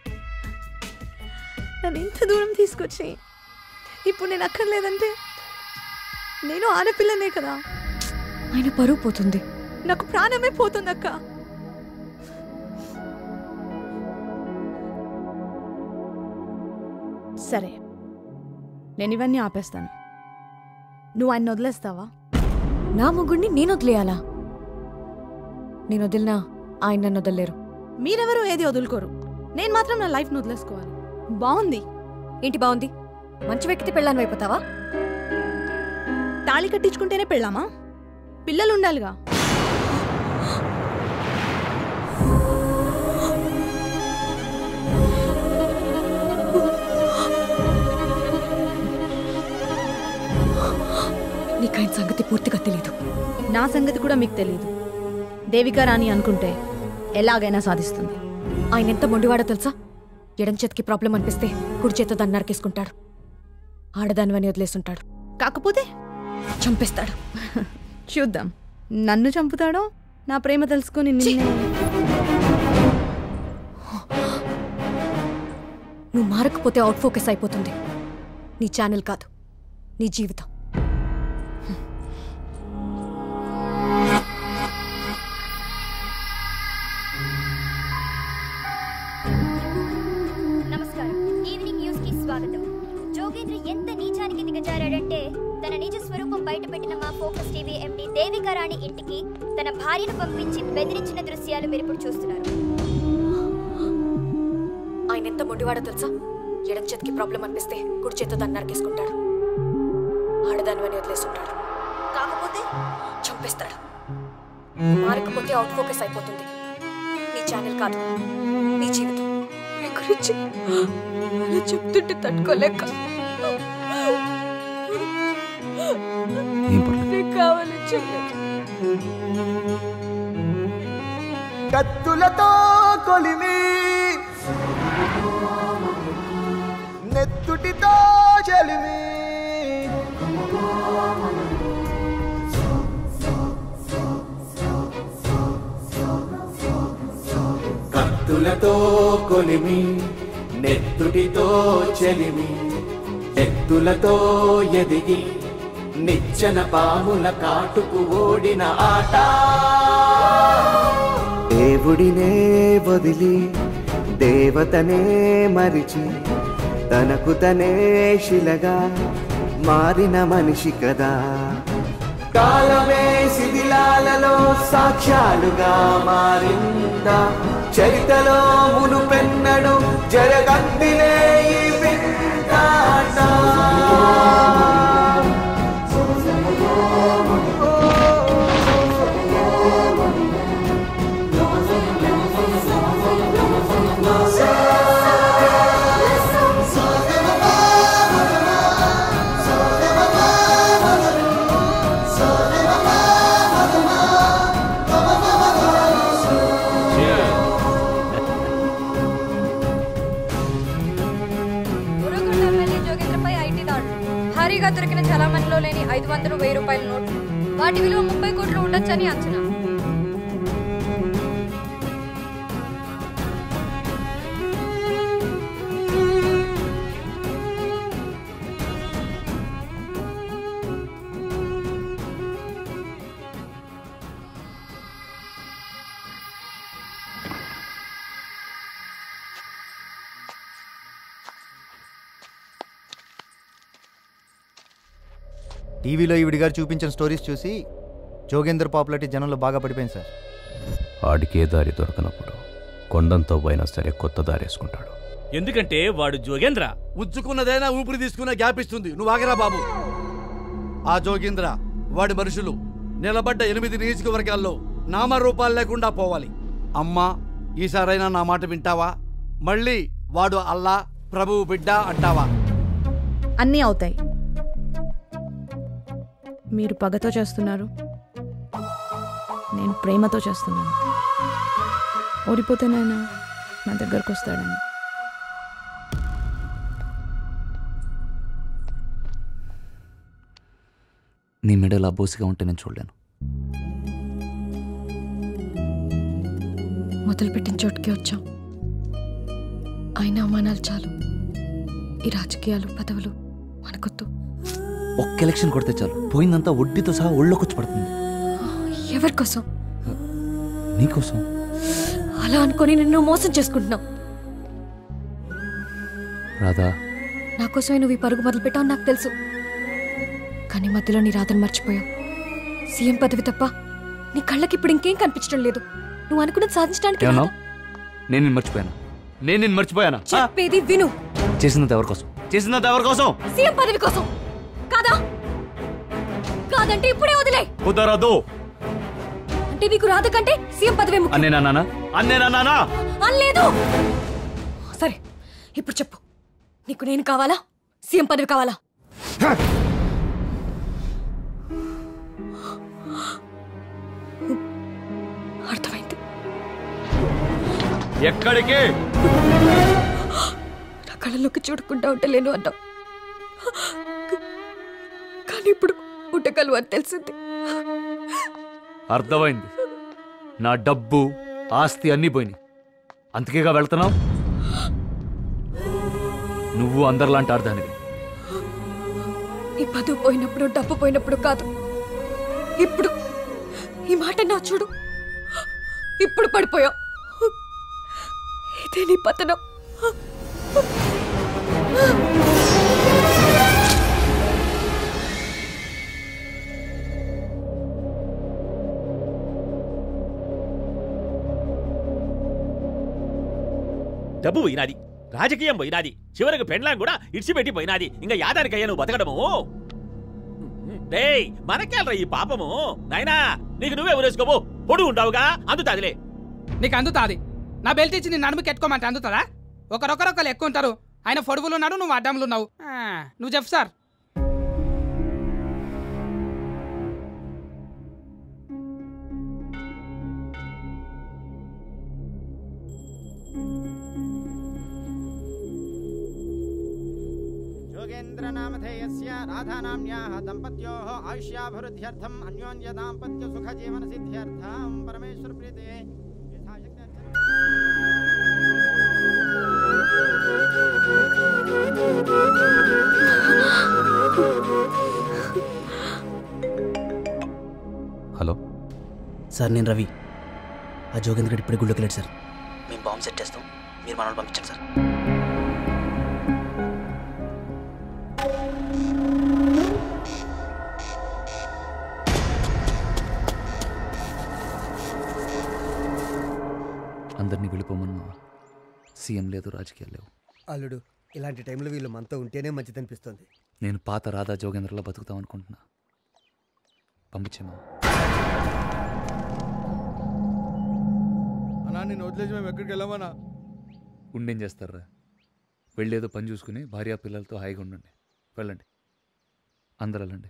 నన్ను ఇంత దూరం తీసుకొచ్చి ఇప్పుడు నేను అక్కర్లేదంటే నేను ఆడపిల్లనే కదా ఆయన పరువు పోతుంది నాకు ప్రాణమే పోతుంది అక్క సరే నేను ఇవన్నీ ఆపేస్తాను నువ్వు ఆయన వదిలేస్తావా నా మొగుడిని నేను వదిలేయాలా నేను వదిలినా ఆయన నన్ను వదలలేరు మీరెవరూ ఏది వదులుకోరు నేను మాత్రం నా లైఫ్ను వదిలేసుకోవాలి బాగుంది ఏంటి బాగుంది మంచి వ్యక్తి పెళ్ళాను అయిపోతావా తాళి కట్టించుకుంటేనే పెళ్ళామా పిల్లలు ఉండాలిగా నీకు ఆయన సంగతి పూర్తిగా తెలియదు నా సంగతి కూడా మీకు తెలియదు దేవికా రాణి అనుకుంటే ఎలాగైనా సాధిస్తుంది ఆయన ఎంత మొండివాడో తెలుసా ఎడం చేతికి ప్రాబ్లం అనిపిస్తే కుడి చేత దాన్ని నరికేసుకుంటాడు ఆడదానివని వదిలేసుంటాడు కాకపోతే చంపేస్తాడు చూద్దాం నన్ను చంపుతాడో నా ప్రేమ తెలుసుకొని నిన్నే నువ్వు మారకపోతే అవుట్ ఫోకస్ అయిపోతుంది నీ ఛానల్ కాదు నీ జీవితం నమస్కారం ఈవినింగ్ న్యూస్ కి స్వాగతం జోగేంద్ర ఎంత నీచానికి దిగజారాడంటే తన నిజ స్వరూపం బయటపెట్టిన మా Focus TV MD Devika Rani ఇంటికి తన భార్యను పంపించి బెదిరించిన దృశ్యాలు మీరు ఇప్పుడు చూస్తున్నారు ఆయన ఎంత మొండివాడో తెలుసా ఎడం చేతికి ప్రాబ్లం అనిపిస్తే కుడి చేత దాన్ని నరికేసుకుంటాడు ఆడదానివని వదిలేసుంటాడు కాకపోతే చంపేస్తాడు మారకపోతే అవుట్ ఫోకస్ అయిపోతుంది నీ ఛానల్ కాదు నీ జీవితం నీ గురించి అలా చెప్తుంటే తట్టుకోలేక నీకు కావాలి చెల్లి కత్తులతో కొలిమి నెత్తుటితో చెలిమి కత్తులతో కొలిమి నెత్తుటితో చెలిమి ఎత్తులతో ఎదిగి నిచ్చెన పాముల కాటుకు ఓడిన ఆట దేవుడినే వదిలి దేవతనే మరిచి తనకు తనే శిలగా మారిన మనిషి కదా కాలమే శిథిలాలలో సాక్ష్యాలుగా మారిందా చరితలో మునుపెన్నడు జరగందిలే ఈ వింతాట ఉరగొండ ఎమ్మెల్యే జోగేంద్రపై ఐటీ దాడులు భారీగా దొరికిన చలామణిలో లేని ఐదు వందలు వెయ్యి రూపాయల నోట్లు వాటి విలువ ముప్పై కోట్లు ఉండొచ్చని అంచనా టీవీలో ఈవిడి గారు చూపించిన స్టోరీస్ చూసి జోగేందర్ పాపులారిటీ జనంలో బాగా పడిపోయింది సార్ ఆడికే దారి దొరకనప్పుడు కొండంతో పోయినా సరే కొత్త దారి వేసుకుంటాడు ఎందుకంటే వాడు జోగేంద్ర ఉంచుకున్నదైనా ఊపిరి తీసుకునే గ్యాప్ ఇస్తుంది నువ్వు ఆగరా బాబు ఆ జోగేంద్ర వాడి మనుషులు నిలబడ్డ ఎనిమిది నియోజకవర్గాల్లో నామరూపాలు లేకుండా పోవాలి అమ్మా ఈసారైనా నా మాట వింటావా మళ్ళీ వాడు అల్లా ప్రభువు బిడ్డ అంటావా అన్నీ అవుతాయి మీరు పగతో చేస్తున్నారు నేను ప్రేమతో చేస్తున్నాను ఓడిపోతేనైనా నా దగ్గరకు వస్తాడని నీ మెడలో ఆ బోసిగా ఉంటే నేను చూడలేను మొదలుపెట్టిన చోటుకే వచ్చాం అయినా అవమానాలు చాలు ఈ రాజకీయాలు పదవులు మనకొద్దు ఒక్క ఎలక్షన్ కొడితే చాలు పోయిందంతా వడ్డీతో సహా ఒళ్ళోకొచ్చి పడుతుంది ఎవరి కోసం నీకోసం అలా అనుకొని నిన్ను మోసం చేసుకుంటున్నావు రాధా నా కోసమే నువ్వు ఈ పరుగు మొదలుపెట్టావు నాకు తెలుసు కానీ మధ్యలో నీ రాతను మర్చిపోయావు సీఎం పదవి తప్ప నీ కళ్ళకి ఇప్పుడు ఇంకేం కనిపించడం లేదు నువ్వు అనుకున్నది సాధించడానికి ఏమన్నావు నేను నిన్ను మర్చిపోయాను నేను నిన్ను మర్చిపోయానా ఆ? చెప్పేది విను చేసినంత ఎవరి కోసం చేసినంత ఎవరి కోసం సీఎం పదవి కోసం కాదా కాదంటే ఇప్పుడే వదిలే కుదరదు అంటే నీకు రాదు కంటే సీఎం పదవి ముఖ్యం అన్నేనా అన్నేనా అనలేదు సరే ఇప్పుడు చెప్పు నీకు నేను కావాలా సీఎం పదవి కావాలా అర్థమైంది ఎక్కడికి నా కళ్ళలోకి చూడకుండా ఉండలేను అన్నావు కానీ ఇప్పుడు ఉండగలవు అని తెలిసింది అర్థమైంది నా డబ్బు ఆస్తి అన్నీ పోయినాయి అందుకేగా వెళ్తున్నావు నువ్వు అందరిలాంటి అర్థానివి నీ పదువు పోయినప్పుడు డబ్బు పోయినప్పుడు కాదు ఇప్పుడు ఈ మాట నా చూడు ఇప్పుడు పడిపోయావు ఇదే నీ పతనం డబ్బు పోయినాది రాజకీయం పోయినాది చివరికి పెండ్లాం కూడా ఇడిచిపెట్టి పోయినాది ఇంకా యాదానికయ్యా నువ్వు బతకడము డేయ్ మనకేళ్ళరా ఈ పాపము నాయనా నీకు నువ్వే ఊరేసుకోబో పొడుగు ఉంటావుగా అందుతాదిలే నీకు అందుతాది నా బెల్ట్ ఇచ్చి నేను నడుముకి ఎట్టుకోమంటే అందుతుందా ఒకరొకరొకరు ఎక్కువ ఉంటారు ఆయన పొడుగులు ఉన్నాడు నువ్వు అడ్డంలు ఉన్నావు ఆ, నువ్వు చెప్పు సార్ जोगेन्द्रनामधेयस्य राधानाम्याः दम्पत्योः आयुष्याभिवृद्ध्यर्थम् अन्योन्यदाम्पत्यसुखजीवनसिद्ध्यर्थं परमेश्वरप्रीते హలో సార్ నేను రవి ఆ జోగేంద్ర గడ్ ఇప్పుడే గుళ్ళోకి వెళ్ళాడు సార్ మేము బాంబు సెట్ చేస్తాం మీరు మనల్ని పంపించండి సార్ అందరినీ వెళ్ళిపోమను మావా. సీఎం లేదు రాజకీయాలు లేవు అల్లుడు ఇలాంటి టైంలో వీళ్ళు మనతో ఉంటేనే మంచిదనిపిస్తుంది నేను పాత రాధా జోగేంద్రలో బతుకుతాం అనుకుంటున్నా పంపించేమా అన్నా నేను వదిలేసి మేము ఎక్కడికి వెళ్ళామన్నా ఉండేం చేస్తారా వెళ్ళేదో పని చూసుకుని భార్య పిల్లలతో హాయిగా ఉండండి వెళ్ళండి అందరు వెళ్ళండి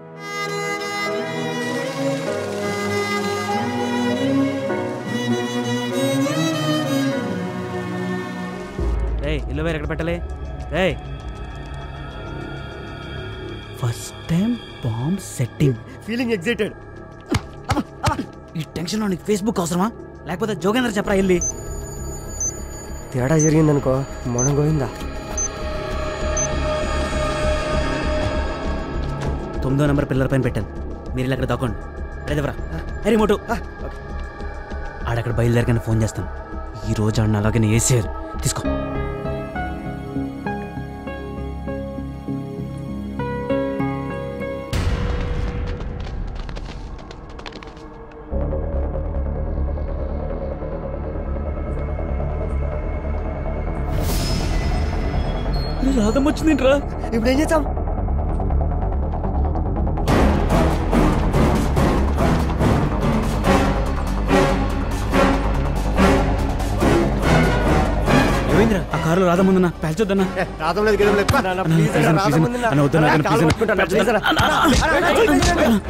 రే ఇల్లు వేరు ఎక్కడ పెట్టాలి రే first time bomb tone setting feeling excited ఈ టెన్షన్లో నీకు ఫేస్బుక్ అవసరమా లేకపోతే జోగేంద్ర చెప్పరా వెళ్ళి తేడా జరిగిందనుకో మనం గోయిందా తొమ్మిదో నెంబర్ పిల్లల పైన పెట్టాను మీరు ఇలా అక్కడ దాక్కోండి లేదవరా ఏ రిమోటు ఆడక్కడ బయలుదేరగానే ఫోన్ చేస్తాను ఈ రోజు ఆడిన అలాగే వేసేయాలి తీసుకో రాధం వచ్చిందింట్రా ఇప్పుడు ఏం చేద్దాం రవీంద్ర ఆ కారులో రాధం ఉందన్నా పేల్చొద్దన్నా రాధం లేదు గేదం లేదు అన్న, ప్లీజ్ అన్న, ప్లీజ్ అన్న, రాధం ప్లీజ్ ఉందన్న. అన్న, వద్దన్న, అన్న, వద్దన్న, కాలు ప్లీజ్ పట్టుకుంటాను, అన్న, ప్లీజ్ అన్న. అన్న, అన్న, అన్న, అన్న, అన్న,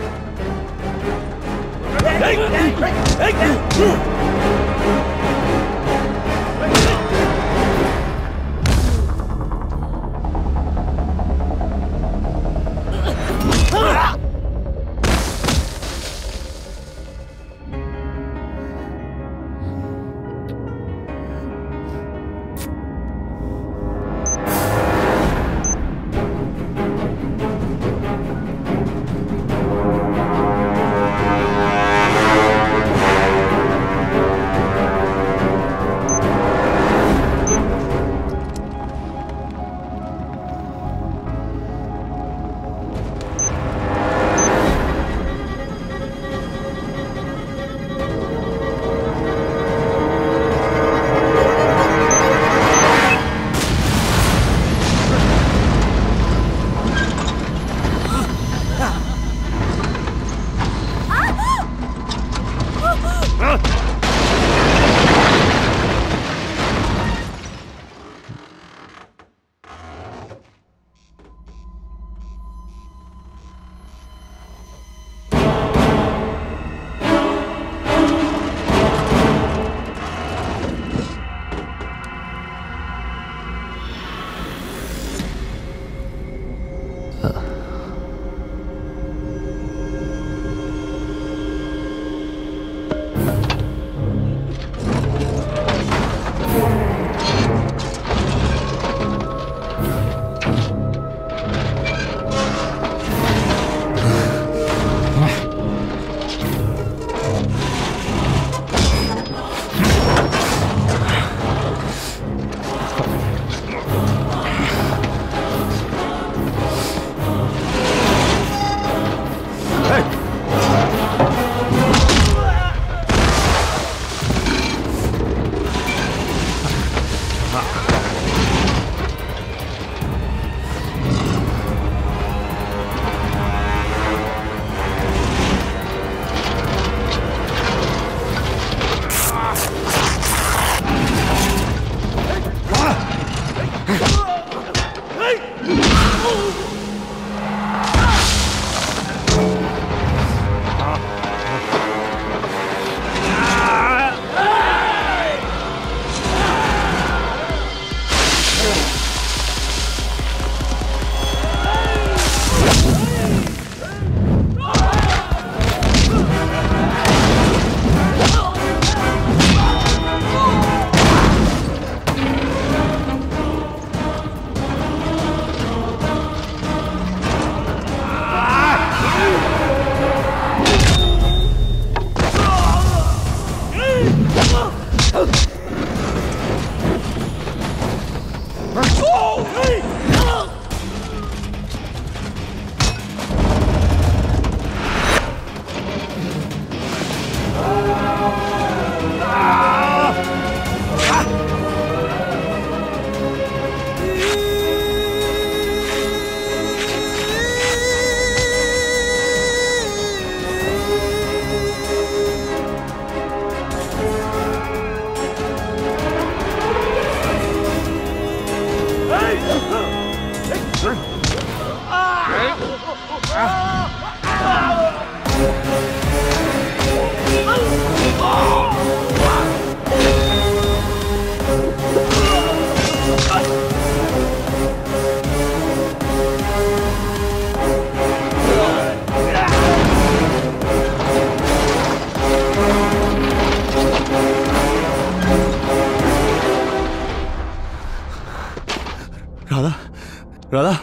రాధా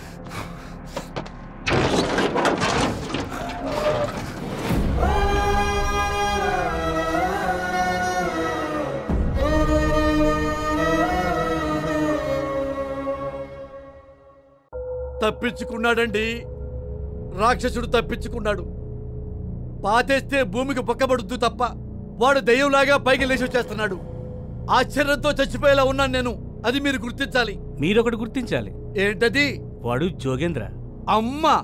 తప్పించుకున్నాడండి రాక్షసుడు తప్పించుకున్నాడు పాతేస్తే భూమికి పక్కబడుద్దు తప్ప వాడు దెయ్యంలాగా పైకి లేచి వచ్చేస్తున్నాడు ఆశ్చర్యంతో చచ్చిపోయేలా ఉన్నాను నేను అది మీరు గుర్తించాలి మీరొకటి గుర్తించాలి ఏంటది వాడు జోగేంద్ర అమ్మా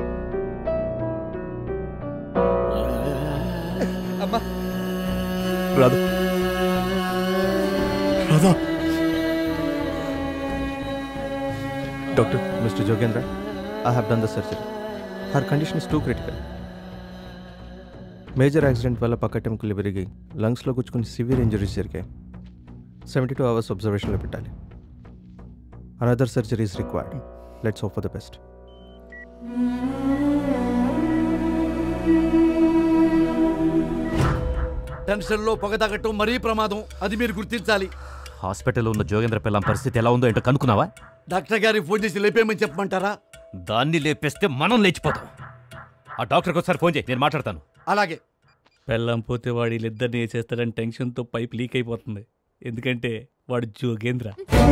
అమ్మా Radha Radha Doctor, Mr. Jogendra, I have done the surgery. Her condition is too critical. Major accident వల్ల పక్క టెంకులు విరిగి లంగ్స్లో గుచ్చుకుని సివియర్ ఇంజరీస్ జరిగాయి సెవెంటీ టూ అవర్స్ అబ్జర్వేషన్లో పెట్టాలి another surgery is required let's hope for the best టెన్షన్లో పొగ తగ్గటం మరీ ప్రమాదం అది మీరు గుర్తించాలి హాస్పిటల్లో ఉన్న జోగేంద్ర పిల్లం పరిస్థితి ఎలా ఉందో ఏంటో కనుక్కున్నావా డాక్టర్ గారికి ఫోన్ చేసి లేపేయమని చెప్పమంటారా దాన్ని లేపేస్తే మనం లేచిపోతాం ఆ డాక్టర్కి ఒకసారి ఫోన్ చేయి నేను మాట్లాడతాను అలాగే పెళ్ళం పోతే వాడు వీళ్ళిద్దరిని వేసేస్తాడని టెన్షన్తో పైప్ లీక్ అయిపోతుంది ఎందుకంటే వాడు జోగేంద్ర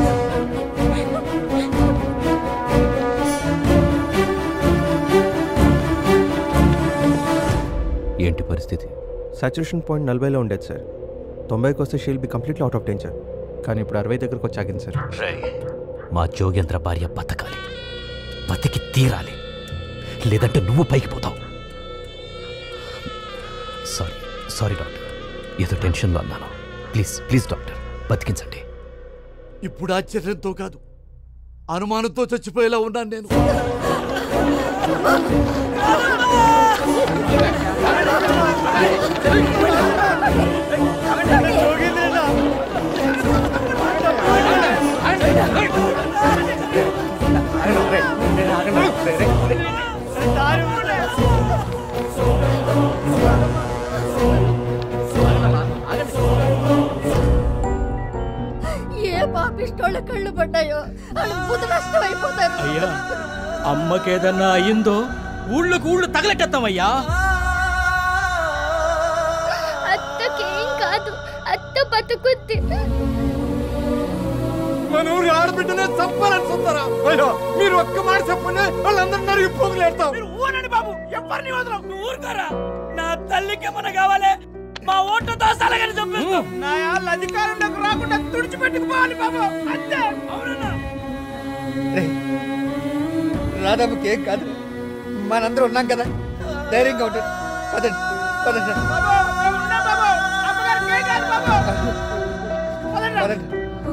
ఏంటి పరిస్థితి సాచురేషన్ పాయింట్ నలభైలో ఉండేది సార్ తొంభైకి వస్తే she'll be completely out of danger కానీ ఇప్పుడు అరవై దగ్గరకు వచ్చి ఆగింది సార్ మా జోగేంద్ర భార్య బతకాలి బతికి తీరాలి లేదంటే నువ్వు పైకి పోతావు సారీ సారీ డాక్టర్ ఏదో టెన్షన్లో అన్నాను ప్లీజ్ ప్లీజ్ డాక్టర్ బతికించండి ఇప్పుడు ఆశ్చర్యంతో కాదు అనుమానంతో చచ్చిపోయేలా ఉన్నాను నేను ఏ పాపిష్టోళ్ళ కళ్ళు పడ్డాయో వాళ్ళు బుద్ధ నష్టం అయిపోతారు అయ్యా అమ్మకేదన్నా అయ్యిందో ఊళ్ళోకి ఊళ్ళు తగలెట్టేస్తామయ్యా అత్తకేం కాదు అత్త బతుకుద్ది మన ఊరి ఆడబిడ్డనే చంపాలని చూస్తారా అయ్యో మీరు ఒక్క మాట చెప్పండి వాళ్ళందరూ నరిగి పోగులేస్తాం ఊరండి బాబు ఎవరిని వదలం నువ్వు ఊరుకోరా నా తల్లికి ఏమన్నా కావాలి మా ఓట్లు దోసాలని చంపేస్తాం నా వాళ్ళ అధికారంలోకి రాకుండా తుడిచిపెట్టుకుపోవాలి బాబు అంతే అవునన్నా రాధామ్మకి ఏం కాదు మనందరం ఉన్నాం కదా ధైర్యంగా ఉంటుంది పదండి పదండి పదండి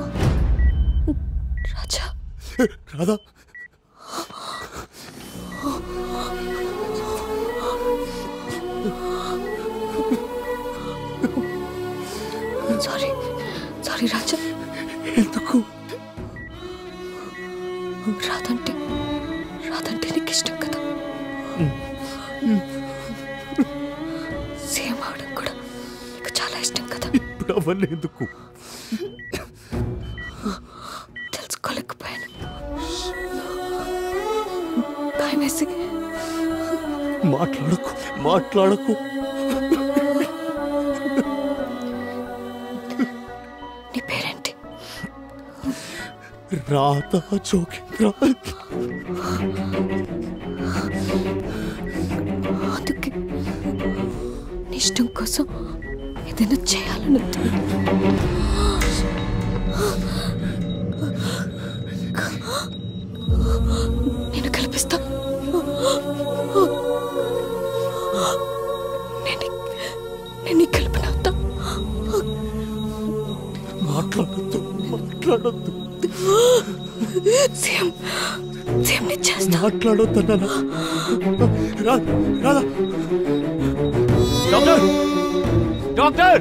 రాజా రాధా సారీ సారీ రాజా ఎందుకు రాదంటే రాదంటే నీకు ఇష్టం కదా సేమ్ అవడం కూడా నీకు చాలా ఇష్టం కదా ఇప్పుడు అవన్నీ ఎందుకు తెలుసుకోలేకపోయాను భయం వేసి మాట్లాడకు మాట్లాడకు నీ పేరేంటి రాధా జోగేంద్ర అందుకే నీ ఇష్టం కోసం ఏదైనా చేయాలని ఉంది. నేను కల్పిస్తా నేను నేను నీ కల్పనవుతా మాట్లాడద్దు మాట్లాడద్దు సేమ్ సేమ్ నేను చేస్తా మాట్లాడొద్దన్నా రాధా డాక్టర్ డాక్టర్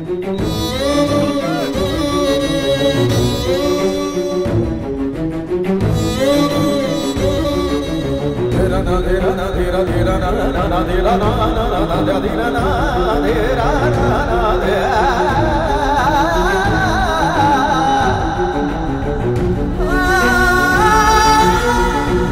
ఆ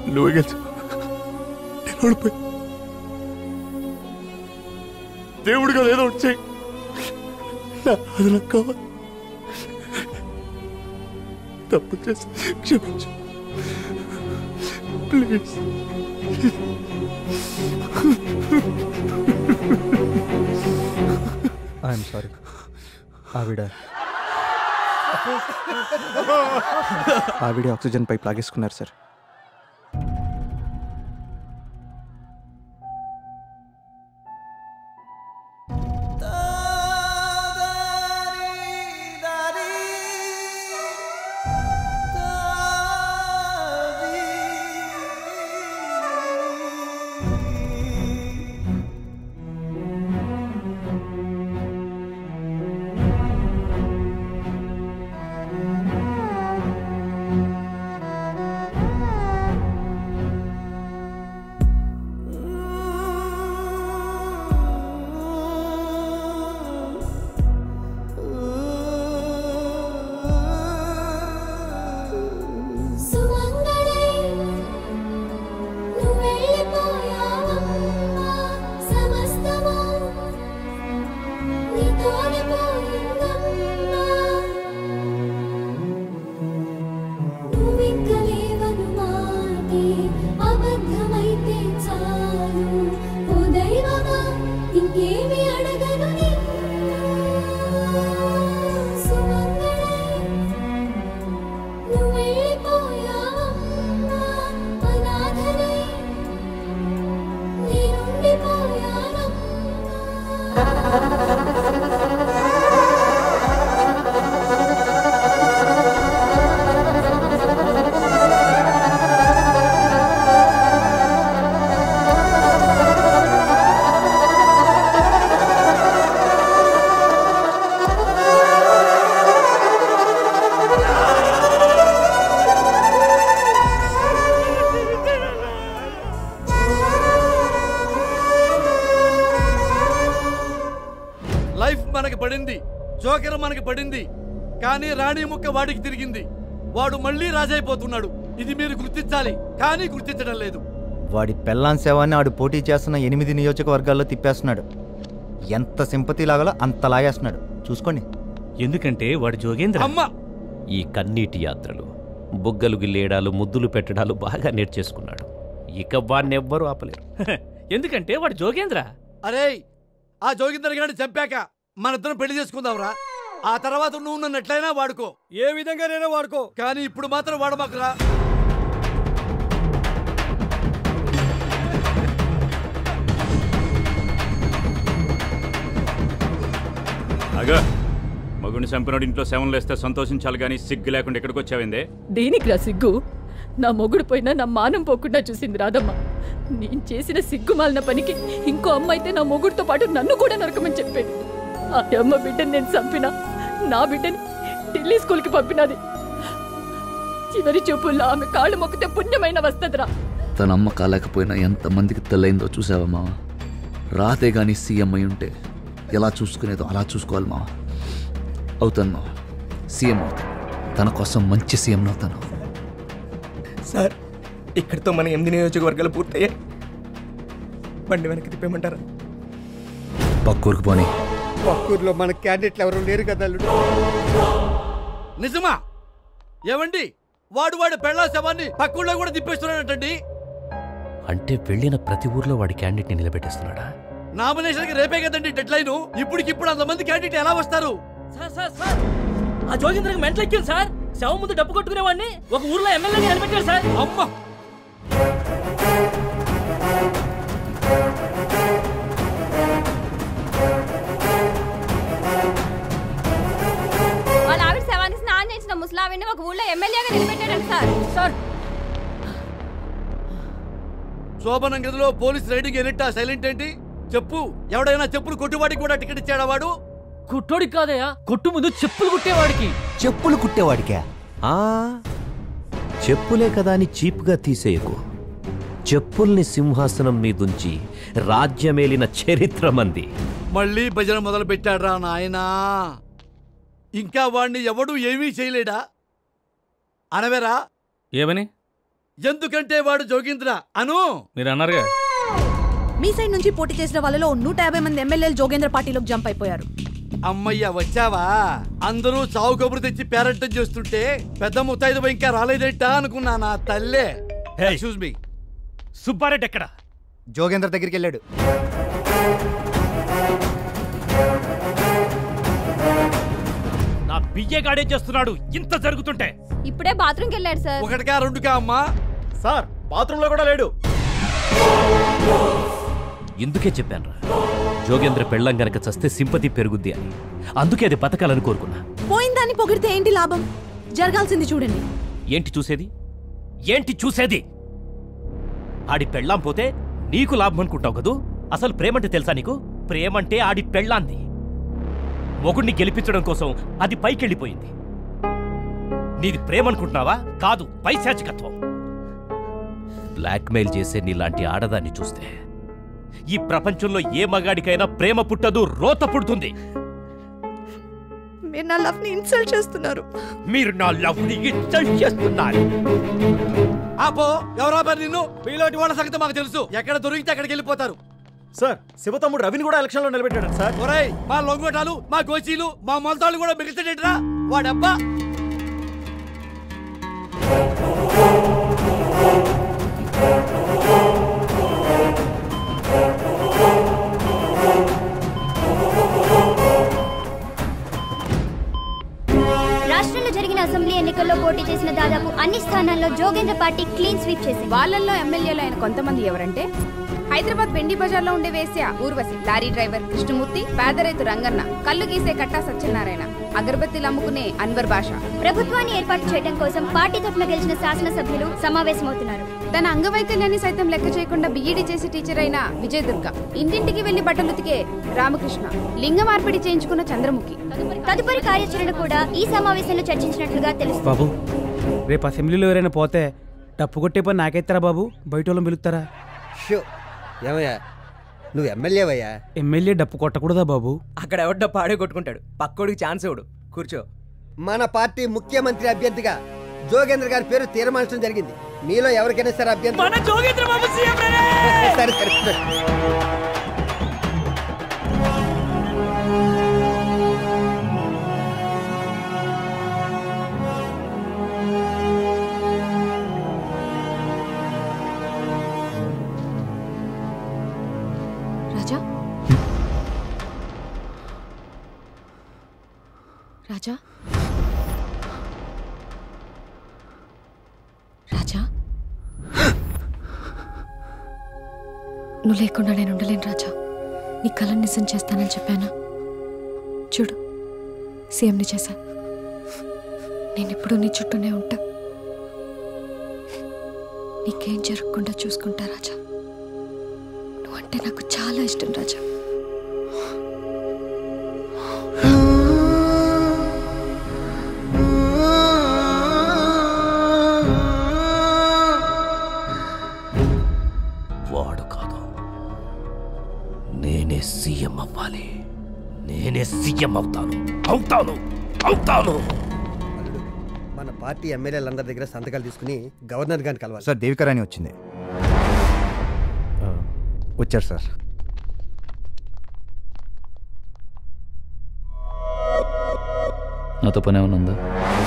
నువ్వే గెలిచు నేను ఓడిపోయి దేవుడిగా ఏదో ఒకటి చెయ్యి నా అది నాకు కావాలి తప్పు చేసి క్షమించు ప్లీజ్ ఐఎమ్ సారీ ఆవిడ ఆవిడ ఆక్సిజన్ పైప్ లాగేసుకున్నారు సార్ సుమంగళే నువ్వెళ్ళిపోయావమ్మా సమస్తము నీతోనే పోయిందమ్మా నువ్వింక లేవను మాటే అబద్ధమైతే చాలు ఓ దైవమా ఇంకేమి అడగను నిన్ను సుమంగళే నువ్వెళ్ళిపోయావమ్మా అనాథనై లైఫ్ మనకి పడింది జోకర్ మనకి పడింది కానీ రాణి ముక్క వాడికి తిరిగింది వాడు మళ్ళీ రాజైపోతున్నాడు ఇది మీరు గుర్తించాలి కానీ గుర్తించడం లేదు వాడి పెళ్ళాన్ సేవాన్ని ఆడు పోటీ చేస్తున్న ఎనిమిది నియోజకవర్గాల్లో తిప్పేస్తున్నాడు ఎంత సింపతి లాగాలో అంత లాగేస్తున్నాడు చూసుకోండి ఎందుకంటే వాడు జోగేంద్ర అమ్మా ఈ కన్నీటి యాత్రలు బుగ్గలు గిల్లేయడాలు ముద్దులు పెట్టడాలు బాగా నేర్చేసుకున్నాడు ఇక వాణ్ణెవ్వరూ ఆపలేరు ఎందుకంటే వాడు జోగేంద్ర అరే ఆ జోగిందర్ గారిని చంపాక మన ఇద్దరం పెళ్లి చేసుకుందాంరా ఆ తర్వాత నువ్వు నన్ను ఎట్లయినా వాడుకో ఏ విధంగానైనా వాడుకో కానీ ఇప్పుడు మాత్రం వాడమాకరా అగా మగుని చంపినోడి ఇంట్లో శవం లేస్తే సంతోషించాలి కానీ సిగ్గు లేకుండా ఇక్కడికి వచ్చావిందే దేనికి రా సిగ్గు నా మొగుడు పోయినా నా మానం పోకుండా చూసింది రాదమ్మ నేను చేసిన సిగ్గుమాలిన పనికి ఇంకో అమ్మ అయితే నా మొగుడితో పాటు నన్ను కూడా నరకమని చెప్పేది ఆ అమ్మ బిడ్డని నేను చంపినా నా బిడ్డని ఢిల్లీ స్కూల్కి పంపినది చివరి చూపుల్లో ఆమె కాళ్ళు మొక్కితే పుణ్యమైన వస్తదిరా తన అమ్మ కాలేకపోయినా ఎంతమందికి తెల్లయిందో చూసావా మావ రాతే గాని సీఎం అయి ఉంటే ఎలా చూసుకునేదో అలా చూసుకోవాలి మావ అవుతాను మావ సీఎం అవుతాను తన కోసం మంచి సీఎం అవుతాను సార్ ఇక్కడితో మన ఎనిమిది నియోజకవర్గాలు పూర్తయ్యాయి బండి వెనక్కి తిప్పేయమంటారా పక్కూరికి పోనీ పక్కూరులో మన క్యాండిడేట్లు ఎవరు లేరు కదా అల్లుడు నిజమా ఏమండి వాడు వాడి పెళ్ళా శవాన్ని పక్కూళ్ళో కూడా తిప్పేస్తున్నాడటండి అంటే వెళ్ళిన ప్రతి ఊర్లో వాడి క్యాండిడేట్ని నిలబెట్టేస్తున్నాడా నామినేషన్ కి రేపే కదండి డెడ్ లైన్ ఇప్పటికిప్పుడు అంతమంది క్యాండిడేట్ ఎలా వస్తారు సార్ సార్ సార్ ఆ జోగేంద్రకి మెంటల్ ఎక్కింది సార్ శవం ముందు డబ్బు కొట్టుకునే వాడిని ఒక ఊర్లో ఎమ్మెల్యేగా నిలబెట్టారు సార్ అమ్మ వాళ్ళ ఆవిడ శవాన్ని స్నానం చేసిన ముసలావిని ఒక ఊళ్ళో ఎమ్మెల్యేగా నిలబెట్టాడంట సార్ సార్ శోభనం గదిలో పోలీస్ రైడింగ్ ఎనిట్టా సైలెంట్ ఏంటి చెప్పు ఎవడైనా చెప్పులు కొట్టువాడికి కూడా టికెట్ ఇచ్చాడా వాడు కుట్టోడికి కాదయ్యా కొట్టు ముందు చెప్పులు కుట్టేవాడికి చెప్పులు కుట్టేవాడికా ఆ చెప్పులే కదా అని చీప్గా తీసేయకు చెప్పుల్ని సింహాసనం మీదుంచి రాజ్యమేలిన చరిత్ర మంది మళ్ళీ భజన మొదలు పెట్టాడ్రా నాయనా ఇంకా వాణ్ణి ఎవడూ ఏమీ చేయలేడా అనవేరా ఏమని ఎందుకంటే వాడు జోగింద్ర అను మీరు అన్నారుగా మీ సైడ్ నుంచి పోటీ చేసిన వాళ్ళలో నూట యాభై మంది ఎమ్మెల్యేలు జోగేంద్ర పార్టీలోకి జంప్ అయిపోయారు అమ్మయ్య వచ్చావా అందరూ చావు కబురు తెచ్చి పేరంటం చేస్తుంటే పెద్ద ముత్తైదు ఇంకా రాలేదేంటా అనుకున్నా నా తల్లే ఎక్స్క్యూజ్ మీ సుబ్బారెడ్డి ఎక్కడ జోగేంద్ర దగ్గరికి వెళ్ళాడు నా బియ్య గాడే చేస్తున్నాడు ఇంత జరుగుతుంటే ఇప్పుడే బాత్రూమ్కి వెళ్ళాడు సార్ ఒకటికా రెండుకా అమ్మా సార్ బాత్రూంలో కూడా లేడు ఎందుకే చెప్పాను జోగేంద్ర పెళ్ళం గనక చస్తే సింపతి పెరుగుద్ది అని అందుకే అది బతకాలని కోరుకున్నా పోయిన దాన్ని పొగిడితే ఏంటి లాభం జరగాల్సింది చూడండి ఏంటి చూసేది ఏంటి చూసేది ఆడి పెళ్ళాం పోతే నీకు లాభం అనుకుంటావు కదూ అసలు ప్రేమంటే తెలుసా నీకు ప్రేమంటే ఆడి పెళ్ళాంది మొగుడిని గెలిపించడం కోసం అది పైకెళ్ళిపోయింది నీది ప్రేమనుకుంటున్నావా కాదు పైశాచికత్వం బ్లాక్మెయిల్ చేసే నీలాంటి ఆడదాన్ని చూస్తే ఈ ప్రపంచంలో ఏ మగాడికైనా ప్రేమ పుట్టదు రోత పుడుతుంది మీరు నా లవ్ ని ఇన్సల్ట్ చేస్తున్నారు మీరు నా లవ్ ని ఇన్సల్ట్ చేస్తున్నారు ఆపో ఎవరా మరి నిన్ను మీలోటి వాళ్ళ సంగతి మాకు తెలుసు ఎక్కడ దొరికితే అక్కడికి వెళ్ళిపోతారు సార్ శివతమ్ముడు రవిని కూడా ఎలక్షన్ లో నిలబెట్టాడు సార్ ఒరేయ్ మా లొంగోటాలు మా గోచీలు మా మొలతాళ్ళు కూడా మిగిలితేటరా వాడబ్బా రాష్ట్రంలో జరిగిన అసెంబ్లీ ఎన్నికల్లో పోటీ చేసిన దాదాపు అన్ని స్థానాల్లో జోగేంద్ర పార్టీ క్లీన్ స్వీప్ చేసింది వాళ్ళల్లో ఎమ్మెల్యేలు అయిన కొంతమంది ఎవరంటే హైదరాబాద్ బెండి బజార్లో ఉండే వేశ్య ఊర్వశి లారీ డ్రైవర్ కృష్ణమూర్తి పేదరైతు రంగన్న కళ్ళు గీసే కట్టా సత్యనారాయణ అగరబత్తీలు అమ్ముకునే అన్వర్ భాష ప్రభుత్వాన్ని ఏర్పాటు చేయడం కోసం పార్టీ తరఫున గెలిచిన శాసనసభ్యులు సమావేశమవుతున్నారు తన అంగవైకల్యాన్ని సైతం లెక్క చేయకుండా బిఈడి చేసి టీచర్ అయిన విజయ్ దుర్గ ఇంటింటికి వెళ్లి బట్టలు ఉతికే రామకృష్ణ లింగ మార్పిడి చేయించుకున్న చంద్రముఖి తదుపరి కార్యాచరణ కూడా ఈ సమావేశంలో చర్చించినట్లుగా తెలుస్తుంది బాబు రేపు అసెంబ్లీలో ఎవరైనా పోతే డప్పు కొట్టే పని నాకెత్తారా బాబు బయట వాళ్ళని పిలుస్తారా షో ఏమయ్యా నువ్వు ఎమ్మెల్యేవయ్యా ఎమ్మెల్యే డప్పు కొట్టకూడదా బాబు అక్కడ ఎవడ్డ పాడే కొట్టుకుంటాడు పక్కోడికి ఛాన్స్ ఇవ్వడు కూర్చో మన పార్టీ ముఖ్యమంత్రి అభ్యర్థిగా జోగేంద్ర గారి పేరు తీర్మానించడం జరిగింది మీలో ఎవరికైనా సరే అభ్యర్థి మన జోగేంద్ర బాబు సీఎం సరే సరే సరే. రాజా రాజా రాజా నువ్వు లేకుండా నేను ఉండలేను రాజా నీ కళను నిజం చేస్తానని చెప్పానా చూడు సీఎంని చేశా నేను ఇప్పుడు నీ చుట్టూనే ఉంటా నీకేం జరగకుండా చూసుకుంటా రాజా నువ్వంటే నాకు చాలా ఇష్టం రాజా వాడు కాదు నేనే సీఎం అవ్వాలి నేనే సీఎం అవుతాను అవుతాను అవుతాను మన పార్టీ ఎమ్మెల్యేలందరి దగ్గర సంతకాలు తీసుకుని గవర్నర్ గారిని కలవాలి సార్ దేవికరాణి వచ్చింది వచ్చారు సార్ నాతో పని ఏమైనా ఉందా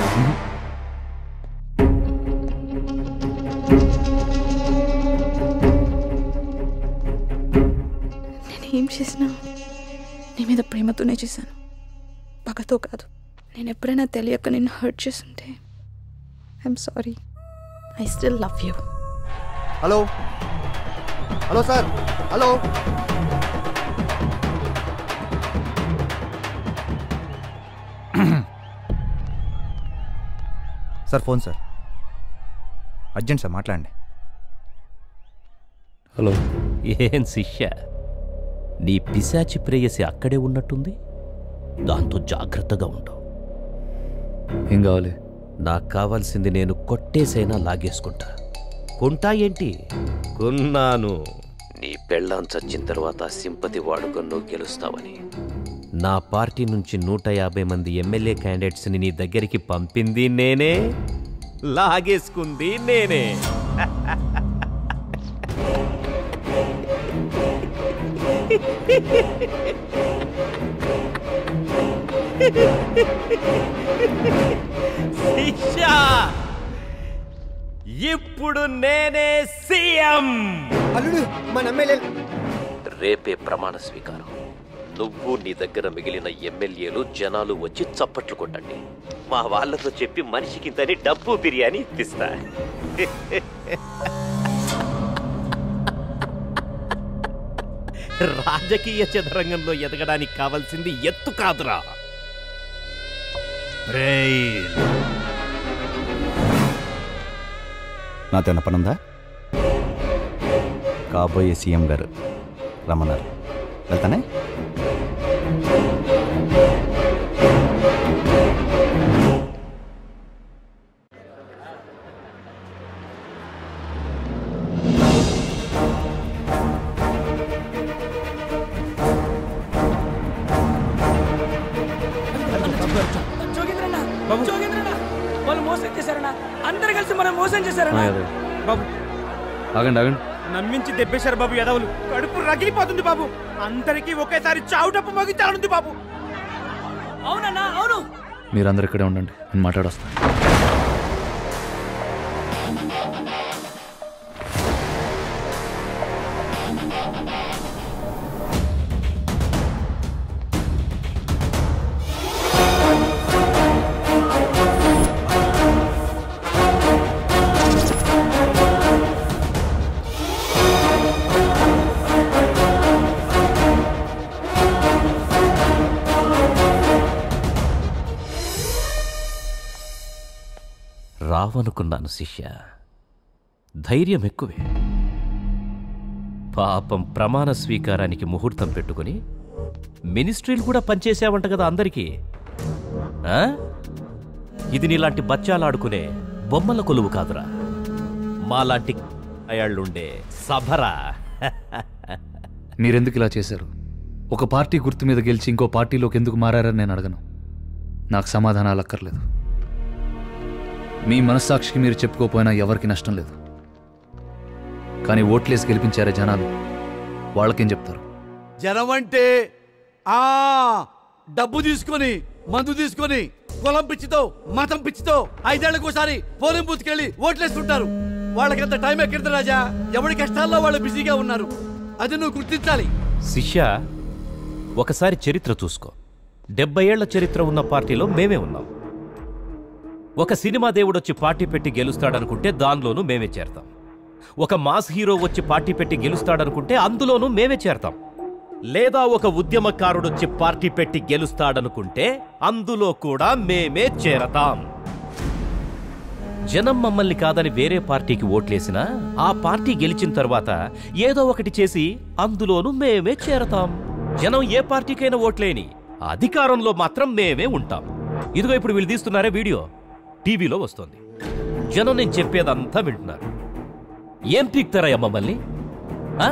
నేను ఏం చేసినా నీ మీద ప్రేమతోనే చేశాను పగతో కాదు నేను ఎప్పుడైనా తెలియక నిన్ను హర్ట్ చేస్తుంటే I'm sorry I still love you hello hello sir hello sir phone sir urgent sir మాట్లాడండి హలో ఏం శిష్య నీ పిశాచి ప్రేయసి అక్కడే ఉన్నట్టుంది దాంతో జాగ్రత్తగా ఉండవు ఏం కావాలి నాకు కావాల్సింది నేను కొట్టేసైనా లాగేసుకుంటా కొంటా ఏంటి కొన్నాను నీ పెళ్ళాం చచ్చిన తర్వాత సింపతి వాడుకొని నువ్వు గెలుస్తావని నా పార్టీ నుంచి నూట యాభై మంది ఎమ్మెల్యే క్యాండిడేట్స్ని నీ దగ్గరికి పంపింది నేనే లాగేసుకుంది నేనే శిష్యా ఇప్పుడు నేనే సీఎం అల్లుడు మన ఎమ్మెల్యే రేపే ప్రమాణ స్వీకారం నువ్వు నీ దగ్గర మిగిలిన ఎమ్మెల్యేలు జనాలు వచ్చి చప్పట్లు కొట్టండి మా వాళ్ళతో చెప్పి మనిషికి ఇంతని డబ్బు బిర్యానీ ఇప్పిస్తా రాజకీయ చదరంగంలో ఎదగడానికి కావాల్సింది ఎత్తు కాదురా బ్రెయిన్ నాతో ఏమైనా పనుందా కాబోయే సీఎం గారు రమ్మన్నారు వెళ్తానే జోగేంద్రన్న జోగేంద్రన్న వాళ్ళు మోసం చేశారన్న అందరు కలిసి మనం మోసం చేశారన్న బాబు ఆగండి ఆగండి నమ్మించి దెబ్బేశారు బాబు యదవులు కడుపు రగిలిపోతుంది బాబు అందరికీ ఒకేసారి చావు డప్పు మోగించాలనుంది బాబు అవునన్నా అవును మీరందరూ ఇక్కడే ఉండండి నేను మాట్లాడొస్తాను రావనుకున్నాను శిష్య ధైర్యం ఎక్కువే పాపం ప్రమాణ స్వీకారానికి ముహూర్తం పెట్టుకుని మినిస్ట్రీలు కూడా పనిచేసావంట కదా అందరికీ ఆ? ఇది నీలాంటి బచ్చాలాడుకునే బొమ్మల కొలువు కాదురా మాలాంటి అయాళ్ళుండే సభరా మీరెందుకు ఇలా చేశారు ఒక పార్టీ గుర్తు మీద గెలిచి ఇంకో పార్టీలోకి ఎందుకు మారారని నేను అడగను నాకు సమాధానాలు అక్కర్లేదు మీ మనస్సాక్షికి మీరు చెప్పుకోపోయినా ఎవరికి నష్టం లేదు కానీ ఓట్లేసి గెలిపించారే జనాలు వాళ్ళకేం చెప్తారు జనం అంటే ఆ డబ్బు తీసుకొని మందు తీసుకొని కులం పిచ్చితో మతం పిచ్చితో ఐదేళ్లకు ఒకసారి పోలింగ్ బూత్కి వెళ్ళి ఓట్లేస్తుంటారు వాళ్ళకంత టైం ఎక్కడిది రాజా ఎవరి కష్టాల్లో వాళ్ళు బిజీగా ఉన్నారు అది నువ్వు గుర్తించాలి శిష్య ఒకసారి చరిత్ర చూసుకో డెబ్బై ఏళ్ల చరిత్ర ఉన్న పార్టీలో మేమే ఉన్నాం ఒక సినిమా దేవుడొచ్చి పార్టీ పెట్టి గెలుస్తాడనుకుంటే దానిలోనూ మేమే చేరతాం ఒక మాస్ హీరో వచ్చి పార్టీ పెట్టి గెలుస్తాడనుకుంటే అందులోనూ మేమే చేరతాం లేదా ఒక ఉద్యమకారుడొచ్చి పార్టీ పెట్టి గెలుస్తాడనుకుంటే అందులో కూడా మేమే చేరతాం జనం మమ్మల్ని కాదని వేరే పార్టీకి ఓట్లేసినా ఆ పార్టీ గెలిచిన తర్వాత ఏదో ఒకటి చేసి అందులోనూ మేమే చేరతాం జనం ఏ పార్టీకైనా ఓట్లేని అధికారంలో మాత్రం మేమే ఉంటాం ఇదిగో ఇప్పుడు వీళ్ళు తీస్తున్నారే వీడియో టీవీలో వస్తోంది జనం నేను చెప్పేదంతా వింటున్నారు ఏం పీక్తారయ్యా మమ్మల్ని ఆ?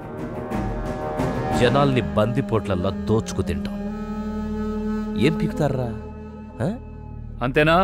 జనాల్ని బందిపోట్లల్లా దోచుకు తింటాం ఏం పీకుతారా అంతేనా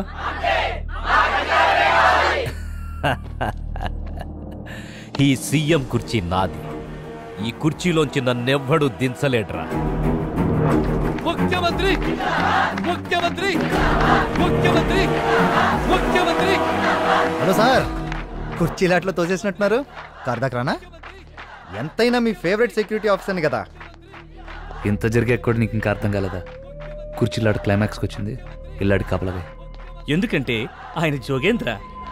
ఈ సీఎం కుర్చీ నాది ఈ కుర్చీలోంచి నన్నెవ్వడు దించలేడ్రా ముఖ్యమంత్రి ముఖ్యమంత్రి ముఖ్యమంత్రి ముఖ్యమంత్రి హలో సార్ కుర్చీలాట్లో తోసేసినట్టున్నారు కార్దాక్ రానా ఎంతైనా మీ ఫేవరెట్ సెక్యూరిటీ ఆఫీసర్ని కదా ఇంత జరిగే కూడా నీకు ఇంకా అర్థం కాలేదా కుర్చీలాడు క్లైమాక్స్కి వచ్చింది ఇల్లాడి కాపలవే ఎందుకంటే ఆయన జోగేంద్ర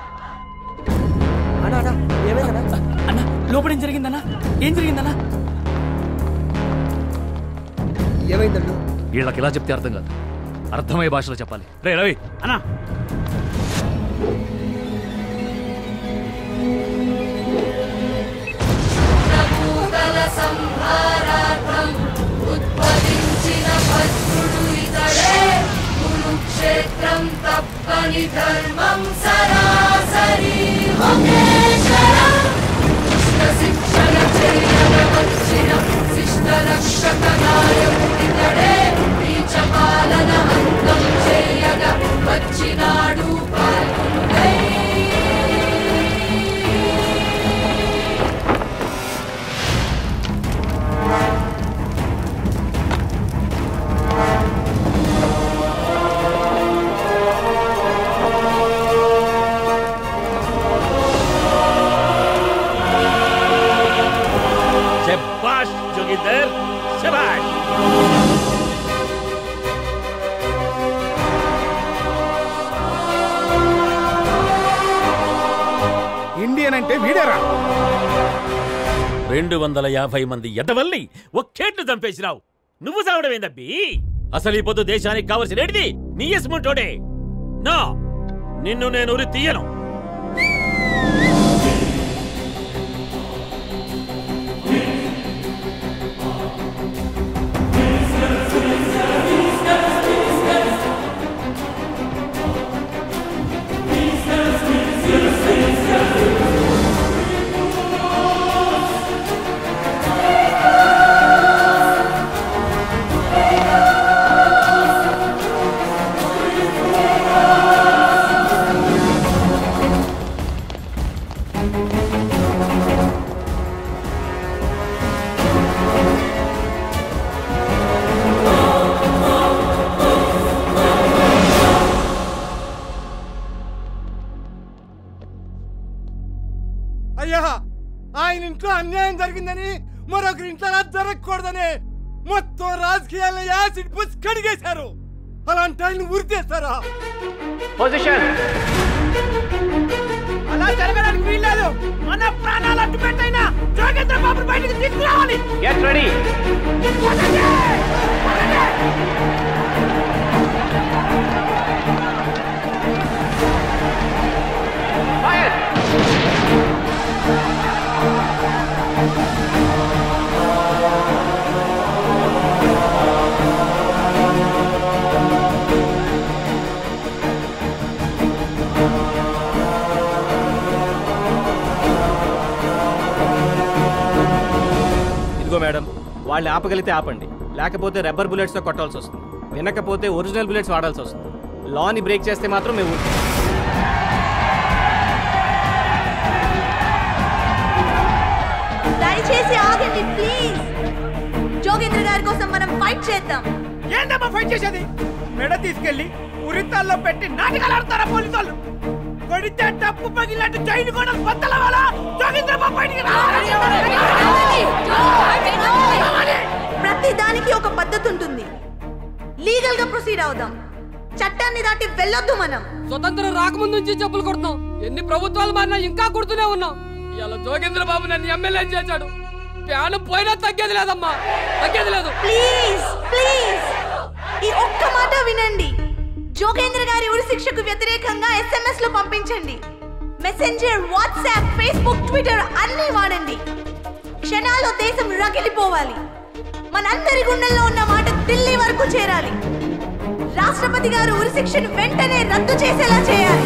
అన్న లోపల ఏం జరిగిందన్నా ఏం జరిగిందన్నా ఏమైందండు వీళ్ళకి ఇలా చెప్తే అర్థం కాదు అర్థమయ్యే భాషలో చెప్పాలి రే రవి అన్నా పూతల సంహారార్థం ఉద్భవించిన భద్రుడు ఇతడే కురుక్షేత్రం తప్పని ధర్మం సరాసరి మహేశ్వరం దుష్ట శిక్షణ చేయగ వచ్చిన శిష్ట రక్షక నాయకుడితడే నీచ పాలన అంతం చేయగ వచ్చినాడు పాల్గొనుడై అంటే వీడేరా రెండు వందల యాభై మంది ఎదవల్ని ఒక్కేట్లు చంపేసినావు నువ్వు చావడం ఏందబ్బి అసలు ఈ పొద్దు దేశానికి కావలసిన ఏంటిది నీ ఎస్ముంటోడే నా నిన్ను నేను ఉరి తీయను అయ్యా ఆయన ఇంట్లో అన్యాయం జరిగిందని మరొకరి ఇంట్లో అలా జరగకూడదని మొత్తం రాజకీయాలను యాసిడ్ పుసి కడిగేశారు అలాంటి ఆయన ఉరితేస్తారా పొజిషన్ అలా జరగడానికి వీల్లేదు మన ప్రాణాలు అడ్డు పెట్టైనా జోగేంద్ర బాబు బయటికి తీసుకురావాలి గెట్ రెడీ ఇదిగో మేడం వాళ్ళు ఆపగలిగితే ఆపండి లేకపోతే రబ్బర్ బుల్లెట్స్తో కొట్టాల్సి వస్తుంది వినకపోతే ఒరిజినల్ బుల్లెట్స్ వాడాల్సి వస్తుంది లాని బ్రేక్ చేస్తే మాత్రం మేము ఊరుకోం. దయచేసి ఆగండి ప్లీజ్ జోగేంద్ర గారి కోసం మనం ఫైట్ చేద్దాం ఏందమ్మా ఫైట్ చేసేది మెడ తీసుకెళ్లి ఉరితాల్లో పెట్టి నాటకాలు ఆడతారా పోలీసు వాళ్ళు కొడితే డప్పు పగిలినట్టు జైలు కూడా బద్దల వాళ్ళ జోగేంద్ర బాబు బయటికి ప్రతి దానికి ఒక పద్ధతి ఉంటుంది లీగల్ గా ప్రొసీడ్ అవుదాం చట్టాన్ని దాటి వెళ్ళొద్దు మనం స్వతంత్రం రాకముందు నుంచి చెప్పులు కొడుతున్నాం ఎన్ని ప్రభుత్వాలు మారినా ఇంకా కొడుతూనే ఉన్నాం ఇలా జోగేంద్ర బాబు నన్ను ఎమ్మెల్యే చేశాడు ప్యాను పోయినా తగ్గేది లేదమ్మా తగ్గేది లేదు ప్లీజ్ ప్లీజ్ ఈ ఒక్క మాట వినండి జోగేంద్ర గారి ఉరి శిక్షకు వ్యతిరేకంగా ఎస్ఎంఎస్ లు పంపించండి మెసెంజర్ వాట్సాప్ ఫేస్బుక్ ట్విట్టర్ అన్ని వాడండి క్షణాల్లో దేశం రగిలిపోవాలి మనందరి గుండెల్లో ఉన్న మాట ఢిల్లీ వరకు చేరాలి రాష్ట్రపతి గారు ఉరి శిక్షను వెంటనే రద్దు చేసేలా చేయాలి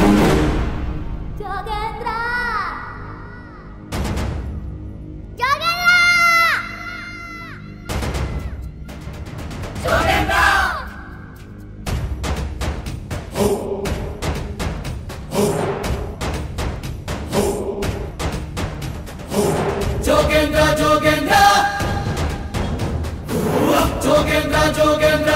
జోగేంద్ర జోగేంద్ర జోగేంద్ర జోగేంద్ర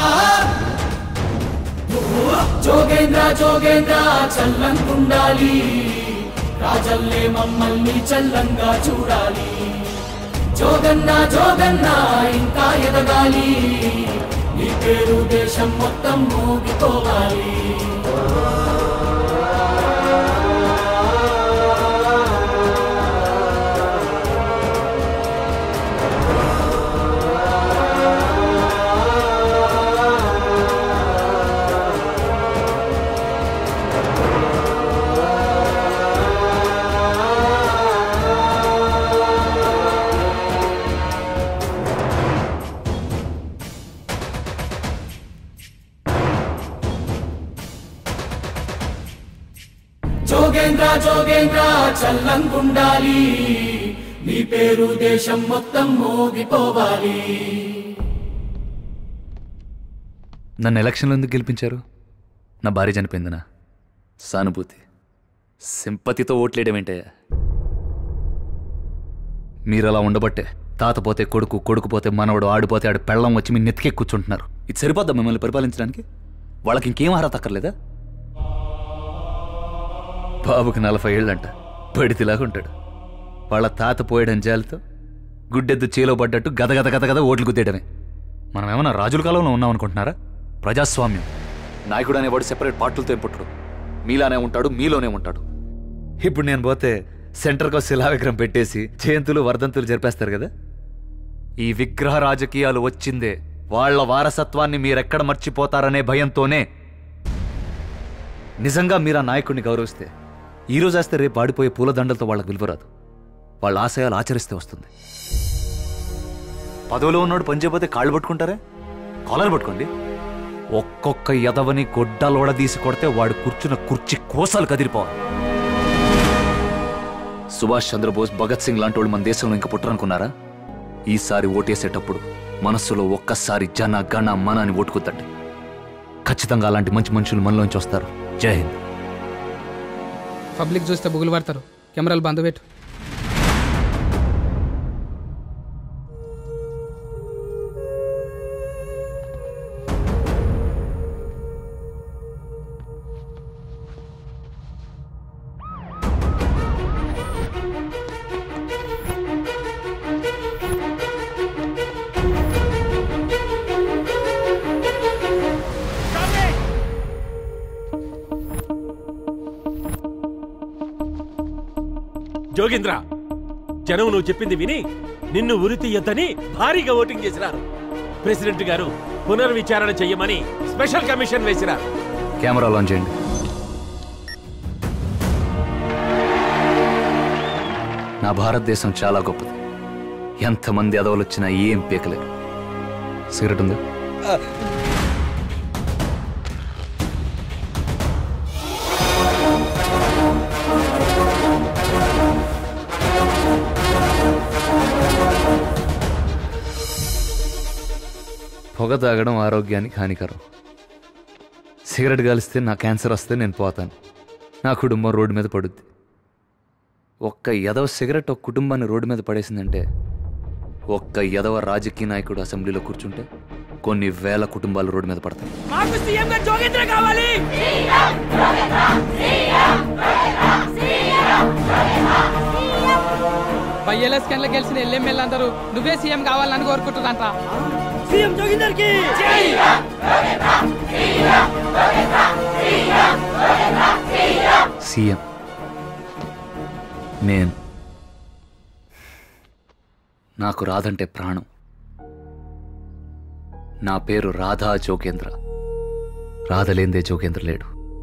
జోగేంద్ర జోగేంద్ర చల్లంకుండాలి రాజల్లే మమ్మల్ని చల్లంగా చూడాలి జోగన్న జోగన్న ఇంకా ఎదగాలి నీ పేరు దేశం మొత్తం మోగిపోవాలి జోగేంద్ర జోగేంద్ర చల్లంగుండాలి నీ పేరు దేశం మొత్తం మోగిపోవాలి నన్ను ఎలక్షన్లో ఎందుకు గెలిపించారు నా భార్య చనిపోయిందనా సానుభూతి సింపతితో ఓట్లేయడం ఏంటయ్యా మీరు అలా ఉండబట్టే తాత పోతే కొడుకు కొడుకు పోతే మనవడు ఆడిపోతే ఆడు పెళ్ళం వచ్చి మీ నెత్తికే కూర్చుంటున్నారు ఇది సరిపోద్దా మిమ్మల్ని పరిపాలించడానికి వాళ్ళకి ఇంకేం అర్హత అక్కర్లేదా బాబుకి నలభై ఏళ్ళంట పడితిలాగా ఉంటాడు వాళ్ళ తాత పోయడం జాలితో గుడ్డెద్దు చేలో పడ్డట్టు గద గద గద గద ఓట్లు గుద్దేయడమే మనం ఏమన్నా రాజుల కాలంలో ఉన్నాం అనుకుంటున్నారా ప్రజాస్వామ్యం నాయకుడు అనేవాడు సెపరేట్ పార్టీలతో ఏం పుట్టడు మీలానే ఉంటాడు మీలోనే ఉంటాడు ఇప్పుడు నేను పోతే సెంటర్కో శిలా విగ్రహం పెట్టేసి జయంతులు వర్ధంతులు జరిపేస్తారు కదా ఈ విగ్రహ రాజకీయాలు వచ్చిందే వాళ్ళ వారసత్వాన్ని మీరెక్కడ మర్చిపోతారనే భయంతోనే నిజంగా మీరు ఆ నాయకుడిని గౌరవిస్తే ఈ రోజు వేస్తే రేపు ఆడిపోయే పూలదండలతో వాళ్ళకి విలువరాదు వాళ్ళ ఆశయాలు ఆచరిస్తే వస్తుంది పదవిలో ఉన్నోడు పనిచేయకపోతే కాళ్ళు పట్టుకుంటారే కాలర్ పట్టుకోండి ఒక్కొక్క ఎదవని గొడ్డలోడదీసి కొడితే వాడు కూర్చున్న కుర్చీ కోసాలు కదిరిపోవాలి సుభాష్ చంద్రబోస్ భగత్ సింగ్ లాంటి వాళ్ళు మన దేశంలో ఇంకా పుట్టరనుకున్నారా ఈసారి ఓటేసేటప్పుడు మనస్సులో ఒక్కసారి జన గణ మన అని ఓటుకుతండి ఖచ్చితంగా అలాంటి మంచి మనుషులు మనలోంచి వస్తారు జై హింద్ పబ్లిక్ చూస్తే బుగులు పడతారు కెమెరాలు బంద్ పెట్టు జోగేంద్ర జనం నువ్వు చెప్పింది విని నిన్ను ఉరి తీయొద్దని భారీగా ఓటింగ్ చేసినారు ప్రెసిడెంట్ గారు పునర్విచారణ చెయ్యమని స్పెషల్ కమిషన్ వేసినారు కెమెరా లాంచ్ చేయండి నా భారతదేశం చాలా గొప్పది ఎంతమంది అదవులు వచ్చినా ఏం పీకలేరు సిగరెట్ ఉందా పొగ తాగడం ఆరోగ్యానికి హానికరం సిగరెట్ కాలిస్తే నా క్యాన్సర్ వస్తే నేను పోతాను నా కుటుంబం రోడ్డు మీద పడుద్ది ఒక్క ఎదవ సిగరెట్ ఒక కుటుంబాన్ని రోడ్డు మీద పడేసిందంటే ఒక్క ఎదవ రాజకీయ నాయకుడు అసెంబ్లీలో కూర్చుంటే కొన్ని వేల కుటుంబాలు రోడ్డు మీద పడతాయి మాకు సీఎం గా జోగేంద్ర కావాలి బై ఎలక్షన్ లో గెలిచిన ఎల్ఎంఎల్ అందరూ నువ్వే సీఎం కావాలని కోరుకుంటున్నారంట సీఎం జోగేందర్ కి సీఎం నేను నాకు రాధంటే ప్రాణం నా పేరు రాధా జోగేంద్ర రాధలేందే జోగేంద్ర లేడు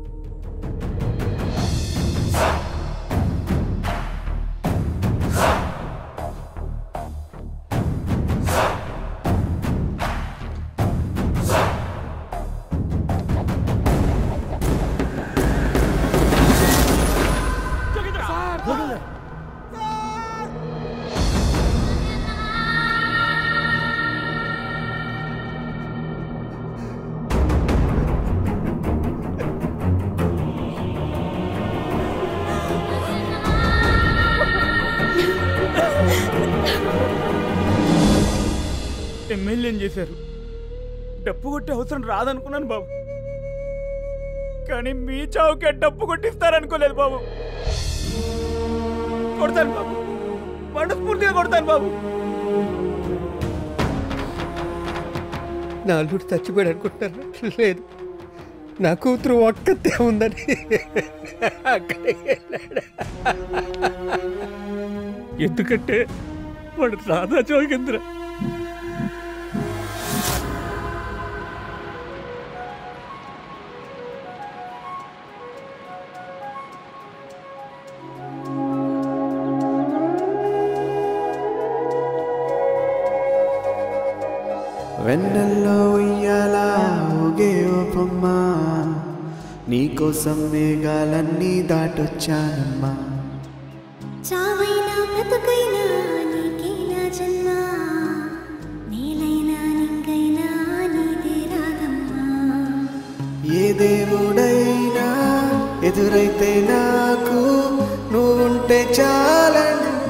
ఎమ్మెల్యేని చేశారు డప్పు కొట్టే అవసరం రాదనుకున్నాను బాబు కానీ మీ చావుకే డప్పు కొట్టిస్తారనుకోలేదు బాబు కొడతాను బాబు మనస్ఫూర్తిగా కొడతాను బాబు నా అల్లుడు చచ్చిపోయాడు అనుకుంటున్నారు లేదు నా కూతురు ఒక్కతే ఉందని అక్కడికి వెళ్ళాడు. ఎందుకంటే వాడు రాధా జోగేంద్ర వెన్నెల్లో ఉయ్యాల ఊగే ఓ బొమ్మ నీకోసం మేఘాలన్నీ దాటొచ్చానమ్మా చావైనా బ్రతుకైనా నీకేనా జన్మ నేలైనా నింగైనా నీదే రాగమ్మా ఏ దేవుడైనా ఎదురైతే నాకు నువ్వుంటే చాలంట